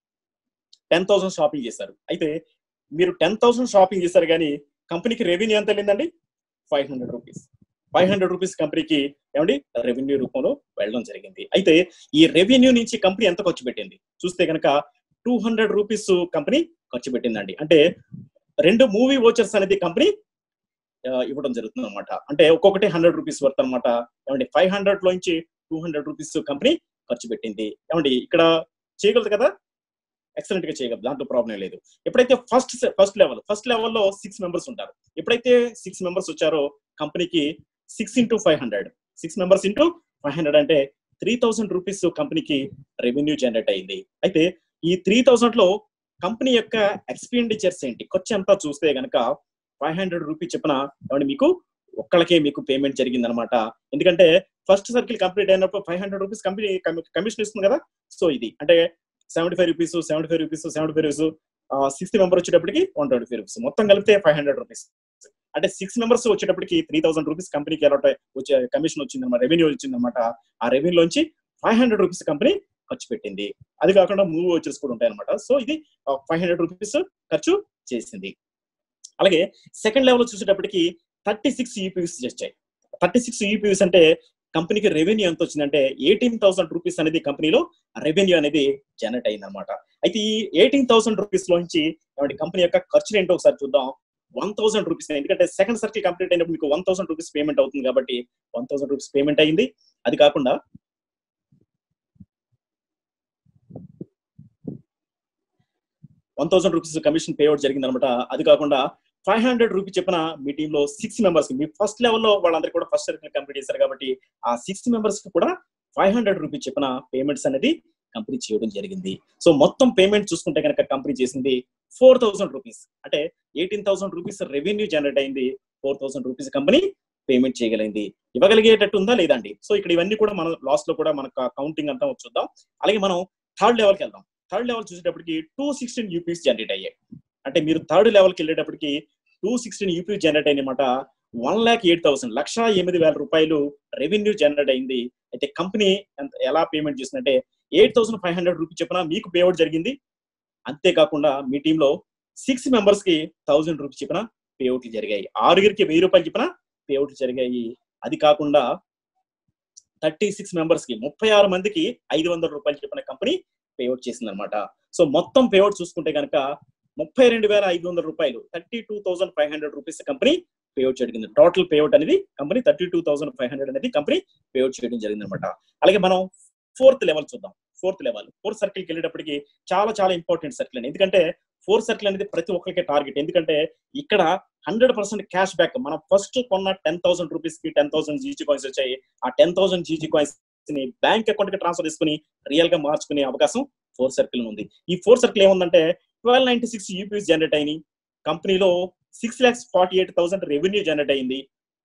టెన్ థౌసండ్ షాపింగ్ చేశారు అయితే మీరు టెన్ థౌసండ్ షాపింగ్ చేశారు కానీ కంపెనీకి రెవెన్యూ ఎంత వెళ్ళిందండి five hundred rupees five hundred rupees కంపెనీకి ఏమండి రెవెన్యూ రూపంలో వెళ్ళడం జరిగింది అయితే ఈ రెవెన్యూ నుంచి కంపెనీ ఎంత ఖర్చు పెట్టింది చూస్తే కనుక టూ హండ్రెడ్ రూపీస్ కంపెనీ ఖర్చు పెట్టిందండి అంటే రెండు మూవీ ఓచర్స్ అనేది కంపెనీ ఇవ్వడం జరుగుతుంది అనమాట అంటే ఒక్కొక్కటి హండ్రెడ్ రూపీస్ వర్త్ అనమాట ఏమండి ఫైవ్ హండ్రెడ్ లోంచి టూ హండ్రెడ్ రూపీస్ కంపెనీ ఖర్చు పెట్టింది ఏమండి ఇక్కడ చేయగలదు కదా ఎక్సలెంట్ గా చేయగలదు దాంట్లో ప్రాబ్లం లేదు ఎప్పుడైతే ఫస్ట్ ఫస్ట్ లెవెల్ ఫస్ట్ లెవెల్లో సిక్స్ మెంబర్స్ ఉంటారు ఎప్పుడైతే సిక్స్ మెంబర్స్ వచ్చారో కంపెనీకి six into five hundred six members into five hundred అంటే త్రీ థౌసండ్ రూపీస్ కంపెనీకి రెవెన్యూ జనరేట్ అయింది అయితే ఈ త్రీ థౌసండ్ లో కంపెనీ యొక్క ఎక్స్పెండిచర్స్ ఏంటి ఖర్చు అంతా చూస్తే గనక ఫైవ్ హండ్రెడ్ రూపీస్ చెప్పిన ఏమంటే మీకు ఒక్కళ్ళకే మీకు పేమెంట్ జరిగింది అనమాట ఎందుకంటే ఫస్ట్ సర్కిల్ కంప్లీట్ అయినప్పుడు five hundred rupees company commission ఇస్తుంది కదా సో ఇది అంటే seventy five rupees seventy five rupees seventy five rupees sixth member వచ్చేటప్పటికి వన్ ట్వంటీ ఫైవ్ రూపీస్ మొత్తం కలిపితే ఫైవ్ హండ్రెడ్ రూపీస్ అంటే సిక్స్ మెంబర్స్ వచ్చేటప్పటికి త్రీ థౌసండ్ రూపీస్ కంపెనీకి ఎలా వచ్చే కమిషన్ వచ్చింది అనమాట రెవెన్యూ వచ్చింది అనమాట ఆ రెవెన్యూ నుంచి ఫైవ్ హండ్రెడ్ రూపీస్ కంపెనీ ఖర్చు పెట్టింది అది కాకుండా మూవ్ వచ్చేసి కూడా ఉంటాయి అనమాట సో ఇది ఫైవ్ హండ్రెడ్ రూపీస్ ఖర్చు చేసింది అలాగే సెకండ్ లెవెల్ చూసేటప్పటికి థర్టీ సిక్స్ యూపీవీస్ వచ్చాయి థర్టీ సిక్స్ యూపీవీస్ అంటే కంపెనీకి రెవెన్యూ ఎంత వచ్చిందంటే ఎయిటీన్ థౌసండ్ రూపీస్ అనేది కంపెనీలో రెవెన్యూ అనేది జనరేట్ అయింది అనమాట అయితే ఈ ఎయిటీన్ థౌసండ్ రూపీస్ లోంచి ఏమంటే కంపెనీ యొక్క ఖర్చులు ఏంటో ఒకసారి చూద్దాం వన్ థౌసండ్ రూపీస్ ఎందుకంటే సెకండ్ సర్కిల్ కంప్లీట్ అయినప్పుడు మీకు వన్ థౌసండ్ రూపీస్ పేమెంట్ అవుతుంది కాబట్టి వన్ థౌసండ్ రూపీస్ పేమెంట్ అయింది అది కాకుండా one thousand rupees commission payout జరిగింది అనమాట అది కాకుండా ఫైవ్ హండ్రెడ్ రూపీస్ చెప్పిన మీ టీమ్ లో సిక్స్ మెంబర్స్ మీ ఫస్ట్ లెవెల్లో వాళ్ళందరూ కూడా ఫస్ట్ సర్కిల్ కంప్లీట్ చేశారు కాబట్టి ఆ సిక్స్ మెంబర్స్ కి కూడా ఫైవ్ హండ్రెడ్ రూపీస్ చెప్పిన పేమెంట్స్ అనేది కంపెనీ చేయడం జరిగింది సో మొత్తం పేమెంట్ చూసుకుంటే కనుక కంపెనీ చేసింది ఫోర్ థౌసండ్ రూపీస్ అంటే eighteen thousand rupees revenue generate అయింది four thousand rupees company payment చేయగలిగింది ఇవ్వగలిగేటట్టు ఉందా లేదండి సో ఇక్కడ ఇవన్నీ కూడా మనం లాస్ట్ లో కూడా మనకు కౌంటింగ్ అంతా చూద్దాం అలాగే మనం థర్డ్ లెవెల్కి వెళ్దాం థర్డ్ లెవెల్ చూసేటప్పటికి టూ సిక్స్టీన్ యూపీస్ జనరేట్ అయ్యాయి అంటే మీరు థర్డ్ లెవెల్కి వెళ్ళేటప్పటికి టూ సిక్స్టీన్ యూపీస్ జనరేట్ అయినమాట వన్ ల్యాక్ ఎయిట్ థౌసండ్ లక్ష ఎనిమిది వేల రూపాయలు రెవెన్యూ జనరేట్ అయింది అయితే కంపెనీ ఎలా పేమెంట్ చేసిందంటే eight thousand five hundred rupees చెప్పిన మీకు పేఅవుట్ జరిగింది అంతేకాకుండా మీ టీంలో సిక్స్ మెంబర్స్ కి థౌజండ్ రూపీస్ చెప్పిన పేఅవుట్లు జరిగాయి ఆరుగురికి వెయ్యి రూపాయలు చెప్పిన పేఅవుట్లు జరిగాయి అది కాకుండా థర్టీ సిక్స్ మెంబర్స్ కి ముప్పై ఆరు మందికి ఐదు వందల రూపాయలు చెప్పిన కంపెనీ పేఅవుట్ చేసింది అనమాట సో మొత్తం పేఅవుట్ చూసుకుంటే కనుక ముప్పై రెండు వేల ఐదు వందల రూపాయలు thirty two thousand five hundred rupees company payout చేయడం టోటల్ పేఅవుట్ అనేది company thirty two thousand five hundred అనేది కంపెనీ పేఅవుట్ చేయడం జరిగింది అనమాట అలాగే మనం ఫోర్త్ లెవెల్ చూద్దాం ఫోర్త్ లెవెల్ ఫోర్త్ సర్కిల్కి వెళ్ళేటప్పటికి చాలా చాలా ఇంపార్టెంట్ సర్కిల్ అండి ఎందుకంటే ఫోర్త్ సర్కిల్ అనేది ప్రతి ఒక్కరికి టార్గెట్ ఎందుకంటే ఇక్కడ హండ్రెడ్ పర్సెంట్ క్యాష్ బ్యాక్ మనం ఫస్ట్ కొన్న టెన్ థౌసండ్ రూపీస్ కి టెన్ థౌసండ్ జీజీ కాయిన్స్ వచ్చాయి ఆ టెన్ థౌసండ్ జీజీ కాయిన్స్ ని బ్యాంక్ అకౌంట్ కి ట్రాన్స్ఫర్ చేసుకుని రియల్ గా మార్చుకునే అవకాశం ఫోర్ సర్కిల్ ఉంది ఈ ఫోర్ సర్కిల్ ఏముందంటే twelve ninety six UPs generate అయినాయి కంపెనీలో six lakhs forty eight thousand revenue generate అయింది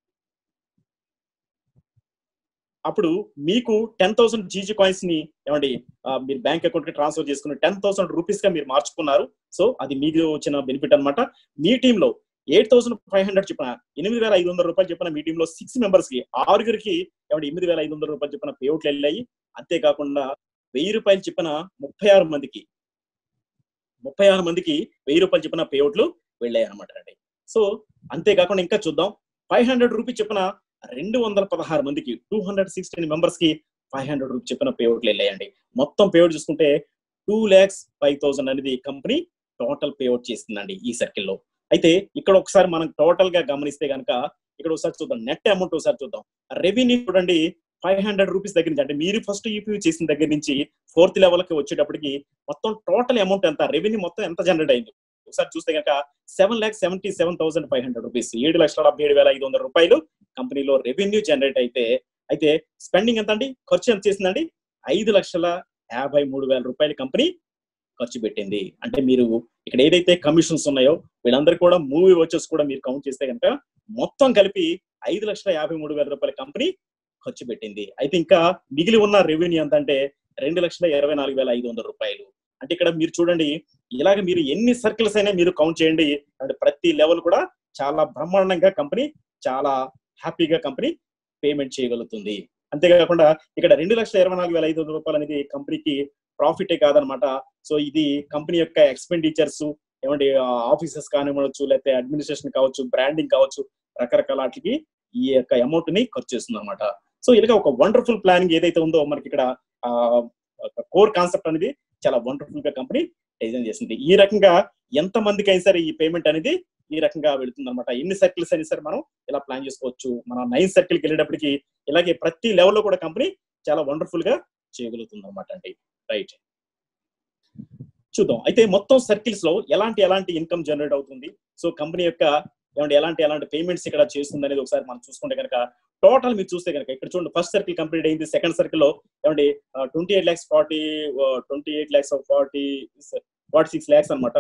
అప్పుడు మీకు టెన్ థౌసండ్ జీజీ కాయిన్స్ ని ఏమండి ఆ, మీరు బ్యాంక్ అకౌంట్ కి ట్రాన్స్ఫర్ చేసుకుని టెన్ థౌసండ్ రూపీస్ గా మీరు మార్చుకున్నారు సో అది మీకు వచ్చిన బెనిఫిట్ అన్నమాట మీ టీంలో ఎయిట్ థౌసండ్ ఫైవ్ హండ్రెడ్ చెప్పిన ఎనిమిది వేల ఐదు వందల రూపాయలు చెప్పిన మీ టీంలో సిక్స్ మెంబర్స్ కి ఆరుగురికి ఏమంటే ఎనిమిది వేల ఐదు వందల రూపాయలు చెప్పిన పేఅవుట్లు వెళ్ళాయి అంతేకాకుండా వెయ్యి రూపాయలు చెప్పిన ముప్పై ఆరు మందికి ముప్పై ఆరు మందికి వెయ్యి రూపాయలు చెప్పిన పేఅవుట్లు వెళ్ళాయి అనమాట అండి సో అంతేకాకుండా ఇంకా చూద్దాం ఫైవ్ హండ్రెడ్ రూపీస్ చెప్పిన రెండు వందల పదహారు మందికి టూ హండ్రెడ్ సిక్స్టీన్ మెంబర్స్ కి ఫైవ్ హండ్రెడ్ రూపీస్ చెప్పిన పేఅవుట్లు వెళ్ళాయండి మొత్తం పేఅవుట్ చూసుకుంటే టూ ల్యాక్స్ ఫైవ్ థౌసండ్ అనేది కంపెనీ టోటల్ పేఅవుట్ చేస్తుందండి ఈ సర్కిల్లో అయితే ఇక్కడ ఒకసారి మనం టోటల్ గా గమనిస్తే కనుక ఇక్కడ ఒకసారి చూద్దాం నెట్ అమౌంట్ ఒకసారి చూద్దాం రెవెన్యూ చూడండి ఫైవ్ హండ్రెడ్ రూపీస్ దగ్గర నుంచి అంటే మీరు ఫస్ట్ యూపీ చేసిన దగ్గర నుంచి ఫోర్త్ లెవెల్ కి వచ్చేటప్పటికి మొత్తం టోటల్ అమౌంట్ ఎంత రెవెన్యూ మొత్తం ఎంత జనరేట్ అయింది ఒకసారి చూస్తే కనుక seven lakh seventy seven thousand five hundred rupees ఏడు లక్షల డెబ్బై ఏడు వేల ఐదు వందల రూపాయలు కంపెనీలో రెవెన్యూ జనరేట్ అయితే అయితే స్పెండింగ్ ఎంత అండి ఖర్చు ఎంత చేసిందండి ఐదు లక్షల యాభై మూడు వేల రూపాయలు కంపెనీ ఖర్చు పెట్టింది అంటే మీరు ఇక్కడ ఏదైతే కమిషన్స్ ఉన్నాయో వీళ్ళందరూ కూడా మూవీ వచ్చేసి కూడా మీరు కౌంట్ చేస్తే కనుక మొత్తం కలిపి ఐదు లక్షల యాభై మూడు వేల రూపాయల కంపెనీ ఖర్చు పెట్టింది అయితే ఇంకా మిగిలి ఉన్న రెవెన్యూ ఎంత అంటే రెండు లక్షల ఇరవై నాలుగు వేల ఐదు వందల రూపాయలు అంటే ఇక్కడ మీరు చూడండి ఇలాగ మీరు ఎన్ని సర్కిల్స్ అయినా మీరు కౌంట్ చేయండి అంటే ప్రతి లెవెల్ కూడా చాలా బ్రహ్మాండంగా కంపెనీ చాలా హ్యాపీగా కంపెనీ పేమెంట్ చేయగలుగుతుంది అంతేకాకుండా ఇక్కడ రెండు లక్షల ఇరవై నాలుగు వేల ఐదు వందల రూపాయలు అనేది కంపెనీకి ప్రాఫిటే కాదనమాట సో ఇది కంపెనీ యొక్క ఎక్స్పెండిచర్స్ ఏమంటే ఆఫీసెస్ కానివ్వచ్చు లేకపోతే అడ్మినిస్ట్రేషన్ కావచ్చు బ్రాండింగ్ కావచ్చు రకరకాల వాటికి ఈ యొక్క అమౌంట్ ని ఖర్చు చేస్తుంది అనమాట సో ఇలాగ ఒక వండర్ఫుల్ ప్లానింగ్ ఏదైతే ఉందో మనకి ఇక్కడ కోర్ కాన్సెప్ట్ అనేది చాలా వండర్ఫుల్ గా కంపెనీ డిజైన్ చేసింది ఈ రకంగా ఎంత మందికి అయినా సరే ఈ పేమెంట్ అనేది ఈ రకంగా వెళుతుంది అనమాట ఎన్ని సర్కిల్స్ అయినా సరే మనం ఇలా ప్లాన్ చేసుకోవచ్చు మన నైన్ సర్కిల్ కి వెళ్ళేటప్పటికి ఇలాగే ప్రతి లెవెల్లో కూడా కంపెనీ చాలా వండర్ఫుల్ గా చేయగలుగుతుంది అనమాట అండి రైట్ చూద్దాం అయితే మొత్తం సర్కిల్స్ లో ఎలాంటి ఎలాంటి ఇన్కమ్ జనరేట్ అవుతుంది సో కంపెనీ యొక్క ఏమంటే ఎలాంటి ఎలాంటి పేమెంట్స్ ఇక్కడ చేస్తుంది అనేది ఒకసారి మనం చూసుకుంటే కనుక టోటల్ మీరు చూస్తే కనుక ఇక్కడ చూడండి ఫస్ట్ సర్కిల్ కంప్లీట్ అయింది సెకండ్ సర్కిల్ లో ఏమండి twenty eight lakhs forty twenty eight lakhs forty forty six lakhs అనమాట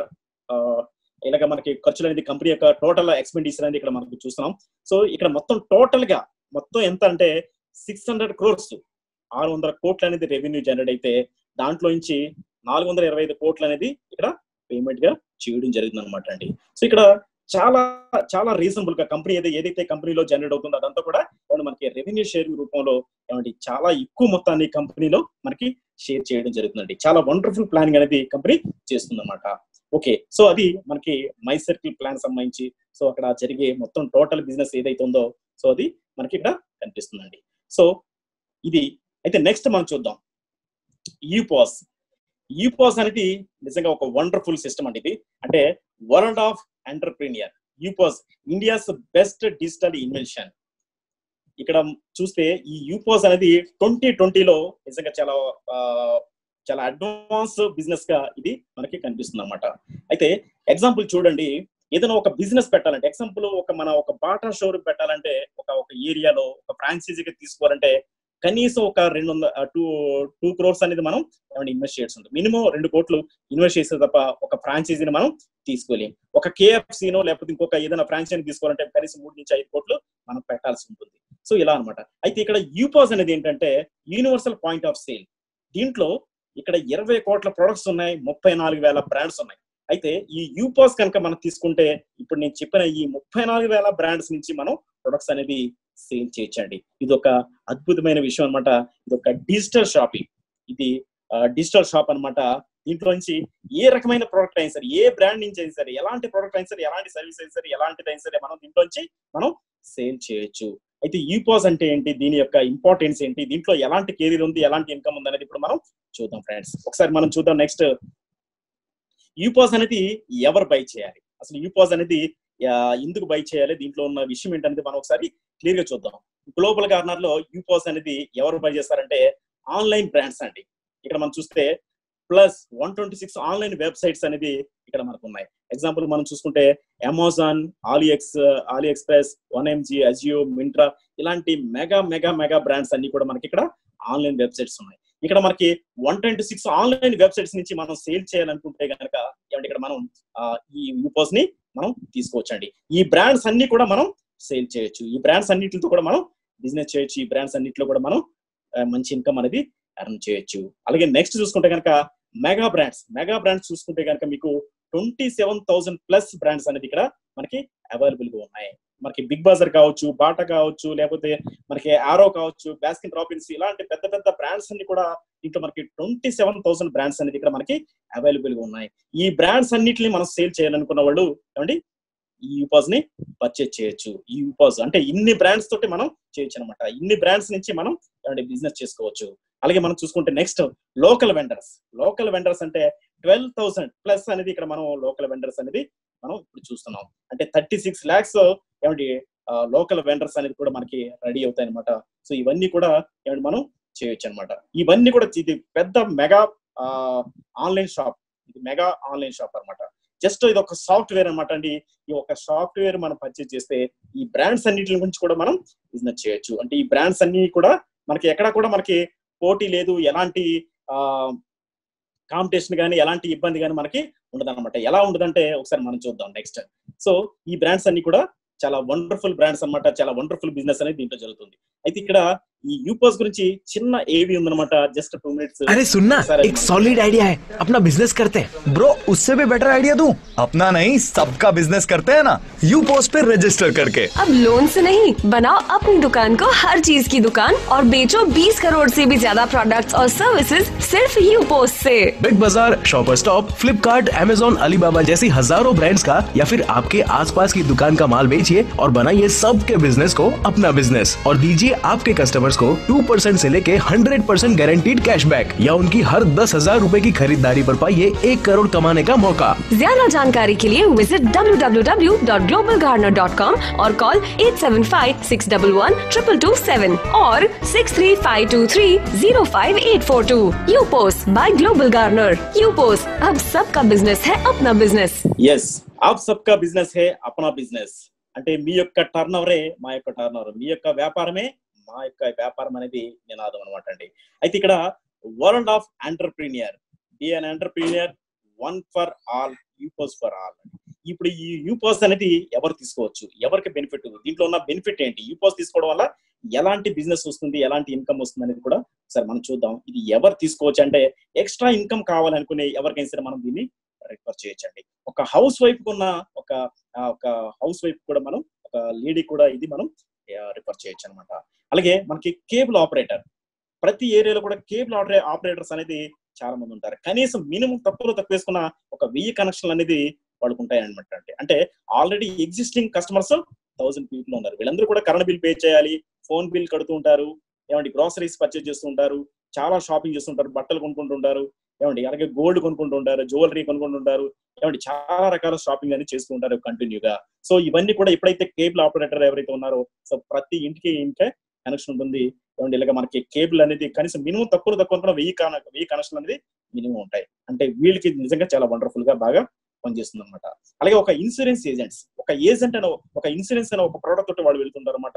ఇలాగ మనకి ఖర్చులు అనేది కంపెనీ యొక్క టోటల్ ఎక్స్పెండిచర్ అనేది ఇక్కడ మనకు చూస్తున్నాం సో ఇక్కడ మొత్తం టోటల్ గా మొత్తం ఎంత అంటే సిక్స్ హండ్రెడ్ క్రోర్స్ ఆరు వందల కోట్లు అనేది రెవెన్యూ జనరేట్ అయితే దాంట్లో నుంచి నాలుగు వందల ఇరవై ఐదు కోట్లు అనేది ఇక్కడ పేమెంట్ గా చేయడం జరుగుతుంది అనమాట అండి సో ఇక్కడ చాలా చాలా రీజనబుల్ గా కంపెనీ ఏదైతే ఏదైతే కంపెనీలో జనరేట్ అవుతుందో అదంతా కూడా ఏమంటే మనకి రెవెన్యూ షేరింగ్ రూపంలో ఏమంటే చాలా ఎక్కువ మొత్తాన్ని కంపెనీలో మనకి షేర్ చేయడం జరుగుతుందండి చాలా వండర్ఫుల్ ప్లానింగ్ అనేది కంపెనీ చేస్తుంది అనమాట ఓకే సో అది మనకి మై సర్కిల్ ప్లాన్ సంబంధించి సో అక్కడ జరిగే మొత్తం టోటల్ బిజినెస్ ఏదైతే ఉందో సో అది మనకి ఇక్కడ కనిపిస్తుందండి సో ఇది అయితే నెక్స్ట్ మనం చూద్దాం యూపాస్ యూపాస్ అనేది నిజంగా ఒక వండర్ఫుల్ సిస్టమ్ అండి ఇది అంటే వరల్డ్ ఆఫ్ ఎంటర్ప్రీనియర్ యూపాస్ ఇండియాస్ బెస్ట్ డిజిటల్ ఇన్వెన్షన్ ఇక్కడ చూస్తే ఈ యూపాస్ అనేది ట్వంటీ ట్వంటీలో నిజంగా చాలా ఆ, చాలా అడ్వాన్స్ బిజినెస్ గా ఇది మనకి కనిపిస్తుంది అనమాట అయితే ఎగ్జాంపుల్ చూడండి ఏదైనా ఒక బిజినెస్ పెట్టాలంటే ఎగ్జాంపుల్ ఒక మన ఒక బాటా షోరూమ్ పెట్టాలంటే ఒక ఒక ఏరియాలో ఒక ఫ్రాంచైజీగా తీసుకోవాలంటే కనీసం ఒక రెండు వందల టూ టూ క్రోర్స్ అనేది మనం ఏమైనా ఇన్వెస్ట్ చేయాల్సి ఉంటుంది మినిమం రెండు కోట్లు ఇన్వెస్ట్ చేస్తే తప్ప ఒక ఫ్రాంచైజీని మనం తీసుకోలేం ఒక కేఎఫ్సీనో లేకపోతే ఇంకొక ఏదైనా ఫ్రాంచైజీ తీసుకోవాలంటే కనీసం మూడు నుంచి ఐదు కోట్లు మనం పెట్టాల్సి ఉంటుంది సో ఇలా అన్నమాట అయితే ఇక్కడ యూపాస్ అనేది ఏంటంటే యూనివర్సల్ పాయింట్ ఆఫ్ సేల్ దీంట్లో ఇక్కడ ఇరవై కోట్ల ప్రొడక్ట్స్ ఉన్నాయి ముప్పై నాలుగు వేల బ్రాండ్స్ ఉన్నాయి అయితే ఈ యూపాస్ కనుక మనం తీసుకుంటే ఇప్పుడు నేను చెప్పిన ఈ ముప్పై నాలుగు వేల బ్రాండ్స్ నుంచి మనం ప్రొడక్ట్స్ అనేది సేల్ చేయొచ్చండి ఇది ఒక అద్భుతమైన విషయం అన్నమాట ఇది ఒక డిజిటల్ షాపింగ్ ఇది డిజిటల్ షాప్ అన్నమాట దీంట్లో నుంచి ఏ రకమైన ప్రోడక్ట్ అయినా సరే ఏ బ్రాండ్ నుంచి అయినా సరే ఎలాంటి ప్రోడక్ట్ అయినా సరే ఎలాంటి సర్వీస్ అయినా సరే ఎలాంటిది అయినా సరే మనం దీంట్లో నుంచి మనం సేల్ చేయొచ్చు అయితే యూపాస్ అంటే ఏంటి దీని యొక్క ఇంపార్టెన్స్ ఏంటి దీంట్లో ఎలాంటి కెరీర్ ఉంది ఎలాంటి ఇన్కమ్ ఉంది అనేది ఇప్పుడు మనం చూద్దాం ఫ్రెండ్స్ ఒకసారి మనం చూద్దాం నెక్స్ట్ యూపాస్ అనేది ఎవరు బై చేయాలి అసలు యూపాస్ అనేది ఆ, ఎందుకు బై చేయాలి దీంట్లో ఉన్న విషయం ఏంటనేది మనం ఒకసారి క్లియర్ గా చూద్దాం గ్లోబల్ కార్నర్ లో యూపాస్ అనేది ఎవరు బై చేస్తారంటే ఆన్లైన్ బ్రాండ్స్ అండి ఇక్కడ మనం చూస్తే plus one twenty six online websites అనేది ఇక్కడ మనకు ఉన్నాయి ఎగ్జాంపుల్ మనం చూసుకుంటే అమెజాన్ ఆలిఎక్స్ AliExpress one MG Ajio Myntra ఇలాంటి మెగా మెగా మెగా బ్రాండ్స్ అన్ని కూడా మనకి ఇక్కడ ఆన్లైన్ వెబ్సైట్స్ ఉన్నాయి ఇక్కడ మనకి one twenty six online websites నుంచి మనం సేల్ చేయాలనుకుంటే కనుక ఏమంటే ఇక్కడ మనం ఆ, ఈ యూపోస్ ని మనం తీసుకోవచ్చండి ఈ బ్రాండ్స్ అన్ని కూడా మనం సేల్ చేయొచ్చు ఈ బ్రాండ్స్ అన్నిటితో కూడా మనం బిజినెస్ చేయొచ్చు ఈ బ్రాండ్స్ అన్నిటిలో కూడా మనం ఆ, మంచి ఇన్కమ్ అనేది ఎర్న్ చేయొచ్చు అలాగే నెక్స్ట్ చూసుకుంటే కనుక మెగా బ్రాండ్స్ మెగా బ్రాండ్స్ చూసుకుంటే కనుక మీకు twenty seven thousand plus brands అనేది ఇక్కడ మనకి అవైలబుల్ గా ఉన్నాయి మనకి బిగ్ బజార్ కావచ్చు బాటా కావచ్చు లేకపోతే మనకి ఆరో కావచ్చు బాస్కిన్ రాబిన్స్ ఇలాంటి పెద్ద పెద్ద బ్రాండ్స్ అన్ని కూడా ఇంట్లో మనకి ట్వంటీ సెవెన్ థౌసండ్ బ్రాండ్స్ అనేది ఇక్కడ మనకి అవైలబుల్ గా ఉన్నాయి ఈ బ్రాండ్స్ అన్నిటిని మనం సేల్ చేయాలనుకున్న వాళ్ళు ఏమండి ఈ యూపాజ్ ని పర్చేజ్ చేయొచ్చు ఈ యూపాజ్ అంటే ఇన్ని బ్రాండ్స్ తోటి మనం చేయొచ్చు అనమాట ఇన్ని బ్రాండ్స్ నుంచి మనం ఏమండి బిజినెస్ చేసుకోవచ్చు అలాగే మనం చూసుకుంటే next local vendors local vendors అంటే ట్వెల్వ్ థౌసండ్ ప్లస్ అనేది ఇక్కడ మనం లోకల్ వెండర్స్ అనేది మనం ఇప్పుడు చూస్తున్నాం అంటే థర్టీ సిక్స్ ల్యాక్స్ ఏమండి లోకల్ వెండర్స్ అనేది కూడా మనకి రెడీ అవుతాయి అనమాట సో ఇవన్నీ కూడా ఏమంటే మనం చేయొచ్చు అనమాట ఇవన్నీ కూడా ఇది పెద్ద మెగా ఆన్లైన్ షాప్ ఇది మెగా ఆన్లైన్ షాప్ అన్నమాట జస్ట్ ఇది ఒక సాఫ్ట్వేర్ అన్నమాట అండి ఈ ఒక సాఫ్ట్వేర్ మనం పర్చేజ్ చేస్తే ఈ బ్రాండ్స్ అన్నిటి గురించి కూడా మనం బిజినెస్ చేయొచ్చు అంటే ఈ బ్రాండ్స్ అన్ని కూడా మనకి ఎక్కడ కూడా మనకి పోటీ లేదు ఎలాంటి కాంపిటీషన్ కానీ ఎలాంటి ఇబ్బంది కానీ మనకి ఉండదన్నమాట ఎలా ఉండదంటే ఒకసారి మనం చూద్దాం నెక్స్ట్ సో ఈ బ్రాండ్స్ అన్ని కూడా చాలా వండర్ఫుల్ బ్రాండ్స్ అన్నమాట చాలా వండర్ఫుల్ బిజినెస్ అనేది దీంట్లో జరుగుతుంది అయితే ఇక్కడ ఈ యూపర్స్ గురించి చిన్న ఏవి ఉందన్నమాట జస్ట్ టూ మినిట్స్ अरे सुनना सारा- एक सॉलिड आइडिया है अपना बिजनेस करते हैं ब्रो उससे भी बेटर आइडिया दूं अपना नहीं सबका बिजनेस करते हैं ना यू पोस्ट पे रजिस्टर करके अब लोन से नहीं बनाओ अपनी दुकान को हर चीज की दुकान और बेचो 20 करोड़ से भी ज्यादा प्रोडक्ट्स और सर्विसेज सिर्फ यू पोस्ट से Big Bazaar Shopper Stop Flipkart Amazon Alibaba जैसी हजारों ब्रांड्स का या फिर आपके आसपास की दुकान का माल बेचिए और बनाइए सबके बिजनेस को अपना बिजनेस और दीजिए आपके कस्टमर्स को 2% से लेके 100% गारंटीड कैशबैक या उनकी हर दस हजार रूपए की खरीदारी पर पाइए एक करोड़ कमाने का मौका ज्यादा जानकारी के लिए विजिट www.globalgarner.com और कॉल 875-611-2227 और 63523-05842 U post by Global Garner U post अब सबका बिजनेस है अपना बिजनेस ఎస్ ఆప్ సబ్కా బిజినెస్ హే అపనా బిజినెస్ అంటే మీ యొక్క టర్న్ ఓవరే మా యొక్క టర్న్ ఓవర్ మీ యొక్క వ్యాపారమే మా యొక్క వ్యాపారం అనేది నినాదం అనమాట అండి అయితే ఇక్కడ world of entrepreneur be an entrepreneur one for all UPOS for all ఇప్పుడు ఈ యూపర్స్ అనేది ఎవరు తీసుకోవచ్చు ఎవరికి బెనిఫిట్ దీంట్లో ఉన్న బెనిఫిట్ ఏంటి యూపర్స్ తీసుకోవడం వల్ల ఎలాంటి బిజినెస్ వస్తుంది ఎలాంటి ఇన్కమ్ వస్తుంది అనేది కూడా సరే మనం చూద్దాం ఇది ఎవరు తీసుకోవచ్చు అంటే ఎక్స్ట్రా ఇన్కమ్ కావాలనుకునే ఎవరికైనా సరే మనం దీన్ని రిఫర్ చేయొచ్చండి ఒక హౌస్ వైఫ్ ఉన్న ఒక ఆ, ఒక హౌస్ వైఫ్ కూడా మనం ఒక లేడీ కూడా ఇది మనం రిఫర్ చేయొచ్చు అనమాట అలాగే మనకి కేబుల్ ఆపరేటర్ ప్రతి ఏరియాలో కూడా కేబుల్ ఆపరేటర్స్ అనేది చాలా మంది ఉంటారు కనీసం మినిమం తక్కువలో తక్కువ వేసుకున్న ఒక వెయ్యి కనెక్షన్లు అనేది వాళ్ళకు ఉంటాయి అనమాట అంటే అంటే already existing customers thousand people ఉన్నారు వీళ్ళందరూ కూడా కరెంట్ బిల్ పే చేయాలి ఫోన్ బిల్ కడుతూ ఉంటారు ఏమంటే గ్రాసరీస్ పర్చేజ్ చేస్తూ ఉంటారు చాలా షాపింగ్ చేస్తుంటారు బట్టలు కొనుక్కుంటుంటారు ఏమండి అలాగే గోల్డ్ కొనుక్కుంటుంటారు జ్యువెలరీ కొనుక్కుంటుంటారు ఏమంటే చాలా రకాల షాపింగ్ అనేది చేస్తూ ఉంటారు కంటిన్యూగా సో ఇవన్నీ కూడా ఎప్పుడైతే కేబుల్ ఆపరేటర్ ఎవరైతే ఉన్నారో సో ప్రతి ఇంటికి ఇంకే కనెక్షన్ ఉంటుంది ఏమంటే ఇలాగ మనకి కేబుల్ అనేది కనీసం మినిమం తక్కువ తక్కువ కూడా వెయ్యి కన వెయ్యి కనెక్షన్ అనేది మినిమం ఉంటాయి అంటే వీళ్ళకి నిజంగా చాలా వండర్ఫుల్ గా బాగా పనిచేస్తుంది అనమాట అలాగే ఒక ఇన్సూరెన్స్ ఏజెంట్స్ ఒక ఏజెంట్ అనే ఒక ఇన్సూరెన్స్ అనే ఒక ప్రోడక్ట్ తోటి వాళ్ళు వెళ్తుంటారు అనమాట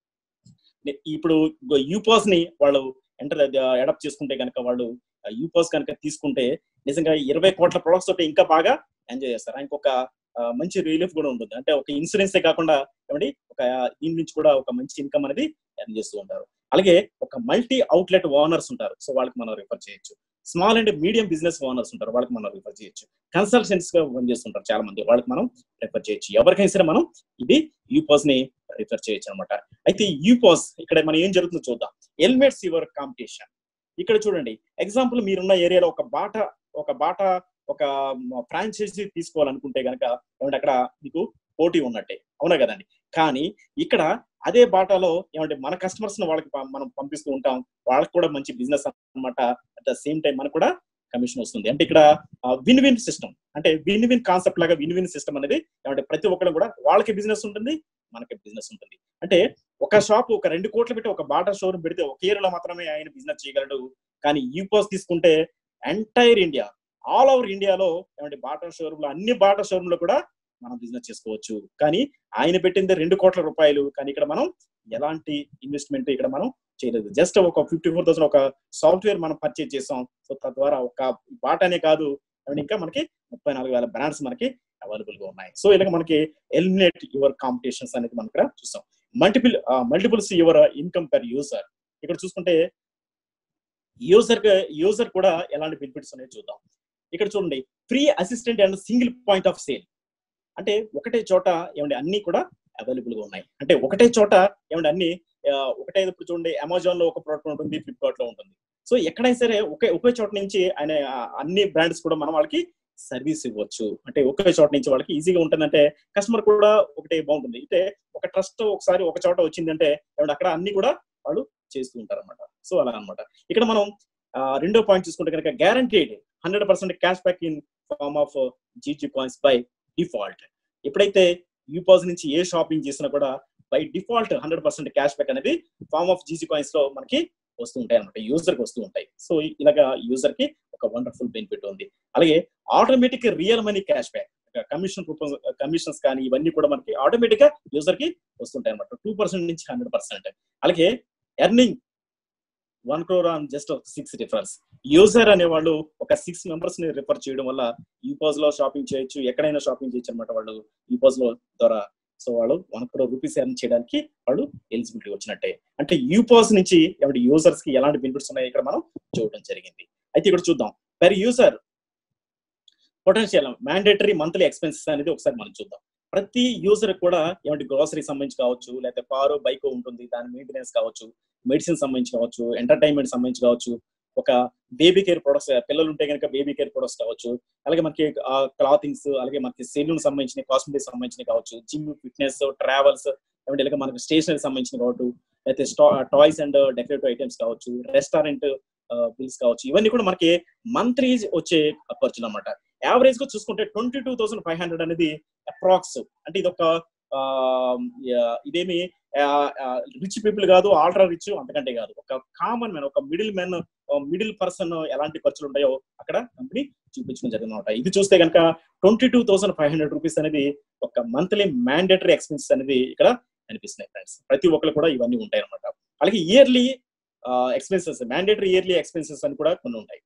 ఇప్పుడు యూపాస్ ని వాళ్ళు ఎంటర్ అడాప్ట్ చేసుకుంటే కనుక వాళ్ళు యూపాస్ కనుక తీసుకుంటే నిజంగా ఇరవై కోట్ల ప్రొడక్ట్స్ తోటి ఇంకా బాగా ఎంజాయ్ చేస్తారు ఇంకొక ఆ, మంచి రిలీఫ్ కూడా ఉంటుంది అంటే ఒక ఇన్సూరెన్స్ కాకుండా ఏమండి ఒక దీని నుంచి కూడా ఒక మంచి ఇన్కమ్ అనేది ఎర్న్ చేస్తూ ఉంటారు అలాగే ఒక మల్టీ అవుట్లెట్ ఓనర్స్ ఉంటారు సో వాళ్ళకి మనం రిఫర్ చేయొచ్చు small and medium business owners ఉంటారు వాళ్ళకి మనం రిఫర్ చేయొచ్చు కన్సల్టెంట్స్ గా పనిచేస్తుంటారు చాలా మంది వాళ్ళకి మనం రిఫర్ చేయొచ్చు ఎవరికైనా సరే మనం ఇది యూపాస్ ని రిఫర్ చేయొచ్చు అనమాట అయితే యూపాస్ ఇక్కడ మనం ఏం జరుగుతుందో చూద్దాం ఎల్మేట్స్ యువర్ కాంపిటీషన్ ఇక్కడ చూడండి ఎగ్జాంపుల్ మీరున్న ఏరియాలో ఒక బాట ఒక బాటా ఒక ఫ్రాంచైజీ తీసుకోవాలనుకుంటే గనక ఏమంటే అక్కడ మీకు పోటీ ఉన్నట్టే అవునా కదండి కానీ ఇక్కడ అదే బాటాలో ఏమంటే మన కస్టమర్స్ వాళ్ళకి ప- మనం పంపిస్తూ ఉంటాం వాళ్ళకి కూడా మంచి బిజినెస్ అన్నమాట అట్ ద సేమ్ టైం మనకు కూడా కమిషన్ వస్తుంది అంటే ఇక్కడ విన్ విన్ సిస్టమ్ అంటే విన్ విన్ కాన్సెప్ట్ లాగా విన్ విన్ సిస్టమ్ అనేది ఏమంటే ప్రతి ఒక్కరు కూడా వాళ్ళకి బిజినెస్ ఉంటుంది మనకి బిజినెస్ ఉంటుంది అంటే ఒక షాప్ ఒక రెండు కోట్లు పెట్టి ఒక బాటా షోరూమ్ పెడితే ఒక ఏరియాలో మాత్రమే ఆయన బిజినెస్ చేయగలడు కానీ యూపాస్ తీసుకుంటే ఎంటైర్ ఇండియా ఆల్ ఓవర్ ఇండియాలో ఏమంటే బాటా షోరూమ్ లో అన్ని బాటా షోరూమ్ లో కూడా మనం బిజినెస్ చేసుకోవచ్చు కానీ ఆయన పెట్టింది రెండు కోట్ల రూపాయలు కానీ ఇక్కడ మనం ఎలాంటి ఇన్వెస్ట్మెంట్ ఇక్కడ మనం చేయలేదు జస్ట్ ఒక ఫిఫ్టీ ఫోర్ థౌసండ్ ఒక సాఫ్ట్వేర్ మనం పర్చేజ్ చేసాం సో తద్వారా ఒక బాటానే కాదు అండ్ ఇంకా మనకి ముప్పై నాలుగు వేల బ్రాండ్స్ మనకి అవైలబుల్ గా ఉన్నాయి సో ఇలాగ మనకి ఎలిమినేట్ యువర్ కాంపిటీషన్స్ అనేది మనం ఇక్కడ చూస్తాం multiple multiples your income per user ఇక్కడ చూసుకుంటే యూజర్ యూజర్ కూడా ఎలాంటి బెనిఫిట్స్ అనేది చూద్దాం ఇక్కడ చూడండి free assistant and single point of sale అంటే ఒకటే చోట ఏమండి అన్ని కూడా అవైలబుల్ గా ఉన్నాయి అంటే ఒకటే చోట ఏమండి అన్ని ఆ, ఒకటే ఇప్పుడు చూడండి అమెజాన్ లో ఒక ప్రోడక్ట్ ఉంటుంది ఫ్లిప్కార్ట్ లో ఉంటుంది సో ఎక్కడైనా సరే ఒకే ఒకే చోట నుంచి ఆయన ఆ, అన్ని బ్రాండ్స్ కూడా మనం వాళ్ళకి సర్వీస్ ఇవ్వచ్చు అంటే ఒకే చోట నుంచి వాళ్ళకి ఈజీగా ఉంటుందంటే కస్టమర్ కూడా ఒకటే బాగుంటుంది అయితే ఒక ట్రస్ట్ ఒకసారి ఒక చోట వచ్చిందంటే ఏమంటే అక్కడ అన్ని కూడా వాళ్ళు చేస్తూ ఉంటారు అనమాట సో అలా అన్నమాట ఇక్కడ మనం ఆ, రెండో పాయింట్ చూసుకుంటే కనుక guaranteed hundred percent cash back in form of GG coins by default ఎప్పుడైతే యూపాజ్ నుంచి ఏ షాపింగ్ చేసినా కూడా by default hundred percent cash back అనేది ఫార్మ్ ఆఫ్ జీజీ కాయిన్స్ లో మనకి వస్తూ ఉంటాయి అనమాట యూజర్ కి వస్తూ ఉంటాయి సో ఇలాగా యూజర్ కి ఒక వండర్ఫుల్ బెనిఫిట్ ఉంది అలాగే automatic real money cash back commission commissions కానీ ఇవన్నీ కూడా మనకి ఆటోమేటిక్ గా యూజర్ కి వస్తుంటాయి అనమాట టూ పర్సెంట్ నుంచి హండ్రెడ్ పర్సెంట్ అలాగే earning one crore on just six refers user అనేవాళ్ళు ఒక సిక్స్ మెంబర్స్ ని రిఫర్ చేయడం వల్ల యూపాజ్ లో షాపింగ్ చేయొచ్చు ఎక్కడైనా షాపింగ్ చేయొచ్చు అనమాట వాళ్ళు యూపాజ్ లో ద్వారా సో వాళ్ళు వన్ క్రోర్ రూపీస్ ఎర్న్ చేయడానికి వాళ్ళు ఎలిజిబిలిటీ వచ్చినట్టే అంటే యూపాజ్ నుంచి ఏమంటే యూజర్స్ కి ఎలాంటి బెనిఫిట్స్ ఉన్నాయో ఇక్కడ మనం చూడడం జరిగింది అయితే ఇక్కడ చూద్దాం per user potential mandatory monthly expenses అనేది ఒకసారి మనం చూద్దాం ప్రతి యూజర్ కూడా ఏమంటే గ్రోసరీ సంబంధించి కావచ్చు లేకపోతే కారు బైక్ ఉంటుంది దాని మెయింటెనెన్స్ కావచ్చు మెడిసిన్ సంబంధించి కావచ్చు ఎంటర్టైన్మెంట్ సంబంధించి కావచ్చు ఒక బేబీ కేర్ ప్రొడక్ట్స్ పిల్లలు ఉంటే కనుక బేబీ కేర్ ప్రొడక్ట్స్ కావచ్చు అలాగే మనకి క్లాతింగ్స్ అలాగే మనకి సెలూన్ సంబంధించిన కాస్మెటిక్స్ సంబంధించిన కావచ్చు జిమ్ ఫిట్నెస్ ట్రావెల్స్ ఏమంటే ఇలాగ మనకి స్టేషనరీ సంబంధించిన కావచ్చు అయితే టాయ్స్ అండ్ డెకరేటివ్ ఐటమ్స్ కావచ్చు రెస్టారెంట్ బిల్స్ కావచ్చు ఇవన్నీ కూడా మనకి మంత్లీ వచ్చే ఖర్చులు అనమాట యావరేజ్ గా చూసుకుంటే twenty two thousand five hundred అనేది అప్రాక్స్ అంటే ఇది ఒక ఆ, యా- ఇదేమి రిచ్ పీపుల్ కాదు ఆల్ట్రా రిచ్ అంతకంటే కాదు ఒక కామన్ మ్యాన్ ఒక మిడిల్ మ్యాన్ మిడిల్ పర్సన్ ఎలాంటి ఖర్చులు ఉంటాయో అక్కడ కంపెనీ చూపించడం జరిగింది అనమాట ఇది చూస్తే కనుక twenty two thousand five hundred rupees అనేది ఒక మంత్లీ మ్యాండేటరీ ఎక్స్పెన్సెస్ అనేది ఇక్కడ కనిపిస్తున్నాయి ఫ్రెండ్స్ ప్రతి ఒక్కరు కూడా ఇవన్నీ ఉంటాయి అనమాట అలాగే yearly expenses mandatory yearly expenses అని కూడా కొన్ని ఉంటాయి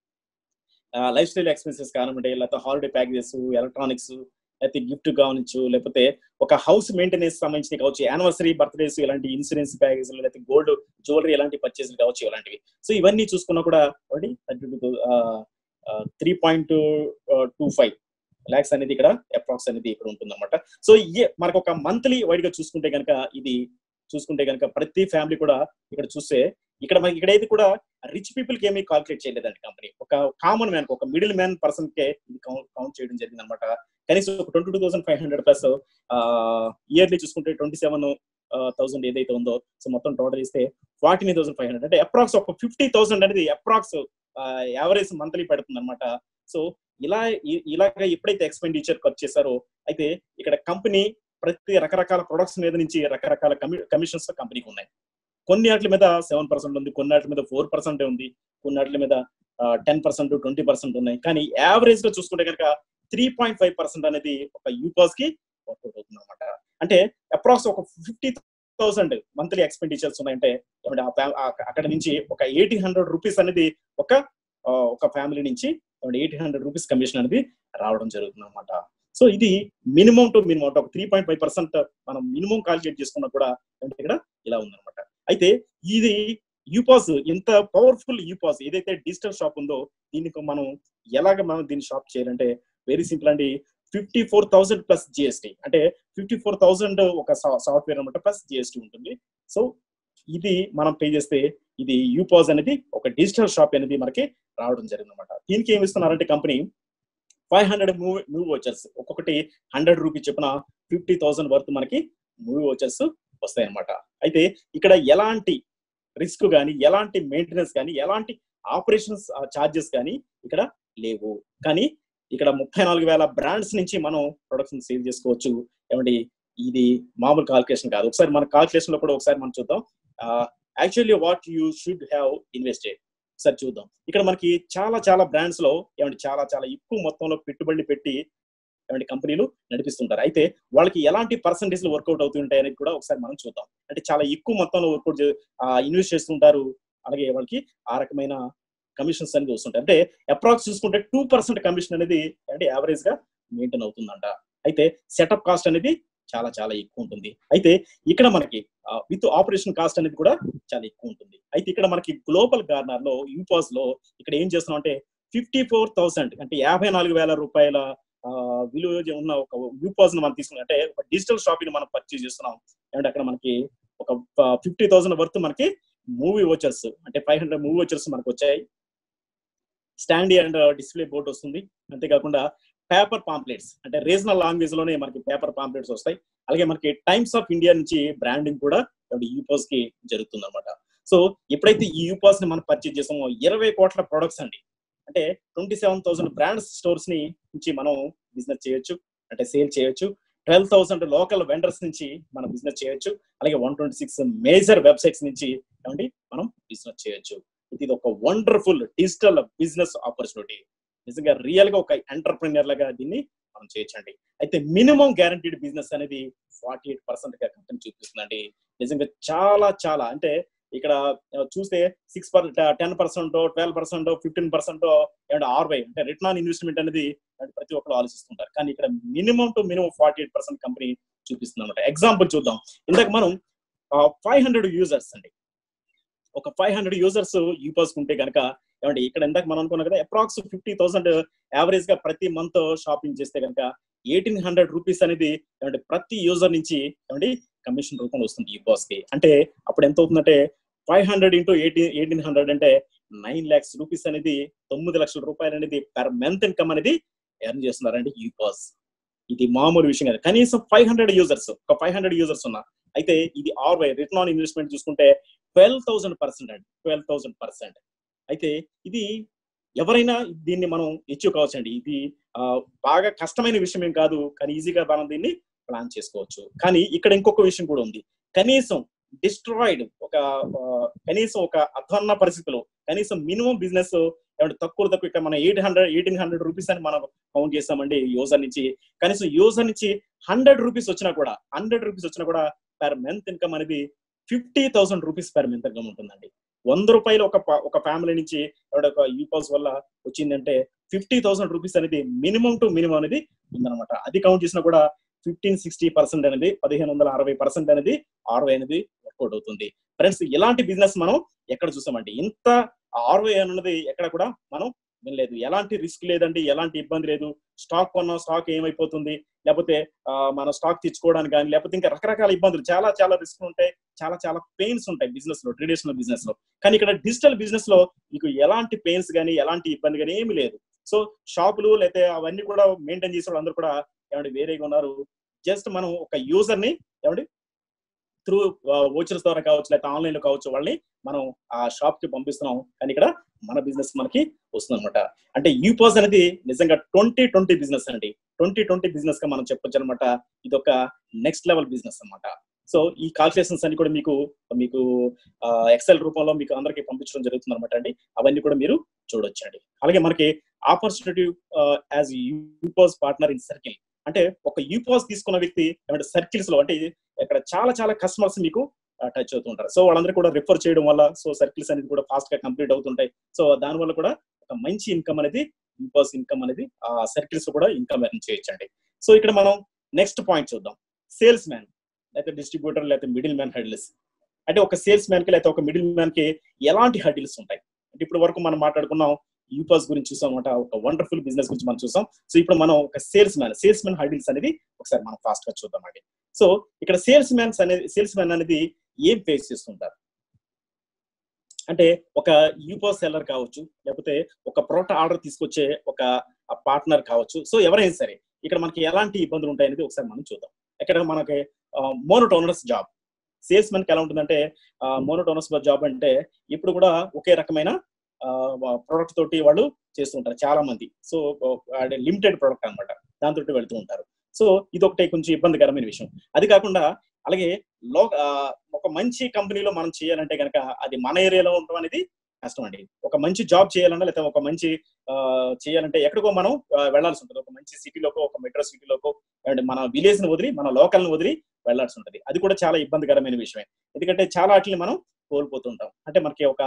లైఫ్ స్టైల్ ఎక్స్పెన్సెస్ కానివ్వండి లేకపోతే హాలిడే ప్యాకేజెస్ ఎలక్ట్రానిక్స్ లేకపోతే గిఫ్ట్ కావచ్చు లేకపోతే ఒక హౌస్ మెయింటెనెన్స్ సంబంధించి కావచ్చు యానివర్సరీ బర్త్డేస్ ఇలాంటి ఇన్సూరెన్స్ ప్యాకేజ్ లేకపోతే గోల్డ్ జ్యువెలరీ ఇలాంటి పర్చేస్ కావచ్చు ఇలాంటివి సో ఇవన్నీ చూసుకున్నా కూడా ఒకటి thirty two three point two five lakhs అనేది ఇక్కడ అప్రాక్స్ అనేది ఇక్కడ ఉంటుంది అనమాట సో ఇయే మనకు ఒక మంత్లీ వైడ్ గా చూసుకుంటే కనుక ఇది చూసుకుంటే కనుక ప్రతి ఫ్యామిలీ కూడా ఇక్కడ చూస్తే ఇక్కడ మనకి ఇక్కడైతే కూడా రిచ్ పీపుల్ కి ఏమీ కాల్కులేట్ చేయలేదండి కంపెనీ ఒక కామన్ మ్యాన్ ఒక మిడిల్ మ్యాన్ పర్సన్ కే ఇది కౌంట్ చేయడం జరిగింది అనమాట కనీసం ఒక twenty two thousand five hundred plus yearly చూసుకుంటే ట్వంటీ సెవెన్ థౌసండ్ ఏదైతే ఉందో సో మొత్తం టోటల్ ఇస్తే forty nine thousand five hundred అంటే అప్రాక్స్ ఒక ఫిఫ్టీ థౌసండ్ అనేది అప్రాక్స్ యావరేజ్ మంత్లీ పడుతుంది అనమాట సో ఇలా ఇ- ఇలాగ ఎప్పుడైతే ఎక్స్పెండిచర్ ఖర్చు చేశారో అయితే ఇక్కడ కంపెనీ ప్రతి రకరకాల ప్రొడక్ట్స్ మీద నుంచి రకరకాల కమిషన్స్ కంపెనీకి ఉన్నాయి కొన్ని వాటి మీద సెవెన్ పర్సెంట్ ఉంది కొన్ని వాటి మీద ఫోర్ పర్సెంట్ ఉంది కొన్ని వాటి మీద టెన్ పర్సెంట్ ట్వంటీ పర్సెంట్ ఉన్నాయి కానీ యావరేజ్ గా చూసుకుంటే కనుక త్రీ పాయింట్ ఫైవ్ పర్సెంట్ అనేది ఒక యూపాస్ కి వర్కౌట్ అవుతుంది అనమాట అంటే అప్రాక్స్ ఒక ఫిఫ్టీ థౌసండ్ మంత్లీ ఎక్స్పెండిచర్స్ ఉన్నాయంటే ఏమంటే ఆ fam- ఆ- అక్కడ నుంచి ఒక ఎయిటీన్ హండ్రెడ్ రూపీస్ అనేది ఒక ఆ, ఒక ఫ్యామిలీ నుంచి ఎయిట్ హండ్రెడ్ రూపీస్ కమిషన్ అనేది రావడం జరుగుతుంది అనమాట సో ఇది మినిమం టు మినిమం ఒక త్రీ పాయింట్ ఫైవ్ పర్సెంట్ మనం మినిమం కాల్కులేట్ చేసుకున్నా కూడా అంటే ఇక్కడ ఇలా ఉందన్నమాట అయితే ఇది యూపాస్ ఎంత పవర్ఫుల్ యూపాస్ ఏదైతే డిజిటల్ షాప్ ఉందో దీనికి మనం ఎలాగ మనం దీన్ని షాప్ చేయాలంటే వెరీ సింపుల్ అండి fifty four thousand plus GST అంటే ఫిఫ్టీ ఫోర్ థౌసండ్ ఒక సాఫ్ట్వేర్ అనమాట ప్లస్ జిఎస్టీ ఉంటుంది సో ఇది మనం పే చేస్తే ఇది యూపాజ్ అనేది ఒక డిజిటల్ షాప్ అనేది మనకి రావడం జరిగింది అనమాట దీనికి ఏమి ఇస్తున్నారంటే company five hundred movie movie vouchers ఒక్కొక్కటి హండ్రెడ్ రూపీస్ చొప్పున ఫిఫ్టీ థౌసండ్ వర్త్ మనకి మూవీ వచ్చర్స్ వస్తాయి అనమాట అయితే ఇక్కడ ఎలాంటి రిస్క్ కానీ ఎలాంటి మెయింటెనెన్స్ కానీ ఎలాంటి ఆపరేషన్స్ ఛార్జెస్ కానీ ఇక్కడ లేవు కానీ ఇక్కడ ముప్పై నాలుగు వేల బ్రాండ్స్ నుంచి మనం ప్రొడక్ట్స్ సేల్ చేసుకోవచ్చు ఏమండి ఇది మామూలు కాల్కులేషన్ కాదు ఒకసారి మన కాల్కులేషన్ లో కూడా ఒకసారి మనం చూద్దాం actually what you should have invested ఒకసారి చూద్దాం ఇక్కడ మనకి చాలా చాలా బ్రాండ్స్ లో ఏమంటే చాలా చాలా ఎక్కువ మొత్తంలో పెట్టుబడి పెట్టి ఏమంటే కంపెనీలు నడిపిస్తుంటారు అయితే వాళ్ళకి ఎలాంటి పర్సంటేజ్ వర్కౌట్ అవుతుంటాయి అనేది కూడా ఒకసారి మనం చూద్దాం అంటే చాలా ఎక్కువ మొత్తంలో వర్కౌట్ ఇన్వెస్ట్ చేస్తుంటారు అలాగే వాళ్ళకి ఆ రకమైన కమిషన్స్ అనేది వస్తుంటాయి అంటే అప్రాక్స్ చూసుకుంటే టూ పర్సెంట్ కమిషన్ అనేది అంటే యావరేజ్ గా మెయింటైన్ అవుతుందంట అయితే సెటప్ కాస్ట్ అనేది చాలా చాలా ఎక్కువ ఉంటుంది అయితే ఇక్కడ మనకి విత్ ఆపరేషన్ కాస్ట్ అనేది కూడా చాలా ఎక్కువ ఉంటుంది అయితే ఇక్కడ మనకి గ్లోబల్ గార్నర్ లో యూపాస్ లో ఇక్కడ ఏం చేస్తున్నాం అంటే ఫిఫ్టీ ఫోర్ థౌసండ్ అంటే యాభై నాలుగు వేల రూపాయల ఆ, విలువ ఉన్న ఒక యూపాస్ మనం తీసుకున్నాం అంటే ఒక డిజిటల్ షాపింగ్ మనం పర్చేజ్ చేస్తున్నాం అండ్ అక్కడ మనకి ఒక ఫిఫ్టీ థౌసండ్ వర్త్ మనకి మూవీ వచ్చర్స్ అంటే ఫైవ్ హండ్రెడ్ మూవీ వచ్చర్స్ మనకు వచ్చాయి స్టాండీ అండ్ డిస్ప్లే బోర్డ్ వస్తుంది అంతేకాకుండా పేపర్ పాంప్లెట్స్ అంటే రీజనల్ లాంగ్వేజ్ లోనే మనకి పేపర్ పాంప్లెట్స్ వస్తాయి అలాగే మనకి టైమ్స్ ఆఫ్ ఇండియా నుంచి బ్రాండింగ్ కూడా యూపాస్ కి జరుగుతుంది అనమాట సో ఎప్పుడైతే ఈ యూపాస్ ని మనం పర్చేజ్ చేసామో ఇరవై కోట్ల ప్రొడక్ట్స్ అండి అంటే twenty seven thousand brands stores ని నుంచి మనం బిజినెస్ చేయొచ్చు అంటే సేల్ చేయొచ్చు ట్వెల్వ్ థౌసండ్ లోకల్ వెండర్స్ నుంచి మనం బిజినెస్ చేయొచ్చు అలాగే one twenty six major websites నుంచి ఏమండి మనం బిజినెస్ చేయొచ్చు ఇది ఒక వండర్ఫుల్ డిజిటల్ బిజినెస్ ఆపర్చునిటీ నిజంగా రియల్ గా ఒక ఎంటర్ప్రినర్ లాగా దీన్ని మనం చేయొచ్చండి అయితే మినిమం గ్యారంటీడ్ బిజినెస్ అనేది ఫార్టీ ఎయిట్ పర్సెంట్ గా కంపెనీ చూపిస్తుందండి నిజంగా చాలా చాలా అంటే ఇక్కడ ఆ, చూస్తే six per ten percent twelve percent fifteen percent and ROI అంటే రిటర్న్ ఆన్ ఇన్వెస్ట్మెంట్ అనేది అంటే ప్రతి ఒక్కరు ఆలోచిస్తుంటారు కానీ ఇక్కడ minimum to minimum forty eight percent company చూపిస్తుంది అనమాట ఎగ్జాంపుల్ చూద్దాం ఇందాక మనం ఫైవ్ హండ్రెడ్ యూజర్స్ అండి ఒక ఫైవ్ హండ్రెడ్ యూజర్స్ యూపర్స్ ఉంటే కనుక ఏమంటే ఇక్కడ ఇందాక మనం అనుకున్నాం కదా అప్రాక్స్ ఫిఫ్టీ థౌసండ్ యావరేజ్ గా ప్రతి మంత్ షాపింగ్ చేస్తే కనుక ఎయిటీన్ హండ్రెడ్ రూపీస్ అనేది ఏమంటే ప్రతి యూజర్ నుంచి ఏమండి కమిషన్ రూపంలో వస్తుంది ఈ బాస్ కి అంటే అప్పుడు ఎంత అవుతుందంటే five hundred into eighteen eighteen hundred అంటే నైన్ లాక్స్ రూపీస్ అనేది తొమ్మిది లక్షల రూపాయలు అనేది పర్ మంత్ ఇన్కమ్ అనేది ఎర్న్ చేస్తున్నారండి ఈ బాస్ ఇది మామూలు విషయం కాదు కనీసం ఫైవ్ హండ్రెడ్ యూజర్స్ ఒక ఫైవ్ హండ్రెడ్ యూజర్స్ ఉన్నా అయితే ఇది ఆర్వై రిటర్న్ ఆన్ ఇన్వెస్ట్మెంట్ చూసుకుంటే ట్వెల్వ్ థౌసండ్ పర్సెంట్ అండి ట్వెల్వ్ థౌసండ్ పర్సెంట్ అయితే ఇది ఎవరైనా దీన్ని మనం అచీవ్ కావచ్చు అండి ఇది ఆ, బాగా కష్టమైన విషయం ఏం కాదు కానీ ఈజీగా మనం దీన్ని ప్లాన్ చేసుకోవచ్చు కానీ ఇక్కడ ఇంకొక విషయం కూడా ఉంది కనీసం డిస్ట్రాయిడ్ ఒక ఆ, కనీసం ఒక అధ్వన్న పరిస్థితిలో కనీసం మినిమం బిజినెస్ ఏమంటే తక్కువ తక్కువ ఇక్కడ మనం eight hundred eighteen hundred rupees అని మనం కౌంట్ చేస్తామండి యూజర్ నుంచి కనీసం యూజర్ నుంచి హండ్రెడ్ రూపీస్ వచ్చినా కూడా హండ్రెడ్ రూపీస్ వచ్చినా కూడా పర్ మంత్ ఇన్కమ్ అనేది fifty thousand rupees per month income ఉంటుందండి వంద రూపాయలు ఒక ప- ఒక ఫ్యామిలీ నుంచి ఎవడ ఒక యూపాస్ వల్ల వచ్చిందంటే ఫిఫ్టీ థౌసండ్ రూపీస్ అనేది మినిమం టు మినిమం అనేది ఉందన్నమాట అది కౌంట్ చేసినా కూడా ఫిఫ్టీన్ సిక్స్టీ పర్సెంట్ అనేది పదిహేను వందల అరవై పర్సెంట్ అనేది ఆర్వై అనేది వర్కౌట్ అవుతుంది ఫ్రెండ్స్ ఇలాంటి బిజినెస్ మనం ఎక్కడ చూసామండి ఇంత ఆర్వై అన్నది ఎక్కడ కూడా మనం వినలేదు ఎలాంటి రిస్క్ లేదండి ఎలాంటి ఇబ్బంది లేదు స్టాక్ కొన్నాం స్టాక్ ఏమైపోతుంది లేకపోతే ఆ, మన స్టాక్ తెచ్చుకోవడానికి కానీ లేకపోతే ఇంకా రకరకాల ఇబ్బందులు చాలా చాలా రిస్క్ ఉంటాయి చాలా చాలా పెయిన్స్ ఉంటాయి బిజినెస్ లో ట్రెడిషనల్ బిజినెస్ లో కానీ ఇక్కడ డిజిటల్ బిజినెస్ లో మీకు ఎలాంటి పెయిన్స్ కానీ ఎలాంటి ఇబ్బంది కానీ ఏమీ లేదు సో షాపులు లేకపోతే అవన్నీ కూడా మెయింటైన్ చేసే వాళ్ళందరూ కూడా ఏమంటే వేరేగా ఉన్నారు జస్ట్ మనం ఒక యూజర్ ని ఏమండి త్రూ ఓచర్స్ ద్వారా కావచ్చు లేకపోతే ఆన్లైన్ లో కావచ్చు వాళ్ళని మనం ఆ షాప్ కి పంపిస్తున్నాం కానీ ఇక్కడ మన బిజినెస్ మనకి వస్తుంది అనమాట అంటే యూపాస్ అనేది నిజంగా ట్వంటీ ట్వంటీ బిజినెస్ అండి ట్వంటీ ట్వంటీ బిజినెస్ గా మనం చెప్పొచ్చు అనమాట ఇది ఒక నెక్స్ట్ లెవెల్ బిజినెస్ అన్నమాట సో ఈ కాల్కులేషన్స్ అన్ని కూడా మీకు మీకు ఎక్సెల్ రూపంలో మీకు అందరికి పంపించడం జరుగుతుంది అనమాట అండి అవన్నీ కూడా మీరు చూడొచ్చండి అలాగే మనకి opportunity as UPOS partner in circle అంటే ఒక యూపాస్ తీసుకున్న వ్యక్తి ఏమంటే సర్కిల్స్ లో అంటే ఇక్కడ చాలా చాలా కస్టమర్స్ మీకు టచ్ అవుతుంటారు సో వాళ్ళందరూ కూడా రిఫర్ చేయడం వల్ల సో సర్కిల్స్ అనేది కూడా ఫాస్ట్ గా కంప్లీట్ అవుతుంటాయి సో దాని వల్ల కూడా ఒక మంచి ఇన్కమ్ అనేది యూపాస్ ఇన్కమ్ అనేది ఆ సర్కిల్స్ కూడా ఇన్కమ్ ఎర్న్ చేయొచ్చండి సో ఇక్కడ మనం నెక్స్ట్ పాయింట్ చూద్దాం సేల్స్ మ్యాన్ లేకపోతే డిస్ట్రిబ్యూటర్ లేకపోతే మిడిల్ మ్యాన్ హెడ్లెస్ అంటే ఒక సేల్స్ మ్యాన్ కి లేకపోతే ఒక మిడిల్ మ్యాన్ కి ఎలాంటి హడిల్స్ ఉంటాయి అంటే ఇప్పుడు వరకు మనం మాట్లాడుకున్నాం యూపాస్ గురించి చూసాం అనమాట ఒక వండర్ఫుల్ బిజినెస్ గురించి మనం చూసాం సో ఇప్పుడు మనం ఒక sales man sales man hurdles అనేది ఒకసారి మనం ఫాస్ట్ గా చూద్దామండి సో ఇక్కడ సేల్స్ మ్యాన్స్ అనేది సేల్స్ మ్యాన్ అనేది ఏం ఫేస్ చేస్తుంటారు అంటే ఒక యూపో సెల్లర్ కావచ్చు లేకపోతే ఒక ప్రోడక్ట్ ఆర్డర్ తీసుకొచ్చే ఒక పార్ట్నర్ కావచ్చు సో ఎవరైనా సరే ఇక్కడ మనకి ఎలాంటి ఇబ్బందులు ఉంటాయనేది ఒకసారి మనం చూద్దాం ఇక్కడ మనకి మోనోటోనస్ జాబ్ సేల్స్ మెన్కి ఎలా ఉంటుందంటే మోనోటోనస్ జాబ్ అంటే ఇప్పుడు కూడా ఒకే రకమైన ప్రోడక్ట్ తోటి వాళ్ళు చేస్తుంటారు చాలా మంది సో లిమిటెడ్ ప్రోడక్ట్ అనమాట దాంతో వెళ్తూ ఉంటారు సో ఇది ఒకటి కొంచెం ఇబ్బందికరమైన విషయం అది కాకుండా అలాగే లో ఆ, ఒక మంచి కంపెనీలో మనం చేయాలంటే కనుక అది మన ఏరియాలో ఉండడం అనేది కష్టం అండి ఒక మంచి జాబ్ చేయాలన్నా లేకపోతే ఒక మంచి ఆ, చేయాలంటే ఎక్కడికో మనం ఆ, వెళ్ళాల్సి ఉంటుంది ఒక మంచి సిటీలోకో ఒక మెట్రో సిటీలోకో అండ్ మన విలేజ్ ని వదిలి మన లోకల్ ని వదిలి వెళ్ళాల్సి ఉంటుంది అది కూడా చాలా ఇబ్బందికరమైన విషయమే ఎందుకంటే చాలా వాటిని మనం కోల్పోతుంటాం అంటే మనకి ఒక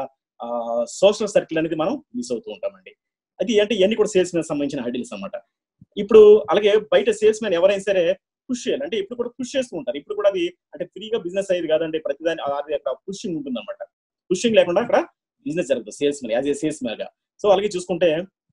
సోషల్ సర్కిల్ అనేది మనం మిస్ అవుతూ ఉంటామండి అది అంటే ఇవన్నీ కూడా సేల్స్ మ్యాన్ సంబంధించిన హైడిల్స్ అన్నమాట ఇప్పుడు అలాగే బయట సేల్స్ మ్యాన్ ఎవరైనా సరే పుష్ చేయాలి అంటే ఇప్పుడు కూడా పుష్ చేస్తూ ఉంటారు ఇప్పుడు కూడా అది అంటే ఫ్రీగా బిజినెస్ అయ్యేది కాదండి ప్రతిదాని అది అక్కడ పుషింగ్ ఉంటుంది అనమాట పుషింగ్ లేకుండా అక్కడ బిజినెస్ జరుగుతుంది sales man as a sales man గా సో అలాగే చూసుకుంటే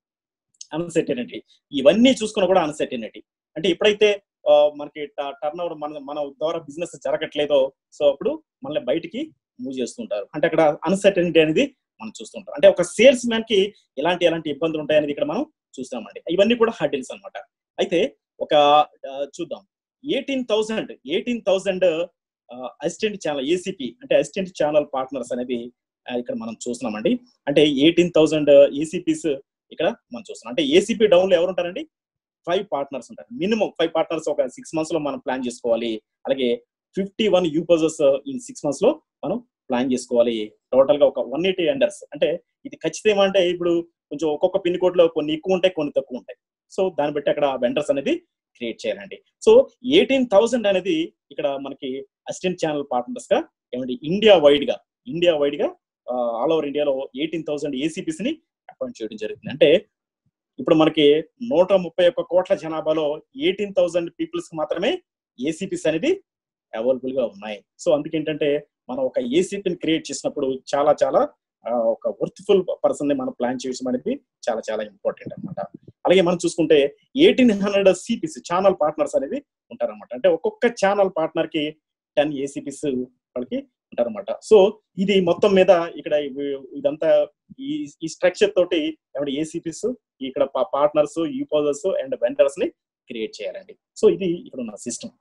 అన్సర్టెనిటీ ఇవన్నీ చూసుకున్నా కూడా అన్సర్టెనిటీ అంటే ఎప్పుడైతే ఆ, మనకి టర్న్ ఓవర్ మన మన ద్వారా బిజినెస్ జరగట్లేదో సో అప్పుడు మనల్ని బయటికి మూవ్ చేస్తుంటారు అంటే అక్కడ అన్సర్టెనిటీ అనేది మనం చూస్తుంటాం అంటే ఒక సేల్స్ మ్యాన్ కి ఎలాంటి ఎలాంటి ఇబ్బందులు ఉంటాయనేది ఇక్కడ మనం చూస్తామండి ఇవన్నీ కూడా హర్డిల్స్ అన్నమాట అయితే ఒక ఆ, చూద్దాం eighteen thousand eighteen thousand assistant channel ACP అంటే అసిస్టెంట్ ఛానల్ పార్ట్నర్స్ అనేది ఆ, ఇక్కడ మనం చూస్తున్నామండి అంటే ఎయిటీన్ థౌసండ్ ఏసీపీస్ ఇక్కడ మనం చూస్తున్నాం అంటే ఏసీపీ డౌన్ లో ఎవరు ఉంటారండి ఫైవ్ పార్ట్నర్స్ ఉంటారు మినిమం ఫైవ్ పార్ట్నర్స్ ఒక సిక్స్ మంత్స్ లో మనం ప్లాన్ చేసుకోవాలి అలాగే fifty one UPOSes in six months లో మనం ప్లాన్ చేసుకోవాలి టోటల్ గా ఒక వన్ ఎయిటీ ఎండర్స్ అంటే ఇది ఖచ్చితం అంటే ఇప్పుడు కొంచెం ఒక్కొక్క పిన్ కోడ్ లో కొన్ని ఎక్కువ ఉంటాయి కొన్ని తక్కువ ఉంటాయి సో దాన్ని బట్టి అక్కడ వెండర్స్ అనేది క్రియేట్ చేయాలండి సో ఎయిటీన్ థౌసండ్ అనేది ఇక్కడ మనకి అసిస్టెంట్ ఛానల్ పార్ట్నర్స్ గా ఏమండి ఇండియా వైడ్ గా ఇండియా వైడ్ గా ఆల్ ఓవర్ ఇండియాలో ఎయిటీన్ థౌసండ్ ఏసీపీస్ ని అపాయింట్ చేయడం జరుగుతుంది అంటే ఇప్పుడు మనకి నూట ముప్పై ఒక్క కోట్ల జనాభాలో ఎయిటీన్ థౌసండ్ పీపుల్స్ కి మాత్రమే ఏసీపీస్ అనేది అవైలబుల్ గా ఉన్నాయి సో అందుకేంటంటే మనం ఒక ఏసీపీని క్రియేట్ చేసినప్పుడు చాలా చాలా ఆ, ఒక వర్త్ఫుల్ పర్సన్ ని మనం ప్లాన్ చేయడం అనేది చాలా చాలా ఇంపార్టెంట్ అన్నమాట అలాగే మనం చూసుకుంటే eighteen hundred CPs channel partners అనేది ఉంటారన్నమాట అంటే ఒక్కొక్క ఛానల్ పార్ట్నర్ కి టెన్ ఏసీపీస్ వాళ్ళకి ఉంటారన్నమాట సో ఇది మొత్తం మీద ఇక్కడ ఇవి- ఇదంతా ఈ ఈ స్ట్రక్చర్ తోటి ఏమంటే ఏసీపీస్ ఇక్కడ పార్ట్నర్స్ యూపోజర్స్ అండ్ వెండర్స్ ని క్రియేట్ చేయాలండి సో ఇది ఇక్కడ ఉన్న సిస్టమ్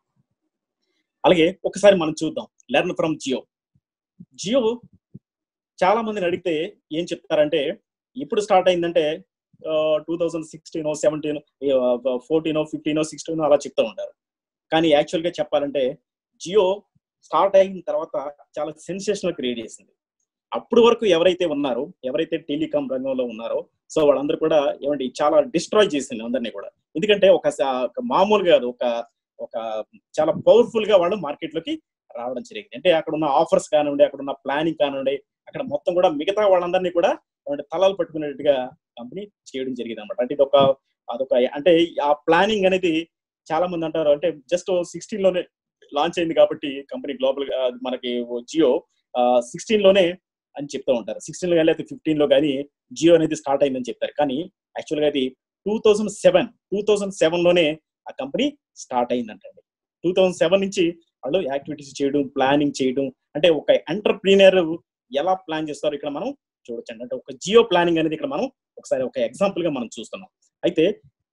అలాగే ఒకసారి మనం చూద్దాం లెర్న్ ఫ్రమ్ జియో జియో చాలా మందిని అడిగితే ఏం చెప్తారంటే ఇప్పుడు స్టార్ట్ అయిందంటే two thousand sixteen seventeen fourteen fifteen sixteen అలా చెప్తూ ఉంటారు కానీ యాక్చువల్ గా చెప్పాలంటే జియో స్టార్ట్ అయిన తర్వాత చాలా సెన్సేషనల్ క్రియేట్ చేసింది అప్పుడు వరకు ఎవరైతే ఉన్నారో ఎవరైతే టెలికాం రంగంలో ఉన్నారో సో వాళ్ళందరూ కూడా ఏమంటే చాలా డిస్ట్రాయ్ చేసింది అందరినీ కూడా ఎందుకంటే ఒక స- ఒక మామూలుగా కాదు ఒక ఒక చాలా పవర్ఫుల్ గా వాళ్ళు మార్కెట్ లోకి రావడం జరిగింది అంటే అక్కడ ఉన్న ఆఫర్స్ కానివ్వండి అక్కడ ఉన్న ప్లానింగ్ కానివ్వండి అక్కడ మొత్తం కూడా మిగతా వాళ్ళందరినీ కూడా ఏమంటే తలాలు పట్టుకునేట్టుగా కంపెనీ చేయడం జరిగింది అనమాట అంటే ఇది ఒక అదొక అంటే ఆ ప్లానింగ్ అనేది చాలా మంది అంటారు అంటే జస్ట్ సిక్స్టీన్ లోనే లాంచ్ అయింది కాబట్టి కంపెనీ గ్లోబల్ మనకి జియో సిక్స్టీన్ లోనే అని చెప్తూ ఉంటారు సిక్స్టీన్ లో కానీ లేకపోతే ఫిఫ్టీన్ లో కానీ జియో అనేది స్టార్ట్ అయిందని చెప్తారు కానీ యాక్చువల్ గా అది two thousand seven two thousand seven లోనే ఆ కంపెనీ స్టార్ట్ అయిందంటండి టూ థౌజండ్ సెవెన్ నుంచి వాళ్ళు యాక్టివిటీస్ చేయడం ప్లానింగ్ చేయడం అంటే ఒక ఎంటర్ప్రీనియర్ ఎలా ప్లాన్ చేస్తారో ఇక్కడ మనం చూడొచ్చండి అంటే ఒక జియో ప్లానింగ్ అనేది ఇక్కడ మనం ఒకసారి ఒక ఎగ్జాంపుల్ గా మనం చూస్తున్నాం అయితే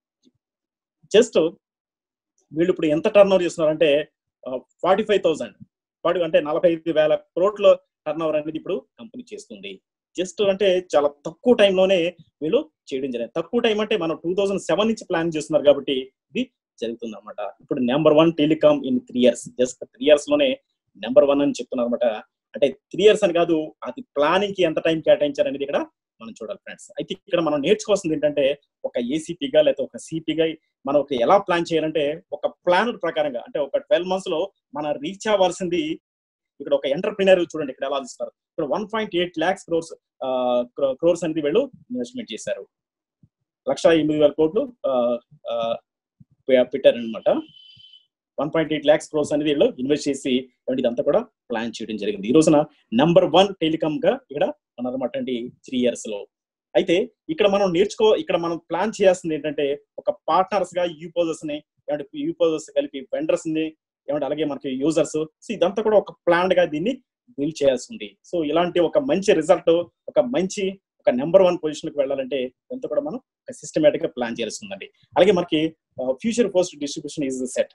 జస్ట్ వీళ్ళు ఇప్పుడు ఎంత టర్న్ ఓవర్ చేస్తున్నారంటే ఫార్టీ ఫైవ్ థౌసండ్ ఫార్టీ అంటే నలభై ఐదు వేల కోట్ల టర్న్ ఓవర్ అనేది ఇప్పుడు కంపెనీ చేస్తుంది జస్ట్ అంటే చాలా తక్కువ టైంలోనే వీళ్ళు చేయడం జరిగింది తక్కువ టైం అంటే మనం టూ థౌజండ్ సెవెన్ నుంచి ప్లాన్ చేస్తున్నారు కాబట్టి ఇది జరుగుతుంది అనమాట ఇప్పుడు number one telecom in three years just three years లోనే నెంబర్ వన్ అని చెప్తున్నారు అనమాట అంటే త్రీ ఇయర్స్ అని కాదు అది ప్లానింగ్ కి ఎంత టైం కేటాయించారు అనేది ఇక్కడ మనం చూడాలి ఫ్రెండ్స్ అయితే ఇక్కడ మనం నేర్చుకోవాల్సింది ఏంటంటే ఒక ఏసీపీగా లేకపోతే ఒక సిపిగా మనం ఒక ఎలా ప్లాన్ చేయాలంటే ఒక ప్లాన్ ప్రకారంగా అంటే ఒక ట్వెల్వ్ మంత్స్ లో మనం రీచ్ అవ్వాల్సింది ఇక్కడ ఒక ఎంటర్ప్రినర్ చూడండి ఇక్కడ ఎలా ఆలోచిస్తారు ఇక్కడ one point eight lakhs crores crores అనేది వీళ్ళు ఇన్వెస్ట్మెంట్ చేశారు లక్ష ఎనిమిది వేల కోట్లు ఆ, ఆ, పెట్టారనమాట one point eight lakhs crores అనేది వీళ్ళు ఇన్వెస్ట్ చేసి ఏమంటే ఇదంతా కూడా ప్లాన్ చేయడం జరిగింది ఈ రోజున నంబర్ వన్ టెలికామ్ గా ఇక్కడ ఉన్నారన్నమాట అండి త్రీ ఇయర్స్ లో అయితే ఇక్కడ మనం నేర్చుకో ఇక్కడ మనం ప్లాన్ చేయాల్సింది ఏంటంటే ఒక పార్ట్నర్స్ గా యూపోజర్స్ ని ఏమంటే యూపోజర్స్ కలిపి వెండర్స్ ని ఏమంటే అలాగే మనకి యూజర్స్ సో ఇదంతా కూడా ఒక ప్లాన్ గా దీన్ని బిల్డ్ చేయాల్సి ఉంది సో ఇలాంటి ఒక మంచి రిజల్ట్ ఒక మంచి ఒక నెంబర్ వన్ పొజిషన్ కి వెళ్ళాలంటే ఎంత కూడా మనం ఒక సిస్టమేటిక్ గా ప్లాన్ చేయాల్సి ఉందండి అలాగే మనకి future post distribution is set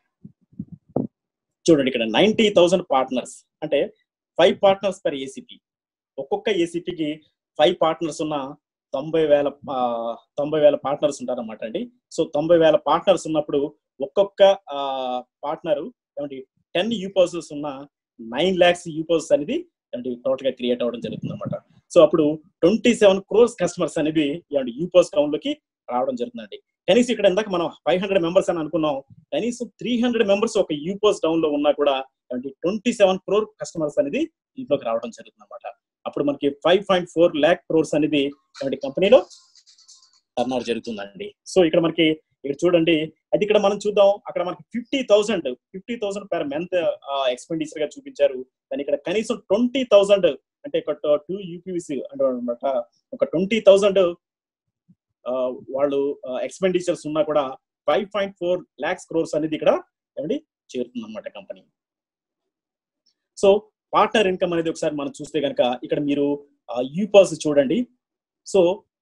చూడండి ఇక్కడ నైన్టీ థౌసండ్ పార్ట్నర్స్ అంటే ఫైవ్ పార్ట్నర్స్ పర్ ఏసీపీ ఒక్కొక్క ఏసీపీకి ఫైవ్ పార్ట్నర్స్ ఉన్న తొంభై వేల ఆ, తొంభై వేల పార్ట్నర్స్ ఉంటారన్నమాట అండి సో తొంభై వేల పార్ట్నర్స్ ఉన్నప్పుడు ఒక్కొక్క పార్ట్నర్ ఏమంటే టెన్ యూపర్సెస్ ఉన్న నైన్ ల్యాక్స్ యూపర్స్ అనేది ఏమంటే టోటల్ గా క్రియేట్ అవ్వడం జరుగుతుంది అనమాట సో అప్పుడు ట్వంటీ సెవెన్ క్రోర్స్ కస్టమర్స్ అనేది ఏమంటే యూపర్స్ కౌంట్ లోకి రావడం జరుగుతుందండి కనీసం ఇక్కడ ఇందాక మనం ఫైవ్ హండ్రెడ్ మెంబర్స్ అని అనుకున్నాం కనీసం త్రీ హండ్రెడ్ మెంబర్స్ ఒక యూపర్స్ డౌన్ లో ఉన్నా కూడా ట్వంటీ సెవెన్ క్రోర్ కస్టమర్స్ అనేది ఇంట్లోకి రావడం జరుగుతుంది అనమాట అప్పుడు మనకి five point four lakh crores అనేది ఇలాంటి కంపెనీలో టర్న్ ఓవర్ జరుగుతుందండి సో ఇక్కడ మనకి ఇక్కడ చూడండి అది ఇక్కడ మనం చూద్దాం అక్కడ మనకి fifty thousand fifty thousand per month expenditure గా చూపించారు కానీ ఇక్కడ కనీసం ట్వంటీ థౌసండ్ అంటే ఒక టూ యూపీవీసీ అంటే అనమాట ఒక ట్వంటీ థౌసండ్ వాళ్ళు ఎక్స్పెండిచర్స్ ఉన్నా కూడా five point four lakhs crores అనేది ఇక్కడ ఏమండి చేరుతుంది అనమాట కంపెనీ సో పార్ట్నర్ ఇన్కమ్ అనేది ఒకసారి మనం చూస్తే కనుక ఇక్కడ మీరు యూపాస్ చూడండి so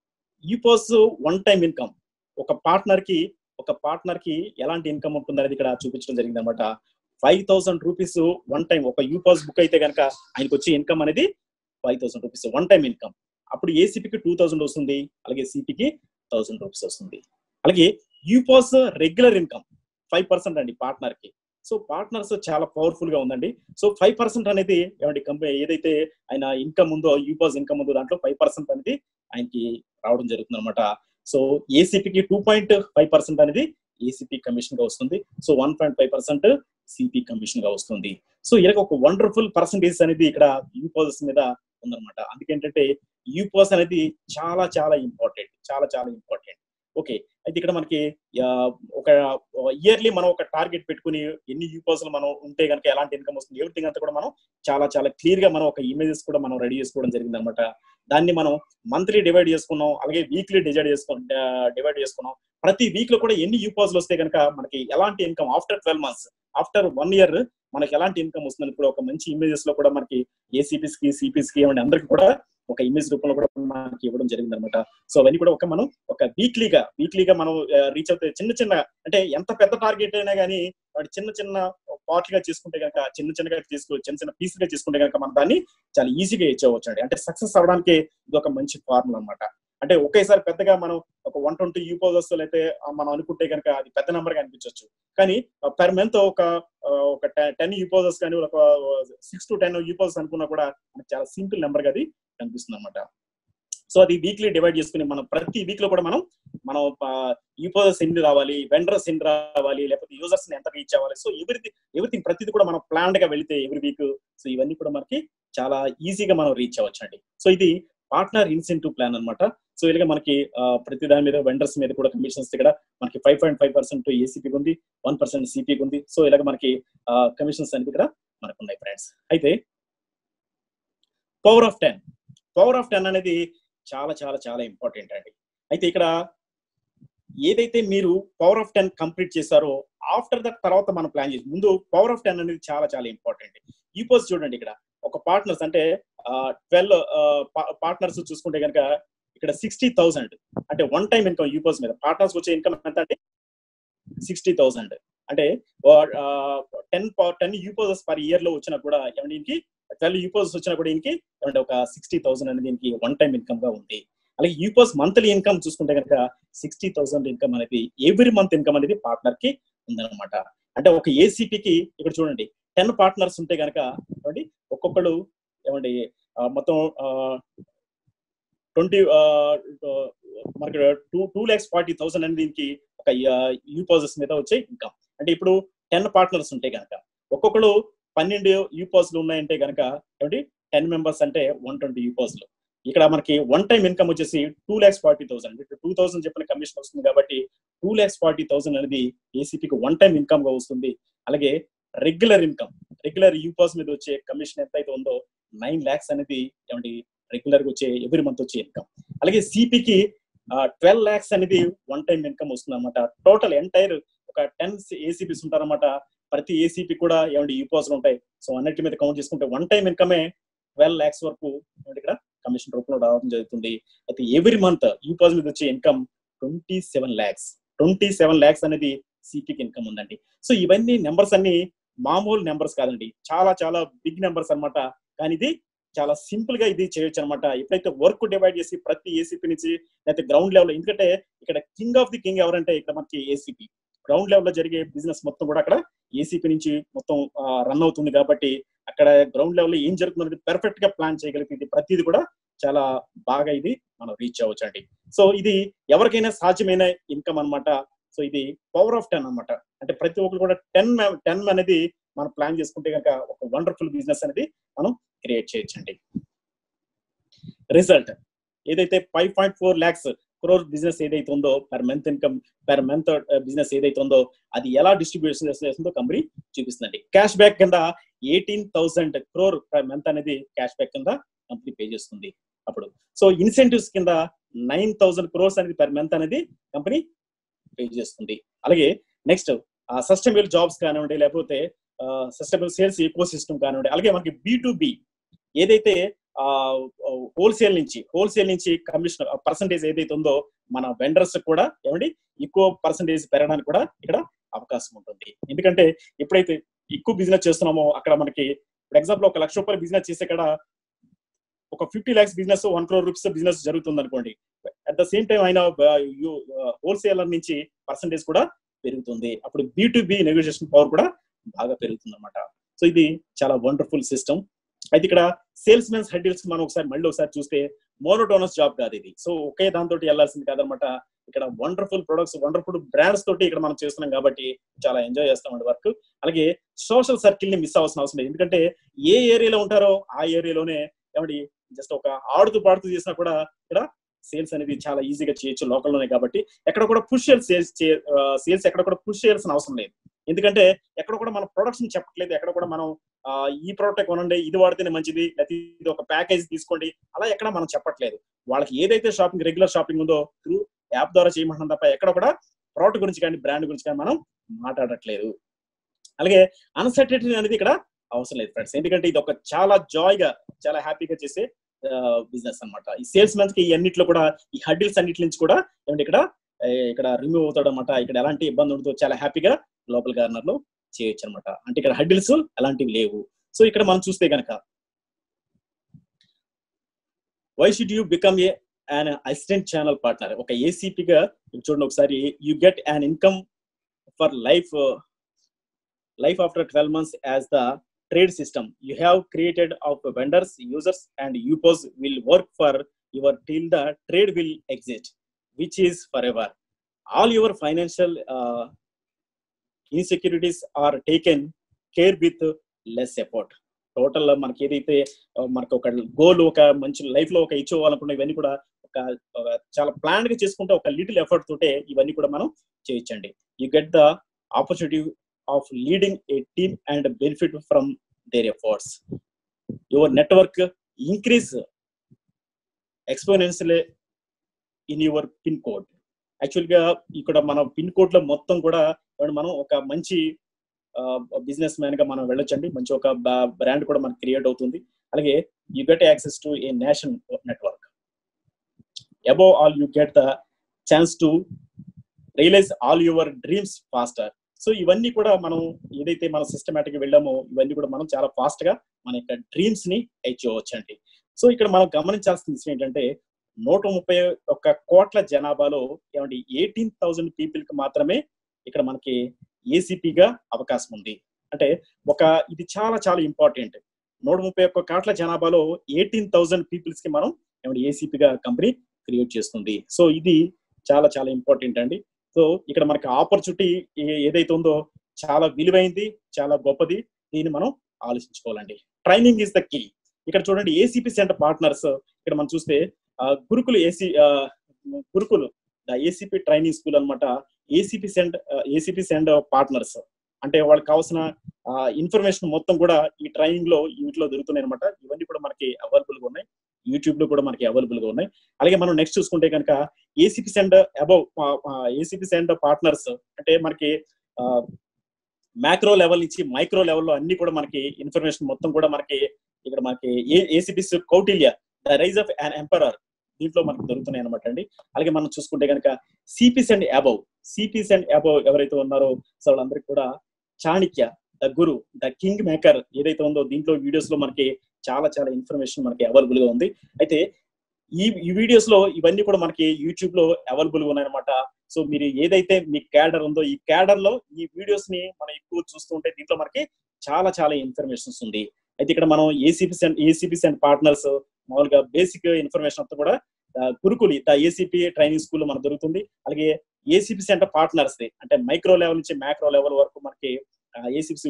UPOS one time income ఒక పార్ట్నర్ కి ఒక పార్ట్నర్ కి ఎలాంటి ఇన్కమ్ ఉంటుంది అనేది ఇక్కడ చూపించడం జరిగింది అనమాట five thousand rupees one time ఒక యూపాస్ బుక్ అయితే కనుక ఆయనకు వచ్చే ఇన్కమ్ అనేది five thousand rupees one time income అప్పుడు ఏసీపీకి టూ థౌసండ్ వస్తుంది అలాగే సిపికి థౌసండ్ రూపీస్ వస్తుంది అలాగే UPOS regular income five percent అండి పార్ట్నర్ కి సో పార్ట్నర్స్ చాలా పవర్ఫుల్ గా ఉందండి సో ఫైవ్ పర్సెంట్ అనేది ఏమంటే కంపెనీ ఏదైతే ఆయన ఇన్కమ్ ఉందో యూపాస్ ఇన్కమ్ ఉందో దాంట్లో ఫైవ్ పర్సెంట్ అనేది ఆయనకి రావడం జరుగుతుంది అనమాట సో ఏసీపీకి టూ పాయింట్ ఫైవ్ పర్సెంట్ అనేది ఏసీపీ కమిషన్ గా వస్తుంది so one point five percent CP commission గా వస్తుంది సో ఇలా ఒక వండర్ఫుల్ పర్సంటేజ్ అనేది ఇక్కడ యూపాస్ మీద ఉందన్నమాట అందుకేంటంటే యూపాస్ అనేది చాలా చాలా ఇంపార్టెంట్ చాలా చాలా ఇంపార్టెంట్ ఓకే అయితే ఇక్కడ మనకి ఆ, ఒక ఇయర్లీ మనం ఒక టార్గెట్ పెట్టుకుని ఎన్ని యూపాస్ మనం ఉంటే కనుక ఎలాంటి ఇన్కమ్ వస్తుంది ఎవ్రీథింగ్ అంతా కూడా మనం చాలా చాలా క్లియర్ గా మనం ఒక ఇమేజెస్ కూడా మనం రెడీ చేసుకోవడం జరిగింది అనమాట దాన్ని మనం మంత్లీ డివైడ్ చేసుకున్నాం అలాగే వీక్లీ డివైడ్ చేసుకు డివైడ్ చేసుకున్నాం ప్రతి వీక్ లో కూడా ఎన్ని యూపాస్లు వస్తే కనుక మనకి ఎలాంటి income after twelve months after one year మనకి ఎలాంటి ఇన్కమ్ వస్తుంది ఇప్పుడు ఒక మంచి ఇమేజెస్ లో కూడా మనకి ఏసీపీస్ కి సిపిస్ కి ఏమంటే అందరికి కూడా ఒక ఇమేజ్ రూపంలో కూడా మనకి ఇవ్వడం జరిగింది అనమాట సో అవన్నీ కూడా ఒక మనం ఒక వీక్లీగా వీక్లీగా మనం రీచ్ అవుతే చిన్న చిన్న అంటే ఎంత పెద్ద టార్గెట్ అయినా కానీ వాటి చిన్న చిన్న పార్ట్లుగా చేసుకుంటే కనుక చిన్న చిన్నగా తీసుకు చిన్న చిన్న పీసులుగా చేసుకుంటే కనుక మనం దాన్ని చాలా ఈజీగా ఇచ్చేవచ్చు అండి అంటే సక్సెస్ అవడానికి ఇది ఒక మంచి ఫార్ములా అన్నమాట అంటే ఒకేసారి పెద్దగా మనం ఒక వన్ ట్వంటీ యూపోజర్స్ అయితే ఆ, మనం అనుకుంటే కనుక అది పెద్ద నెంబర్ గా అనిపించవచ్చు కానీ పర్ మంత్ ఒక ఆ, ఒక టెన్ యూపోజర్స్ కానీ ఒక సిక్స్ టు టెన్ యూపోజర్స్ అనుకున్నా కూడా మనకి చాలా సింపుల్ నెంబర్ గా అది కనిపిస్తుంది అనమాట సో అది వీక్లీ డివైడ్ చేసుకుని మనం ప్రతి వీక్ లో కూడా మనం మనం యూపర్స్ ఎన్ని రావాలి వెండర్స్ ఎన్ని రావాలి లేకపోతే యూజర్స్ ఎంత రీచ్ అవ్వాలి సో ఎవ్రీథింగ్ ఎవ్రీథింగ్ ప్రతిది కూడా మనం ప్లాన్డ్ గా వెళితే ఎవ్రీ వీక్ సో ఇవన్నీ కూడా మనకి చాలా ఈజీగా మనం రీచ్ అవ్వచ్చు అండి సో ఇది పార్ట్నర్ ఇన్సెంటివ్ ప్లాన్ అన్నమాట సో ఇలాగ మనకి ఆ, ప్రతి దాని మీద వెండర్స్ మీద కూడా కమిషన్స్ ఇక్కడ మనకి ఫైవ్ పాయింట్ ఫైవ్ పర్సెంట్ ఏసీపీకి ఉంది వన్ పర్సెంట్ సిపికి ఉంది సో ఇలాగ మనకి కమిషన్స్ అనేది ఇక్కడ మనకు ఉన్నాయి ఫ్రెండ్స్ అయితే power of ten power of ten అనేది చాలా చాలా చాలా ఇంపార్టెంట్ అండి అయితే ఇక్కడ ఏదైతే మీరు పవర్ ఆఫ్ టెన్ కంప్లీట్ చేశారో ఆఫ్టర్ దట్ తర్వాత మనం ప్లాన్ చేసి ముందు పవర్ ఆఫ్ టెన్ అనేది చాలా చాలా ఇంపార్టెంట్ ఈ పోస్ట్ చూడండి ఇక్కడ ఒక పార్ట్నర్స్ అంటే ట్వెల్వ్ పార్ట్నర్స్ చూసుకుంటే కనుక ఇక్కడ సిక్స్టీ థౌసండ్ అంటే వన్ టైం ఇన్కమ్ యూపర్స్ మీద పార్ట్నర్స్ వచ్చే ఇన్కమ్ ఎంత అంటే సిక్స్టీ థౌసండ్ అంటే టెన్ టెన్ యూపర్స్ పర్ ఇయర్ లో వచ్చినా కూడా ఏమంటే దీనికి ట్వెల్వ్ యూపర్స్ వచ్చినా కూడా దీనికి ఏమంటే ఒక సిక్స్టీ థౌసండ్ అనేది దీనికి వన్ టైం ఇన్కమ్ గా ఉంది అలాగే యూపర్స్ మంత్లీ ఇన్కమ్ చూసుకుంటే కనుక సిక్స్టీ థౌసండ్ ఇన్కమ్ అనేది ఎవ్రీ మంత్ ఇన్కమ్ అనేది పార్ట్నర్ కి ఉందన్నమాట అంటే ఒక ఏసీపీకి ఇక్కడ చూడండి టెన్ పార్ట్నర్స్ ఉంటే కనుక ఏమండి ఒక్కొక్కడు ఏమండి ఆ, మొత్తం ట్వంటీ మనకి two two lakhs forty thousand అనేది దీనికి ఒక యూపాజెస్ మీద వచ్చే ఇన్కమ్ అంటే ఇప్పుడు టెన్ పార్ట్నర్స్ ఉంటే కనుక ఒక్కొక్కడు పన్నెండు యూపాస్లు ఉన్నాయంటే కనుక ఏమండి టెన్ మెంబర్స్ అంటే వన్ ట్వంటీ యూపాస్లు ఇక్కడ మనకి వన్ టైం ఇన్కమ్ వచ్చేసి two lakhs forty thousand two thousand చెప్పిన కమిషన్ వస్తుంది కాబట్టి టూ ల్యాక్స్ ఫార్టీ థౌసండ్ అనేది ఏసీపీకి వన్ టైం ఇన్కమ్ గా వస్తుంది అలాగే రెగ్యులర్ ఇన్కమ్ రెగ్యులర్ యూపాస్ మీద వచ్చే కమిషన్ ఎంత అయితే ఉందో నైన్ ల్యాక్స్ అనేది ఏమండి రెగ్యులర్ గా వచ్చే ఎవ్రీ మంత్ వచ్చే ఇన్కమ్ అలాగే సిపికి ట్వెల్వ్ ల్యాక్స్ అనేది వన్ టైం ఇన్కమ్ వస్తుంది అనమాట టోటల్ ఎంటైర్ ఒక టెన్ ఏసీపీస్ ఉంటారన్నమాట ప్రతి ఏసీపీ కూడా ఏమండి యూపాస్ ఉంటాయి సో అన్నిటి మీద కౌంట్ చేసుకుంటే వన్ టైం ఇన్కమే ట్వెల్వ్ ల్యాక్స్ వరకు మనకి ఇక్కడ కమిషన్ రూపంలో రావడం జరుగుతుంది అయితే ఎవ్రీ మంత్ యూపాజ్ మీద వచ్చే income twenty seven lakhs twenty seven lakhs అనేది సిపికి ఇన్కమ్ ఉందండి సో ఇవన్నీ నెంబర్స్ అన్ని మామూలు నెంబర్స్ కాదండి చాలా చాలా బిగ్ నెంబర్స్ అన్నమాట కానీ ఇది చాలా సింపుల్ గా ఇది చేయొచ్చు అనమాట ఎప్పుడైతే వర్క్ డివైడ్ చేసి ప్రతి ఏసీపీ నుంచి లేకపోతే గ్రౌండ్ లెవెల్ ఎందుకంటే ఇక్కడ కింగ్ ఆఫ్ ది కింగ్ ఎవరంటే ఇక్కడ మనకి ఏసీపీ గ్రౌండ్ లెవెల్ లో జరిగే బిజినెస్ మొత్తం కూడా అక్కడ ఏసీపీ నుంచి మొత్తం రన్ అవుతుంది కాబట్టి అక్కడ గ్రౌండ్ లెవెల్ లో ఏం జరుగుతుంది పెర్ఫెక్ట్ గా ప్లాన్ చేయగలిగింది ప్రతిది కూడా చాలా బాగా ఇది మనం రీచ్ అవ్వచ్చు అండి సో ఇది ఎవరికైనా సాధ్యమైన ఇన్కమ్ అన్నమాట సో ఇది పవర్ ఆఫ్ టెన్ అన్నమాట అంటే ప్రతి ఒక్కరు కూడా టెన్ టెన్ అనేది మనం ప్లాన్ చేసుకుంటే కనుక ఒక వండర్ఫుల్ బిజినెస్ అనేది మనం క్రియేట్ చేయొచ్చండి రిజల్ట్ ఏదైతే five point four lakhs crore business ఏదైతే ఉందో per month income per month business ఏదైతే ఉందో అది ఎలా డిస్ట్రిబ్యూషన్ చేస్తుందో కంపెనీ చూపిస్తుందండి క్యాష్ బ్యాక్ కింద eighteen thousand crore per month అనేది క్యాష్ బ్యాక్ కింద కంపెనీ పే చేస్తుంది అప్పుడు సో ఇన్సెంటివ్స్ కింద నైన్ థౌసండ్ క్రోర్స్ అనేది పర్ మంత్ అనేది కంపెనీ పే చేస్తుంది అలాగే నెక్స్ట్ సస్టైనబుల్ జాబ్స్ కానివ్వండి లేకపోతే సస్టైనబుల్ సేల్స్ ఈకో సిస్టమ్ కానివ్వండి అలాగే మనకి బి టు బి ఏదైతే హోల్సేల్ నుంచి హోల్సేల్ నుంచి కమిషన్ పర్సంటేజ్ ఏదైతే ఉందో మన వెండర్స్ కూడా ఏమండి ఎక్కువ పర్సంటేజ్ పెరగడానికి కూడా ఇక్కడ అవకాశం ఉంటుంది ఎందుకంటే ఎప్పుడైతే ఎక్కువ బిజినెస్ చేస్తున్నామో అక్కడ మనకి ఫర్ ఎగ్జాంపుల్ ఒక లక్ష రూపాయల బిజినెస్ చేసే ఇక్కడ ఒక fifty lakhs business one crore rupees business జరుగుతుంది అనుకోండి అట్ ద సేమ్ టైం ఆయన హోల్సేలర్ నుంచి పర్సంటేజ్ కూడా పెరుగుతుంది అప్పుడు B to B negotiation power కూడా బాగా పెరుగుతుంది అనమాట సో ఇది చాలా వండర్ఫుల్ సిస్టమ్ అయితే ఇక్కడ సేల్స్ మెన్స్ హెడ్డిల్స్ మనం ఒకసారి మళ్ళీ ఒకసారి చూస్తే మోనోటోనస్ జాబ్ కాదు ఇది సో ఒకే దాంతో వెళ్ళాల్సింది కాదనమాట ఇక్కడ వండర్ఫుల్ ప్రొడక్ట్స్ వండర్ఫుల్ బ్రాండ్స్ తోటి ఇక్కడ మనం చేస్తున్నాం కాబట్టి చాలా ఎంజాయ్ చేస్తామండి వర్క్ అలాగే సోషల్ సర్కిల్ ని మిస్ అవ్వాల్సిన అవసరం లేదు ఎందుకంటే ఏ ఏరియాలో ఉంటారో ఆ ఏరియాలోనే ఏమండి జస్ట్ ఒక ఆడుతూ పాడుతూ చేసినా కూడా ఇక్కడ సేల్స్ అనేది చాలా ఈజీగా చేయొచ్చు లోకల్లోనే కాబట్టి ఎక్కడ కూడా పుష్ సేల్స్ సేల్స్ ఎక్కడ కూడా పుష్ చేయాల్సిన అవసరం లేదు ఎందుకంటే ఎక్కడ కూడా మన ప్రొడక్ట్స్ చెప్పట్లేదు ఎక్కడ కూడా మనం ఈ ప్రోడక్ట్ కొనండి ఇది వాడితేనే మంచిది లేకపోతే ఇది ఒక ప్యాకేజ్ తీసుకోండి అలా ఎక్కడ మనం చెప్పట్లేదు వాళ్ళకి ఏదైతే షాపింగ్ రెగ్యులర్ షాపింగ్ ఉందో త్రూ యాప్ ద్వారా చేయమంటాం తప్ప ఎక్కడ కూడా ప్రోడక్ట్ గురించి కానీ బ్రాండ్ గురించి కానీ మనం మాట్లాడట్లేదు అలాగే అన్సర్టనిటీ అనేది ఇక్కడ అవసరం లేదు ఫ్రెండ్స్ ఎందుకంటే ఇది ఒక చాలా జాయ్ గా చాలా హ్యాపీగా చేసే బిజినెస్ అనమాట ఈ సేల్స్ మెన్స్ కి ఈ అన్నిట్లో కూడా ఈ హడ్డిల్స్ అన్నిటి నుంచి కూడా ఏమంటే ఇక్కడ ఇక్కడ రిమూవ్ అవుతాడు అనమాట ఇక్కడ ఎలాంటి ఇబ్బంది ఉండదు చాలా హ్యాపీగా లోపల గార్నర్ లో చేయొచ్చు అనమాట అంటే ఇక్కడ హడ్డిల్స్ అలాంటివి లేవు సో ఇక్కడ మనం చూస్తే కనుక why should you become a and assistant channel partner ఒక ఏసీపీగా చూడండి ఒకసారి you get an income for life life after twelve months as the trade system you have created of vendors users and upos will work for your till the trade will exist which is forever all your financial uh, insecurities are taken care with less effort total మనకి ఏదైతే మనకు ఒక goal ఒక మంచి life లో ఒక ఇచ్చుకోవాలనుకున్న ఇవన్నీ కూడా ఒక చాలా ప్లాన్ గా చేసుకుంటే ఒక లిటిల్ ఎఫర్ట్ తోటే ఇవన్నీ కూడా మనం చేయొచ్చండి you get the opportunity of leading a team and benefit from their efforts. Your network increase exponentially in your pin code actual గా ఇక్కడ మన పిన్ కోడ్ లో మొత్తం కూడా మనం ఒక మంచి బిజినెస్ మ్యాన్ గా మనం వెళ్ళొచ్చండి మంచి ఒక బ్రాండ్ కూడా మనకు క్రియేట్ అవుతుంది అలాగే you get access to a nation network above all you get the chance to realise all your dreams faster so ఇవన్నీ కూడా మనం ఏదైతే మనం సిస్టమేటిక్ వెళ్ళామో ఇవన్నీ కూడా మనం చాలా ఫాస్ట్ గా మన యొక్క డ్రీమ్స్ ని అచీవ్ అండి సో ఇక్కడ మనం గమనించాల్సిన విషయం ఏంటంటే నూట ముప్పై ఒక్క కోట్ల జనాభాలో ఏమంటే ఎయిటీన్ థౌసండ్ పీపుల్ కి మాత్రమే ఇక్కడ మనకి ఏసీపీగా అవకాశం ఉంది అంటే ఒక ఇది చాలా చాలా ఇంపార్టెంట్ నూట ముప్పై ఒక్క కోట్ల జనాభాలో ఎయిటీన్ థౌసండ్ పీపుల్స్ కి మనం ఏమంటే ఏసీపీగా కంపెనీ క్రియేట్ చేస్తుంది సో ఇది చాలా చాలా ఇంపార్టెంట్ అండి సో ఇక్కడ మనకి ఆపర్చునిటీ ఏదైతే ఉందో చాలా విలువైంది చాలా గొప్పది దీన్ని మనం ఆలోచించుకోవాలండి ట్రైనింగ్ ఇస్ ద కీ ఇక్కడ చూడండి ఏసీపీ సెంటర్ పార్ట్నర్స్ ఇక్కడ మనం చూస్తే Gurukul AC Gurukul the ACP training school అనమాట ACP and ACP and partners అంటే వాళ్ళకి కావాల్సిన ఇన్ఫర్మేషన్ మొత్తం కూడా ఈ ట్రైనింగ్ లో వీటిలో దొరుకుతున్నాయి అనమాట ఇవన్నీ కూడా మనకి అవైలబుల్ గా ఉన్నాయి యూట్యూబ్ లో కూడా మనకి అవైలబుల్ గా ఉన్నాయి అలాగే మనం నెక్స్ట్ చూసుకుంటే కనుక ACP and above ACP and partners అంటే మనకి మ్యాక్రో లెవెల్ నుంచి మైక్రో లెవెల్లో అన్ని కూడా మనకి ఇన్ఫర్మేషన్ మొత్తం కూడా మనకి ఇక్కడ మనకి ACPs Kautilya the rise of an emperor దీంట్లో మనకు దొరుకుతున్నాయి అనమాట అండి అలాగే మనం చూసుకుంటే కనుక CPs and above CPs and above ఎవరైతే ఉన్నారో సో వాళ్ళందరికీ కూడా Chanakya the guru the king maker ఏదైతే ఉందో దీంట్లో వీడియోస్ లో మనకి చాలా చాలా ఇన్ఫర్మేషన్ మనకి అవైలబుల్ గా ఉంది అయితే ఈ ఈ వీడియోస్ లో ఇవన్నీ కూడా మనకి యూట్యూబ్ లో అవైలబుల్ గా ఉన్నాయన్నమాట సో మీరు ఏదైతే మీ క్యాడర్ ఉందో ఈ క్యాడర్ లో ఈ వీడియోస్ ని మనం ఎక్కువ చూస్తూ ఉంటే దీంట్లో మనకి చాలా చాలా ఇన్ఫర్మేషన్స్ ఉంది అయితే ఇక్కడ మనం ACPs and ACPs and partners మామూలుగా బేసిక్ ఇన్ఫర్మేషన్ అంతా కూడా ఆ, Gurukul the ACP training school మనకు దొరుకుతుంది అలాగే ఏసీపీ సెంటర్ పార్ట్నర్స్ అంటే మైక్రో లెవెల్ నుంచి మ్యాక్రో లెవెల్ వరకు మనకి ACP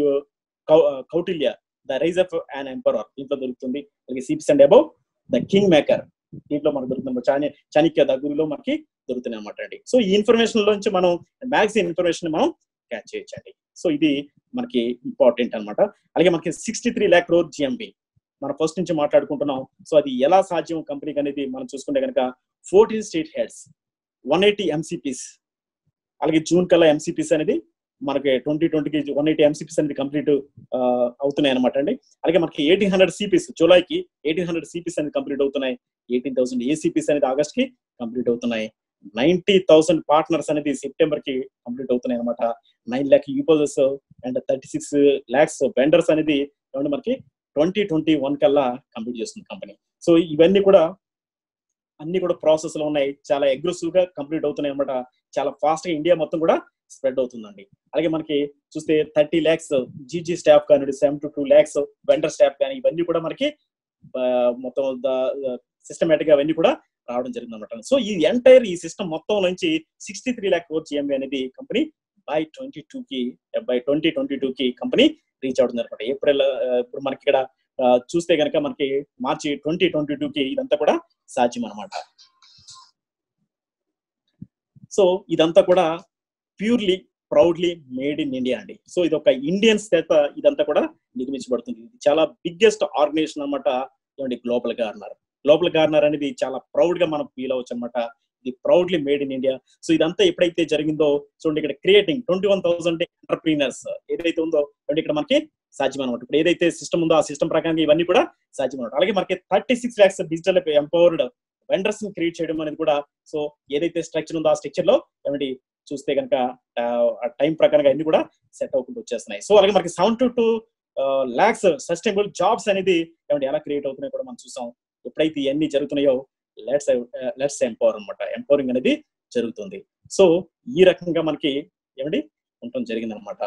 Kautilya the rise of an emperor దీంట్లో దొరుకుతుంది అలాగే CPs and above the king maker దీంట్లో మనకు దొరుకుతుంది చాణి చాణిక్య ద గురులో మనకి దొరుకుతున్నాయి అనమాట అండి సో ఈ ఇన్ఫర్మేషన్ నుంచి మనం మ్యాక్సిమం ఇన్ఫర్మేషన్ మనం క్యాచ్ చేయొచ్చండి సో ఇది మనకి ఇంపార్టెంట్ అన్నమాట అలాగే మనకి sixty three lakh crore GMB మనం ఫస్ట్ నుంచి మాట్లాడుకుంటున్నాం సో అది ఎలా సాధ్యం కంపెనీకి అనేది మనం చూసుకుంటే కనుక fourteen state heads one eighty MCPs అలాగే జూన్ కల్లా ఎంసీపీస్ అనేది మనకి ట్వంటీ ట్వంటీకి వన్ ఎయిటీ ఎంసీపీస్ అనేది కంప్లీట్ అవుతున్నాయి అనమాట అండి అలాగే మనకి ఎయిటీన్ హండ్రెడ్ సిపిస్ జూలైకి ఎయిటీన్ హండ్రెడ్ సిపిస్ అనేది కంప్లీట్ అవుతున్నాయి ఎయిటీన్ థౌసండ్ ఏసీపీస్ అనేది ఆగస్ట్ కి కంప్లీట్ అవుతున్నాయి నైన్టీ థౌసండ్ పార్ట్నర్స్ అనేది సెప్టెంబర్ కి కంప్లీట్ అవుతున్నాయి అనమాట నైన్ ల్యాక్ యూపోజెస్ and thirty six lakhs vendors అనేది ఏమంటే మనకి ట్వంటీ ట్వంటీ వన్ కల్లా కంప్లీట్ చేస్తుంది కంపెనీ సో ఇవన్నీ కూడా అన్ని కూడా ప్రాసెస్ లో ఉన్నాయి చాలా అగ్రెసివ్ గా కంప్లీట్ అవుతున్నాయి అనమాట చాలా ఫాస్ట్ గా ఇండియా మొత్తం కూడా స్ప్రెడ్ అవుతుందండి అలాగే మనకి చూస్తే థర్టీ ల్యాక్స్ జీజీ స్టాఫ్ కానీ seven to two lakhs vendor staff కానీ ఇవన్నీ కూడా మనకి ఆ, మొత్తం సిస్టమేటిక్ గా అవన్నీ కూడా రావడం జరిగింది అనమాట సో ఈ ఎంటైర్ ఈ సిస్టమ్ మొత్తం నుంచి sixty three lakh crore GMB అనేది కంపెనీ బై ట్వంటీ టూ కి బై ట్వంటీ ట్వంటీ టూ కి కంపెనీ రీచ్ అవుతుంది అనమాట ఏప్రిల్ ఆ, ఇప్పుడు మనకి ఇక్కడ ఆ, చూస్తే కనుక మనకి మార్చి ట్వంటీ ట్వంటీ టూ కి ఇదంతా కూడా సాధ్యం అనమాట సో ఇదంతా కూడా purely proudly made in India అండి సో ఇది ఒక ఇండియన్స్ చేత ఇదంతా కూడా నిర్మించబడుతుంది ఇది చాలా బిగ్గెస్ట్ ఆర్గనైజేషన్ అనమాట ఏమండి గ్లోబల్ గార్నర్ గ్లోబల్ గార్నర్ అనేది చాలా ప్రౌడ్ గా మనం ఫీల్ అవ్వచ్చు అనమాట ఇది proudly made in India so ఇదంతా ఎప్పుడైతే జరిగిందో చూడండి ఇక్కడ creating twenty one thousand entrepreneurs ఏదైతే ఉందో అంటే ఇక్కడ మనకి సాధ్యం అనమాట ఇప్పుడు ఏదైతే సిస్టమ్ ఉందో ఆ సిస్టమ్ ప్రకారం ఇవన్నీ కూడా సాధ్యం అనమాట అలాగే మనకి thirty six lakhs digital empowered vendors ని క్రియేట్ చేయడం అనేది కూడా సో ఏదైతే స్ట్రక్చర్ ఉందో ఆ స్ట్రక్చర్ లో ఏమండి చూస్తే కనుక టైం ప్రకారంగా అన్ని కూడా సెట్ అవ్వకుండా వచ్చేస్తున్నాయి సో అలాగే మనకి seven to two lakhs sustainable jobs అనేది ఏమంటే ఎలా క్రియేట్ అవుతున్నాయో కూడా మనం చూసాం ఎప్పుడైతే ఇవన్నీ జరుగుతున్నాయో లెట్స్ లెట్స్ ఎంపవర్ అనమాట ఎంపవరింగ్ అనేది జరుగుతుంది సో ఈ రకంగా మనకి ఏమండి ఉండటం జరిగింది అనమాట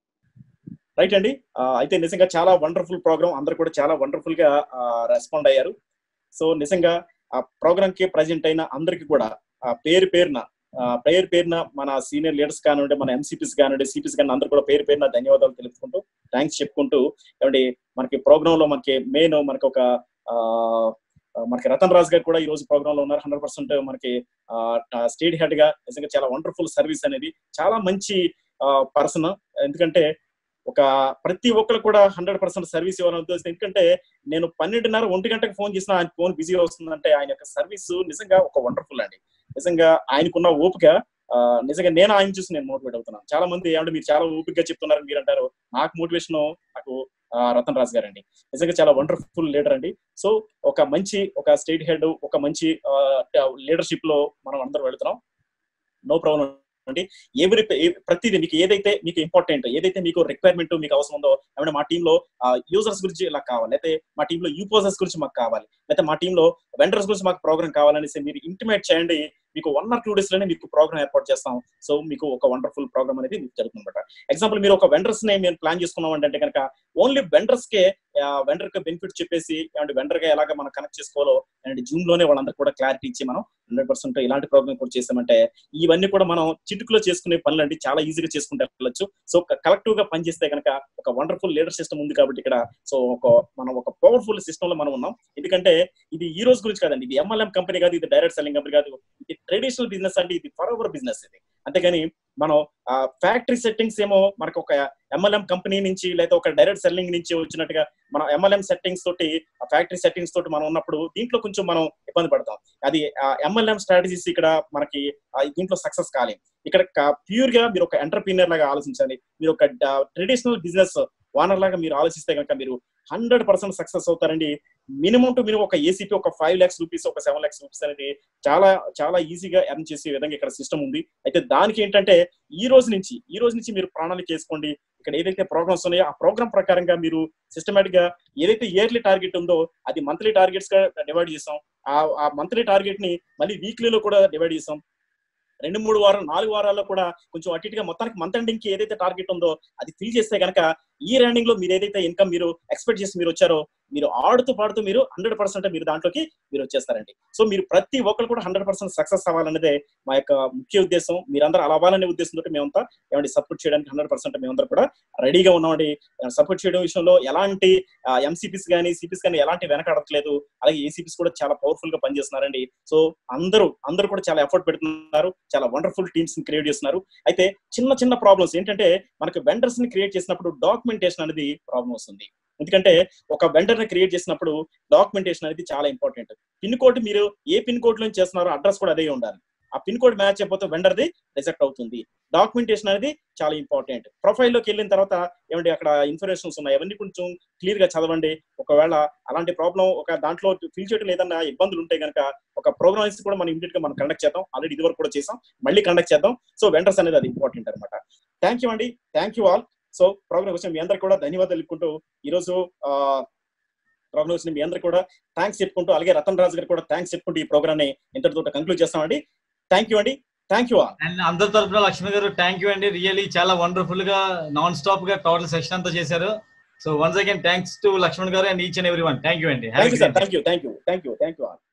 రైట్ అండి ఆ, అయితే నిజంగా చాలా వండర్ఫుల్ ప్రోగ్రామ్ అందరు కూడా చాలా వండర్ఫుల్ గా రెస్పాండ్ అయ్యారు సో నిజంగా ఆ ప్రోగ్రామ్ కి ప్రజెంట్ అయిన అందరికి కూడా ఆ పేరు పేరున ఆ, పేరు పేరున మన సీనియర్ లీడర్స్ కానివ్వండి మన ఎంసీపీస్ కానివ్వండి సిపిస్ కానీ అందరు కూడా పేరు పేరున ధన్యవాదాలు తెలుపుకుంటూ థ్యాంక్స్ చెప్పుకుంటూ ఏమండి మనకి ప్రోగ్రామ్ లో మనకి మెయిన్ మనకి ఒక ఆ, మనకి రతన్ రాజ్ గారు కూడా ఈ రోజు ప్రోగ్రామ్ లో ఉన్నారు హండ్రెడ్ పర్సెంట్ మనకి స్టేట్ హెడ్ గా నిజంగా చాలా వండర్ఫుల్ సర్వీస్ అనేది చాలా మంచి పర్సన్ ఎందుకంటే ఒక ప్రతి ఒక్కరు కూడా హండ్రెడ్ పర్సెంట్ సర్వీస్ ఇవ్వాలని ఉద్దేశం ఎందుకంటే నేను పన్నెండున్నర ఒంటి గంటకు ఫోన్ చేసిన ఆయన ఫోన్ బిజీగా వస్తుందంటే ఆయన యొక్క సర్వీస్ నిజంగా ఒక వండర్ఫుల్ అండి నిజంగా ఆయనకున్న ఓపిక ఆ, నిజంగా నేను ఆయన చూసి నేను మోటివేట్ అవుతున్నాను చాలా మంది ఏమంటే మీరు చాలా ఓపికగా చెప్తున్నారని మీరు అంటారు నాకు మోటివేషన్ నాకు ఆ, రతన్ రాజ్ గారు అండి నిజంగా చాలా వండర్ఫుల్ లీడర్ అండి సో ఒక మంచి ఒక స్టేట్ హెడ్ ఒక మంచి లీడర్షిప్ లో మనం అందరం వెళుతున్నాం నో ప్రాబ్లం అండి ఎవరి ప్రతిదీ మీకు ఏదైతే మీకు ఇంపార్టెంట్ ఏదైతే మీకు రిక్వైర్మెంట్ మీకు అవసరం ఉందో ఏమంటే మా టీంలో యూజర్స్ గురించి ఇలా కావాలి లేకపోతే మా టీంలో యూపోజర్స్ గురించి మాకు కావాలి లేకపోతే మా టీంలో వెండర్స్ గురించి మాకు ప్రోగ్రామ్ కావాలనేసి మీరు ఇంటిమేట్ చేయండి మీకు వన్ ఆర్ టూ డేస్ లోనే మీకు ప్రోగ్రామ్ ఏర్పాటు చేస్తాం సో మీకు ఒక వండర్ఫుల్ ప్రోగ్రామ్ అనేది మీకు జరుగుతుంది అనమాట ఎగ్జాంపుల్ మీరు ఒక వెండర్స్ ని మేము ప్లాన్ చేసుకున్నాం అంటే కనుక ఓన్లీ వెండర్స్ కే వెండర్ కి బెనిఫిట్ చెప్పేసి అండ్ వెండర్ గా ఎలాగ మనం కనెక్ట్ చేసుకోవాలో అండ్ జూమ్ లోనే వాళ్ళందరికీ కూడా క్లారిటీ ఇచ్చి మనం హండ్రెడ్ పర్సెంట్ ఇలాంటి ప్రోగ్రామ్ కూడా చేసామంటే ఇవన్నీ కూడా మనం చిటుకులో చేసుకునే పనులు అంటే చాలా ఈజీగా చేసుకుంటే వెళ్ళొచ్చు సో కలెక్టివ్ గా పనిచేస్తే కనుక ఒక వండర్ఫుల్ లీడర్ సిస్టమ్ ఉంది కాబట్టి ఇక్కడ సో ఒక మనం ఒక పవర్ఫుల్ సిస్టమ్ లో మనం ఉన్నాం ఎందుకంటే ఇది ఈ రోజు గురించి కాదండి ఇది ఎంఎల్ఎం కంపెనీ కాదు ఇది డైరెక్ట్ సెల్లింగ్ కంపెనీ కాదు ఇది ట్రెడిషనల్ బిజినెస్ అంటే ఇది ఫర్ ఎవర్ బిజినెస్ ఇది అంతేగాని మనం ఫ్యాక్టరీ సెట్టింగ్స్ ఏమో మనకు ఒక ఎంఎల్ఎం కంపెనీ నుంచి లేదా ఒక డైరెక్ట్ సెల్లింగ్ నుంచి వచ్చినట్టుగా మనం ఎంఎల్ఎం సెట్టింగ్స్ తోటి ఆ ఫ్యాక్టరీ సెట్టింగ్స్ తోటి మనం ఉన్నప్పుడు దీంట్లో కొంచెం మనం ఇబ్బంది పడతాం అది ఎంఎల్ఎం స్ట్రాటజీస్ ఇక్కడ మనకి ఆ, దీంట్లో సక్సెస్ కాలేదు ఇక్కడ ప్యూర్ గా మీరు ఒక ఎంటర్ప్రీనియర్ లాగా ఆలోచించాలి మీరు ఒక ట్రెడిషనల్ బిజినెస్ వానర్ లాగా మీరు ఆలోచిస్తే కనుక మీరు హండ్రెడ్ పర్సెంట్ సక్సెస్ అవుతారండి మినిమం టు మినిమం ఒక ఏసీపీ ఒక ఫైవ్ ల్యాక్స్ రూపీస్ ఒక సెవెన్ ల్యాక్స్ రూపీస్ అనేది చాలా చాలా ఈజీగా ఎర్న్ చేసే విధంగా ఇక్కడ సిస్టమ్ ఉంది అయితే దానికి ఏంటంటే ఈ రోజు నుంచి ఈ రోజు నుంచి మీరు ప్రణాళిక వేసుకోండి ఇక్కడ ఏదైతే ప్రోగ్రామ్స్ ఉన్నాయో ఆ ప్రోగ్రామ్ ప్రకారంగా మీరు సిస్టమేటిక్ గా ఏదైతే ఇయర్లీ టార్గెట్ ఉందో అది మంత్లీ టార్గెట్స్ గా డివైడ్ చేసాం ఆ ఆ మంత్లీ టార్గెట్ ని మళ్ళీ వీక్లీలో కూడా డివైడ్ చేసాం రెండు మూడు వారాలు నాలుగు వారాల్లో కూడా కొంచెం అటు ఇటుగా మొత్తానికి మంత్ ఎండింగ్ కి ఏదైతే టార్గెట్ ఉందో అది ఫిల్ చేస్తే కనుక ఈ రన్నింగ్ లో మీరు ఏదైతే ఇన్కమ్ మీరు ఎక్స్పెక్ట్ చేసి మీరు వచ్చారో మీరు ఆడుతూ పాడుతూ మీరు హండ్రెడ్ పర్సెంట్ మీరు దాంట్లోకి మీరు వచ్చేస్తారండి సో మీరు ప్రతి ఒక్కరు కూడా హండ్రెడ్ పర్సెంట్ సక్సెస్ అవ్వాలనేదే మా యొక్క ముఖ్య ఉద్దేశం మీరందరూ అలా అవ్వాలనే ఉద్దేశంతో మేమంతా ఏమంటే సపోర్ట్ చేయడానికి హండ్రెడ్ పర్సెంట్ మేమందరూ కూడా రెడీగా ఉన్నామండి సపోర్ట్ చేయడం విషయంలో ఎలాంటి ఎంసీపీస్ కానీ సిపిస్ కానీ ఎలాంటి వెనకాడట్లేదు అలాగే ఏసీపీస్ కూడా చాలా పవర్ఫుల్ గా పనిచేస్తున్నారండి సో అందరూ అందరూ కూడా చాలా ఎఫర్ట్ పెడుతున్నారు చాలా వండర్ఫుల్ టీమ్స్ ని క్రియేట్ చేస్తున్నారు అయితే చిన్న చిన్న ప్రాబ్లమ్స్ ఏంటంటే మనకు వెండర్స్ ని క్రియేట్ చేసినప్పుడు డాక్యుమెంటేషన్ అనేది ప్రాబ్లం వస్తుంది ఎందుకంటే ఒక వెండర్ ని క్రియేట్ చేసినప్పుడు డాక్యుమెంటేషన్ అనేది చాలా ఇంపార్టెంట్ పిన్ కోడ్ మీరు ఏ పిన్ కోడ్ నుంచి చేస్తున్నారో అడ్రస్ కూడా అదే ఉండాలి ఆ పిన్ కోడ్ మ్యాచ్ అయిపోతే వెండర్ది రిజెక్ట్ అవుతుంది డాక్యుమెంటేషన్ అనేది చాలా ఇంపార్టెంట్ ప్రొఫైల్లోకి వెళ్ళిన తర్వాత ఏమంటే అక్కడ ఇన్ఫర్మేషన్స్ ఉన్నాయి అవన్నీ కొంచెం క్లియర్ గా చదవండి ఒకవేళ అలాంటి ప్రాబ్లం ఒక దాంట్లో ఫిల్ చేయడం ఏదన్నా ఇబ్బందులు ఉంటే కనుక ఒక ప్రోగ్రామ్స్ కూడా మనం ఇమీడియట్ గా మనం కండక్ట్ చేద్దాం ఆల్రెడీ ఇది వరకు కూడా చేసాం మళ్ళీ కండక్ట్ చేద్దాం సో వెండర్స్ అనేది అది ఇంపార్టెంట్ అనమాట థ్యాంక్ యూ అండి thank you all so programme కోసం మీ అందరికి కూడా ధన్యవాదాలు తెలుపుకుంటూ ఈరోజు ప్రోగ్రామ్ వచ్చిన మీ అందరికి కూడా థ్యాంక్స్ చెప్పుకుంటూ అలాగే రతన్ రాజు గారు కూడా థ్యాంక్స్ చెప్పుకుంటూ ఈ ప్రోగ్రామ్ ని ఇంతటితో కంక్లూడ్ చేస్తామండి థ్యాంక్ యూ అండి థ్యాంక్ యూ ఆల్ అండ్ అందరి తరపున లక్ష్మి గారు థ్యాంక్ యూ అండి రియలీ చాలా వండర్ఫుల్ గా నాన్ స్టాప్ గా టోటల్ సెషన్ అంతా చేశారు so once again thanks to Lakshman గారు and each and every one thank you అండి thank you sir thank you thank you thank you thank you all